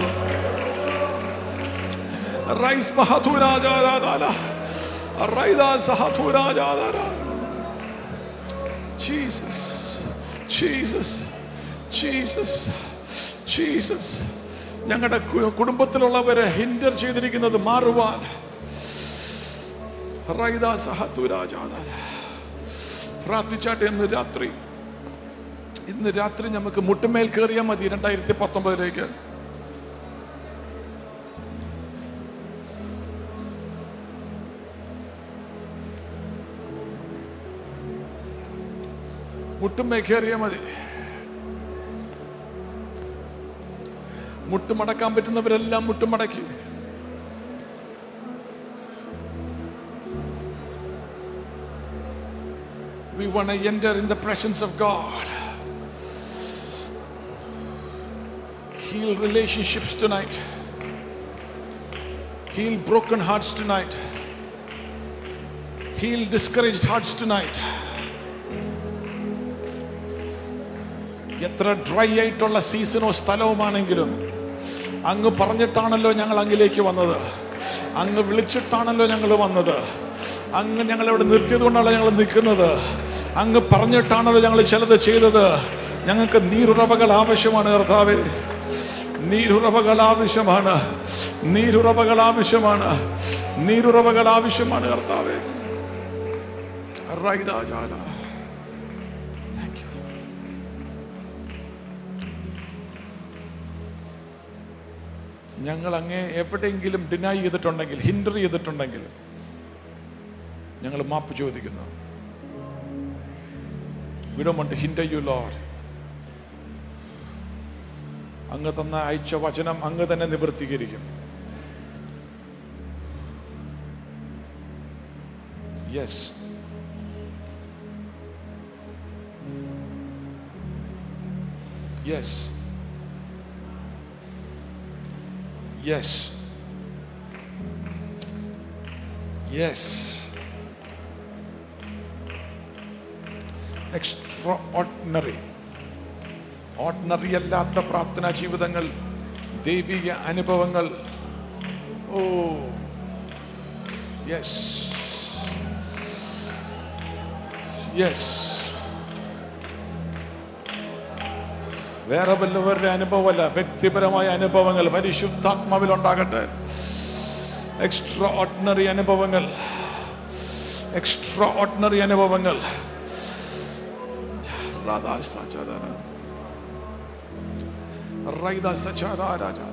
റൈസ് മഹധുരാജാദാദാല. റൈദാ സഹധുരാജാദാല. Jesus, Jesus, Jesus, Jesus. ഞങ്ങളുടെ കു- കുടുംബത്തിലുള്ളവരെ ഹിൻഡർ ചെയ്തിരിക്കുന്നത് മാറുവാൻ റൈദാ സഹധുരാജാദാല. പ്രാർത്ഥിച്ചാട്ടെ ഇന്ന് രാത്രി ഇന്ന് രാത്രി നമുക്ക് മുട്ടുമേൽ കയറിയാൽ മതി രണ്ടായിരത്തി പത്തൊമ്പതിലേക്ക് മുട്ടുമേ കയറിയാൽ മതി മുട്ടുമടക്കാൻ പറ്റുന്നവരെല്ലാം മുട്ടുമടക്കി We want to enter in the presence of God. Heal relationships tonight. Heal broken hearts tonight. Heal discouraged hearts tonight. എത്ര ഡ്രൈ ആയിട്ടുള്ള സീസണോ സ്ഥലവുമാണെങ്കിലും അങ്ങ് പറഞ്ഞിട്ടാണല്ലോ ഞങ്ങൾ അങ്ങിലേക്ക് വന്നത് അങ്ങ് വിളിച്ചിട്ടാണല്ലോ ഞങ്ങൾ വന്നത് അങ്ങ് ഞങ്ങൾ ഇവിടെ നിർത്തിയത് കൊണ്ടാണല്ലോ ഞങ്ങൾ നിൽക്കുന്നത് അങ്ങ് പറഞ്ഞിട്ടാണല്ലോ ഞങ്ങൾ ചിലത് ചെയ്തത് ഞങ്ങൾക്ക് നീരുറവകൾ ആവശ്യമാണ് കർത്താവേ നീരുറവകൾ ആവശ്യമാണ് നീരുറവകൾ ആവശ്യമാണ് നീരുറവകൾ ആവശ്യമാണ് കർത്താവേ റൈദാജാല. Thank you. ഞങ്ങൾ അങ്ങേ എവിടെയെങ്കിലും ഡിനൈ ചെയ്തിട്ടുണ്ടെങ്കിൽ ഹിൻഡർ ചെയ്തിട്ടുണ്ടെങ്കിൽ ഞങ്ങൾ മാപ്പ് ചോദിക്കുന്നു വിടമുണ്ട് ഹിൻഡർ യു ലോഡ് അങ്ങ് തന്ന അയച്ച വചനം അങ്ങ് തന്നെ നിവർത്തീകരിക്കും yes yes yes yes extraordinary ordinary അല്ലാത്ത പ്രാർത്ഥനാ ജീവിതങ്ങൾ ദൈവിക അനുഭവങ്ങൾ ഓ യെസ് യെസ് വേറെ വല്ലവരുടെ അനുഭവമല്ല വ്യക്തിപരമായ അനുഭവങ്ങൾ പരിശുദ്ധാത്മാവിൽ ഉണ്ടാകട്ടെ എക്സ്ട്രാ ഓർഡിനറി അനുഭവങ്ങൾ എക്സ്ട്രാ ഓർഡിനറി അനുഭവങ്ങൾ രാധാ സചാദന റൈദ സചാദാരാജാ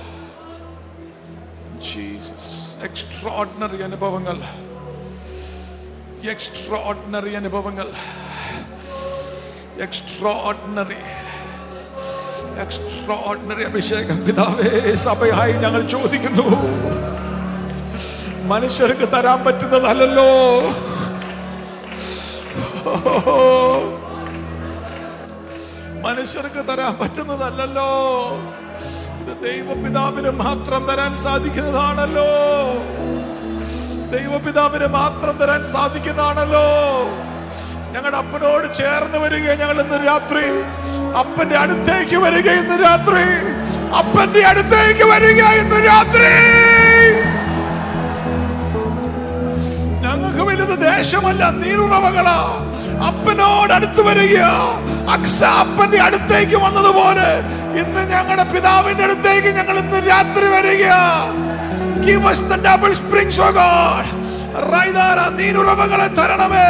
ജീസസ് എക്സ്ട്രാ ഓർഡിനറി അനുഭവങ്ങൾ എക്സ്ട്രാ ഓർഡിനറി അനുഭവങ്ങൾ എക്സ്ട്രാ ഓർഡിനറി എക്സ്ട്രാ ഓർഡിനറി അഭിഷേകം പിതാവേ സഭയായി ഞങ്ങൾ ചോദിക്കുന്നു മനുഷ്യർക്ക് തരാൻ പറ്റുന്നതല്ലല്ലോ മനുഷ്യർക്ക് തരാൻ പറ്റുന്നതല്ലല്ലോ ഇത് ദൈവപിതാവിന് മാത്രം തരാൻ സാധിക്കുന്നതാണല്ലോ ദൈവപിതാവിന് മാത്രം തരാൻ സാധിക്കുന്നതാണല്ലോ ഞങ്ങളുടെ അപ്പനോട് ചേർന്ന് വരിക ഞങ്ങൾ ഇന്ന് രാത്രി അപ്പന്റെ അടുത്തേക്ക് വരിക ഇന്ന് രാത്രി അപ്പന്റെ അടുത്തേക്ക് വരിക ഇന്ന് രാത്രി ഞങ്ങൾക്ക് വലുത് ദേശമല്ല നീരുറവകളാ അപ്പനോട് അടുത്ത് വരിക അക്സ അപ്പന്റെ അടുത്തേക്ക് വന്നതുപോലെ ഇന്ന് ഞങ്ങളുടെ പിതാവിന്റെ അടുത്തേക്ക് ഞങ്ങൾ ഇന്ന് രാത്രി വരിക Give us the double springs, oh God. റൈതാര നീരുറവകളെ തരണമേ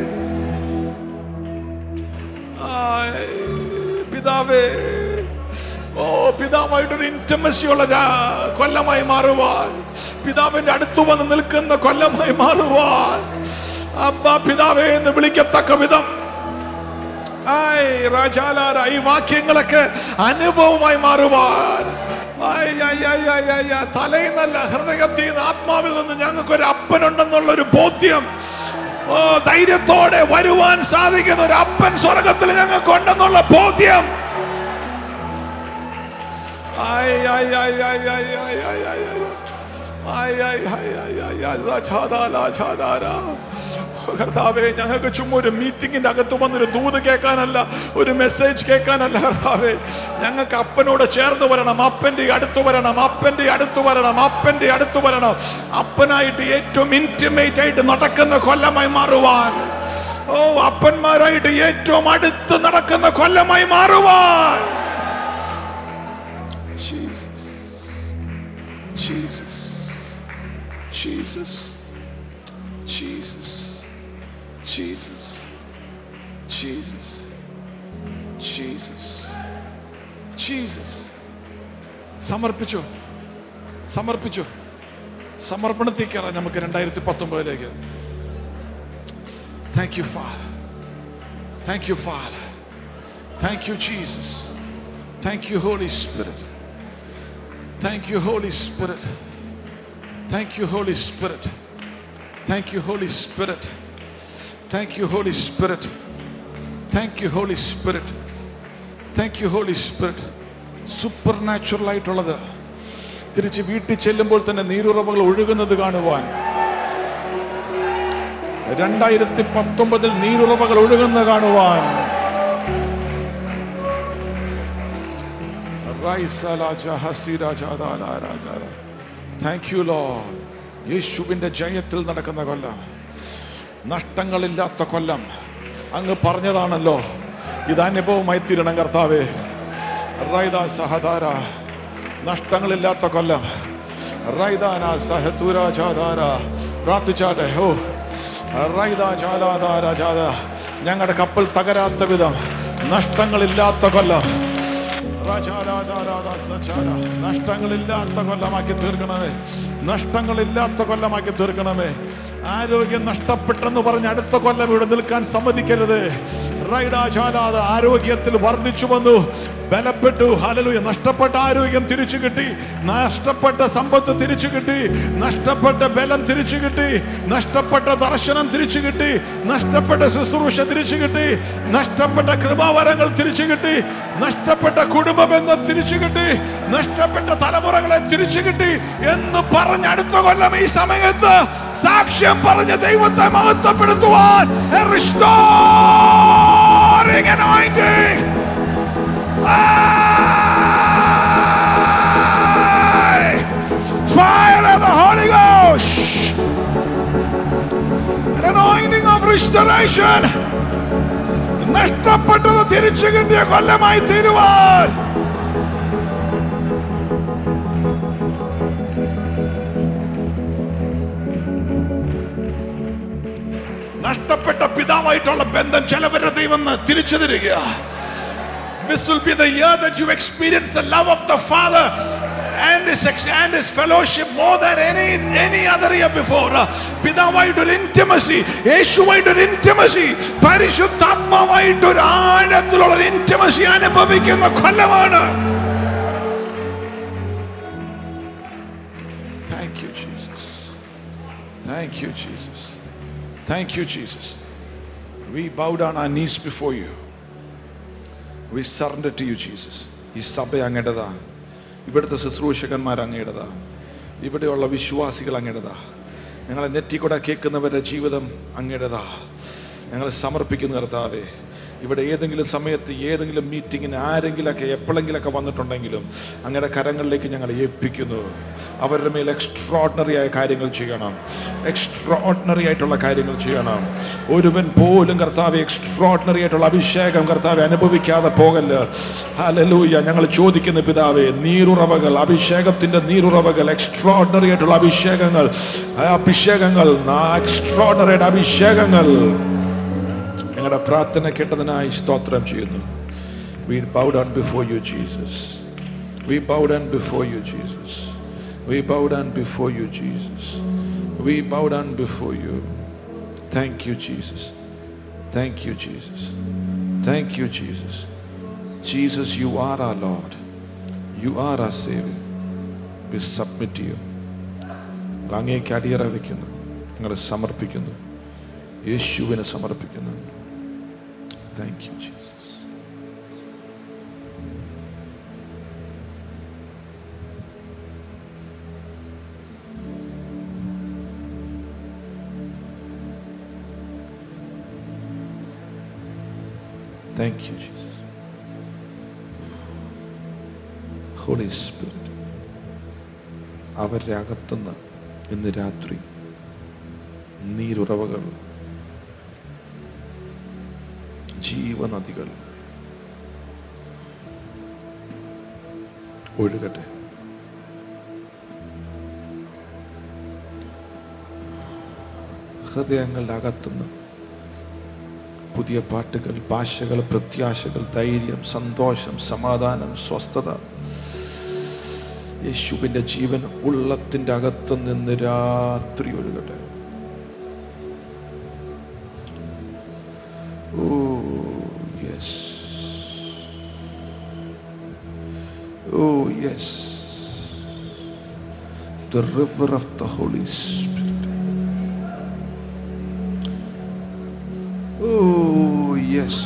ആയ്, പിതാവേ ഓ പിതാവായിട്ടൊരു ഇന്റമസി ഉള്ള രാ- കൊല്ലമായി മാറുവാൻ പിതാവിന്റെ അടുത്ത് വന്ന് നിൽക്കുന്ന കൊല്ലമായി മാറുവാൻ അബ്ബ പിതാവേ എന്ന് വിളിക്കത്തക്ക വിധം ആയ് രാജാലാര ഈ വാക്യങ്ങളൊക്കെ അനുഭവമായി മാറുവാൻ ആയ്, ആയ്, ആയ്, ആയ്, ആയ്, ആയ്. തലയിന്നല്ല ഹൃദയത്തിൽ നിന്ന് ആത്മാവിൽ നിന്ന് ഞങ്ങൾക്ക് ഒരു അപ്പനുണ്ടെന്നുള്ള ഒരു ബോധ്യം ഓ ധൈര്യത്തോടെ വരുവാൻ സാധിക്കുന്ന ഒരു അപ്പൻ സ്വർഗത്തിൽ ഞങ്ങൾക്ക് ഉണ്ടെന്നുള്ള ബോധ്യം ആയ്, ആയ്, ആയ്, ആയ്, ആയ്, ആയ്, ആയ്, ആയ്, ആയ്. ആയ്, ആയ്, ആയ്, ആയ്, ആയ്, ആയ്. ലാ ഛാദാ, ലാ ഛാദാരാ. കർത്താവേ ഞങ്ങൾക്ക് ചുമ്മാ ഒരു മീറ്റിംഗിന്റെ അകത്ത് വന്നൊരു ദൂത് കേൾക്കാനല്ല ഒരു മെസ്സേജ് കേൾക്കാനല്ല കർത്താവേ ഞങ്ങൾക്ക് അപ്പനോട് ചേർന്ന് വരണം അപ്പന്റെ അടുത്ത് വരണം അപ്പന്റെ അടുത്ത് വരണം അപ്പന്റെ അടുത്ത് വരണം അപ്പനായിട്ട് ഏറ്റവും ഇന്റിമേറ്റ് ആയിട്ട് നടക്കുന്ന കൊല്ലമായി മാറുവാൻ ഓ അപ്പന്മാരായിട്ട് ഏറ്റവും അടുത്ത് നടക്കുന്ന കൊല്ലമായി മാറുവാൻ Jesus. Jesus. Jesus. Jesus. Jesus. Jesus. Jesus. Jesus. സമർപ്പിച്ചു സമർപ്പിച്ചു സമർപ്പണത്തിൽ കയറാം നമുക്ക് രണ്ടായിരത്തി പത്തൊമ്പതിലേക്ക് thank you Father thank you Father thank you Jesus thank you Holy Spirit thank you Holy Spirit thank you Holy Spirit thank you Holy Spirit thank you Holy Spirit thank you Holy Spirit thank you Holy Spirit supernatural ആയിട്ടുള്ളത് തിരിച്ച് വീട്ടിൽ ചെല്ലുമ്പോൾ തന്നെ നീരുറവകൾ ഒഴുകുന്നത് കാണുവാൻ രണ്ടായിരത്തി പത്തൊമ്പതിൽ നീരുറവകൾ ഒഴുകുന്ന കാണുവാൻ താങ്ക് യു ലോ യേശുവിന്റെ ജയത്തിൽ നടക്കുന്ന കൊല്ലം നഷ്ടങ്ങളില്ലാത്ത കൊല്ലം അങ്ങ് പറഞ്ഞതാണല്ലോ ഇത് അനുഭവമായി തീരണം കർത്താവേ റൈദ സഹതാര നഷ്ടങ്ങളില്ലാത്ത കൊല്ലം റൈദാന സഹതുര ചാതാര പ്രാർത്ഥിച്ചാട്ടെ ഓ റൈദ ചാലാധാര ചാത ഞങ്ങളുടെ കപ്പൽ തകരാത്ത വിധം നഷ്ടങ്ങളില്ലാത്ത കൊല്ലം രാജാരാജാരാധ സചാര. നഷ്ടങ്ങളില്ലാത്ത കൊല്ലമാക്കി തീർക്കണമേ നഷ്ടങ്ങളില്ലാത്ത കൊല്ലമാക്കി തീർക്കണമേ ആരോഗ്യം നഷ്ടപ്പെട്ടെന്ന് പറഞ്ഞ് അടുത്ത കൊല്ലം ഇവിടെ നിൽക്കാൻ സമ്മതിക്കരുത് റൈഡാചാലാത ആരോഗ്യത്തിൽ വർദ്ധിച്ചു വന്നു ബലപ്പെട്ടു ഹലലുയ നഷ്ടപ്പെട്ട ആരോഗ്യം തിരിച്ചു കിട്ടി നഷ്ടപ്പെട്ട സമ്പത്ത് തിരിച്ചു കിട്ടി നഷ്ടപ്പെട്ട ബലം തിരിച്ചു കിട്ടി നഷ്ടപ്പെട്ട ദർശനം തിരിച്ചു കിട്ടി നഷ്ടപ്പെട്ട ശുശ്രൂഷ തിരിച്ചു കിട്ടി നഷ്ടപ്പെട്ട കൃപാവരങ്ങൾ തിരിച്ചു കിട്ടി നഷ്ടപ്പെട്ട കുടുംബ ബന്ധം തിരിച്ചു കിട്ടി നഷ്ടപ്പെട്ട തലമുറകളെ തിരിച്ചു കിട്ടി എന്ന് പറഞ്ഞ അടുത്ത കൊല്ലം ഈ സമയത്ത് സാക്ഷ്യം പറഞ്ഞ ദൈവത്തെ മഹത്വപ്പെടുത്തുവാൻ a restoring anointing. Aye. Fire of the Holy Ghost. An anointing of restoration. നഷ്ടപ്പെട്ടത് തിരിച്ചു കിട്ടിയ കൊല്ലമായി തീരുവാൻ നഷ്ടപ്പെട്ട പിതാവായിട്ടുള്ള ബന്ധം ചിലവരുടെ ദൈവം തിരിച്ചു തരിക This will be the year that you experience the love of the Father and his, ex- and his fellowship more than any, any other year before. പിതാവായിട്ടൊരു intimacy, യേശുവായിട്ടൊരു intimacy, പരിശുദ്ധാത്മാവായിട്ടൊരു ആഴത്തിലുള്ള ഒരു intimacy അനുഭവിക്കുന്ന കൊല്ലമാണ് Thank you, Jesus. Thank you, Jesus. Thank you, Jesus. We bow down our knees before you. We surrender to you, Jesus. ഈ സഭ അങ്ങയുടേതാ ഇവിടുത്തെ ശുശ്രൂഷകന്മാർ അങ്ങയുടേതാ ഇവിടെയുള്ള വിശ്വാസികൾ അങ്ങയുടേതാ ഞങ്ങളെ നെറ്റിക്കൂടെ കേൾക്കുന്നവരുടെ ജീവിതം അങ്ങയുടേതാ ഞങ്ങളെ സമർപ്പിക്കുന്ന കർത്താവേ ഇവിടെ ഏതെങ്കിലും സമയത്ത് ഏതെങ്കിലും മീറ്റിങ്ങിന് ആരെങ്കിലൊക്കെ എപ്പോഴെങ്കിലൊക്കെ വന്നിട്ടുണ്ടെങ്കിലും അങ്ങയുടെ കരങ്ങളിലേക്ക് ഞങ്ങളെ ഏൽപ്പിക്കുന്നു അവരുടെ മേൽ എക്സ്ട്രോഡിനറി ആയ കാര്യങ്ങൾ ചെയ്യണം എക്സ്ട്രോഡിനറി ആയിട്ടുള്ള കാര്യങ്ങൾ ചെയ്യണം ഒരുവൻ പോലും കർത്താവ് എക്സ്ട്രോഡിനറി ആയിട്ടുള്ള അഭിഷേകം കർത്താവ് അനുഭവിക്കാതെ പോകല്ല് ഹലലൂയ ഞങ്ങൾ ചോദിക്കുന്ന പിതാവേ നീരുറവകൾ അഭിഷേകത്തിന്റെ നീരുറവകൾ എക്സ്ട്രോഡിനറി ആയിട്ടുള്ള അഭിഷേകങ്ങൾ ആ അഭിഷേകങ്ങൾ എക്സ്ട്രോഡിനറി ആയിട്ട് അഭിഷേകങ്ങൾ ഞങ്ങളുടെ പ്രാർത്ഥന കേട്ടതിനായി സ്തോത്രം ചെയ്യുന്നു We bow down before you, Jesus. We bow down before you, Jesus. We bow down before you, Jesus. We bow down before you. Thank you, Jesus. Thank you, Jesus. Thank you, Jesus. Jesus, you are our Lord. You are our Savior. We submit to you. അങ്ങേക്ക് അടിയറ വയ്ക്കുന്നു ഞങ്ങളെ സമർപ്പിക്കുന്നു യേശുവിനെ സമർപ്പിക്കുന്നു thank you Jesus thank you Jesus Holy Spirit അവരുടെ അകത്തുനിന്ന് ഇന്ന് രാത്രി നീരുറവകൾ ജീവനദികൾ ഒഴുകട്ടെ ഹൃദയങ്ങളുടെ അകത്തുനിന്ന് പുതിയ പാട്ടുകൾ ഭാഷകൾ പ്രത്യാശകൾ ധൈര്യം സന്തോഷം സമാധാനം സ്വസ്ഥത യേശുവിൻ്റെ ജീവൻ ഉള്ളത്തിൻ്റെ അകത്തു നിന്ന് രാത്രി ഒഴുകട്ടെ oh yes oh yes the river of the Holy Spirit. Oh, yes.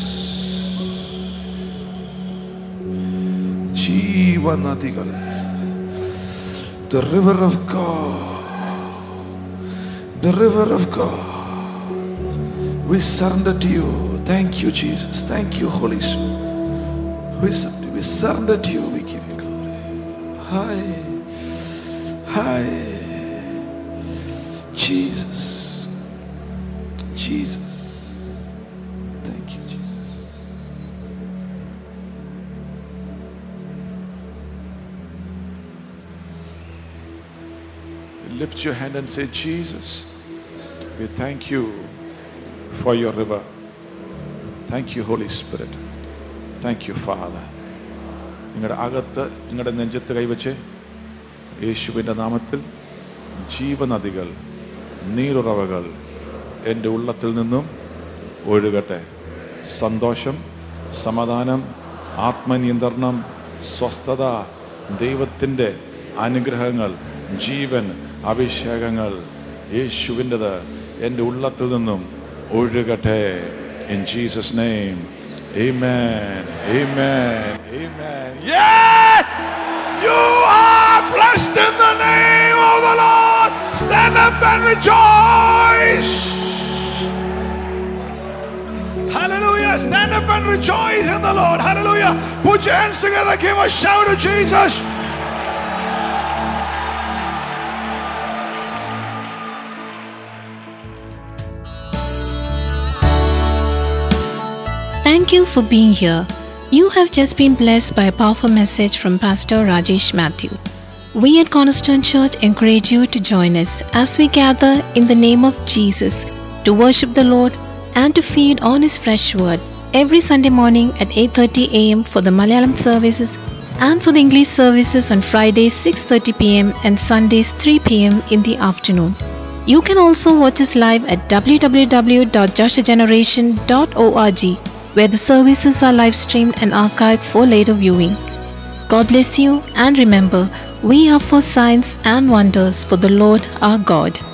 ജീവനദികൾ The river of God. The river of God. We surrender to you. Thank you, Jesus. Thank you, Holy Spirit. We surrender, we surrender to you. We give you glory. Hi. Hi. Jesus. Jesus. Thank you, Jesus. Lift your hand and say, Jesus, we thank you for your river. Thank you, Holy Spirit. Thank you, Father. നിങ്ങളുടെ അകത്ത് നിങ്ങളുടെ നെഞ്ചത്ത് കൈവച്ച് യേശുവിൻ്റെ നാമത്തിൽ ജീവനദികൾ നീരുറവകൾ എൻ്റെ ഉള്ളത്തിൽ നിന്നും ഒഴുകട്ടെ സന്തോഷം സമാധാനം ആത്മനിയന്ത്രണം സ്വസ്ഥത ദൈവത്തിൻ്റെ അനുഗ്രഹങ്ങൾ ജീവൻ അഭിഷേകങ്ങൾ യേശുവിൻ്റെത് എൻ്റെ ഉള്ളത്തിൽ നിന്നും ഒഴുകട്ടെ in Jesus name Amen. Amen. Amen. Yeah! You are blessed in the name of the Lord. Stand up and rejoice. Hallelujah. Stand up and rejoice in the Lord. Hallelujah. Put your hands together. Give a shout to Jesus. Thank you for being here. You have just been blessed by a powerful message from Pastor Rajesh Matthew. We at Cornerstone Church encourage you to join us as we gather in the name of Jesus to worship the Lord and to feed on his fresh word every Sunday morning at 8:30 a.m. for the Malayalam services and for the English services on Fridays 6:30 p.m. and Sundays 3 p.m. in the afternoon. You can also watch us live at www.joshageneration.org where the services are live streamed and archived for later viewing. God bless you and remember, we are for signs and wonders for the Lord our God.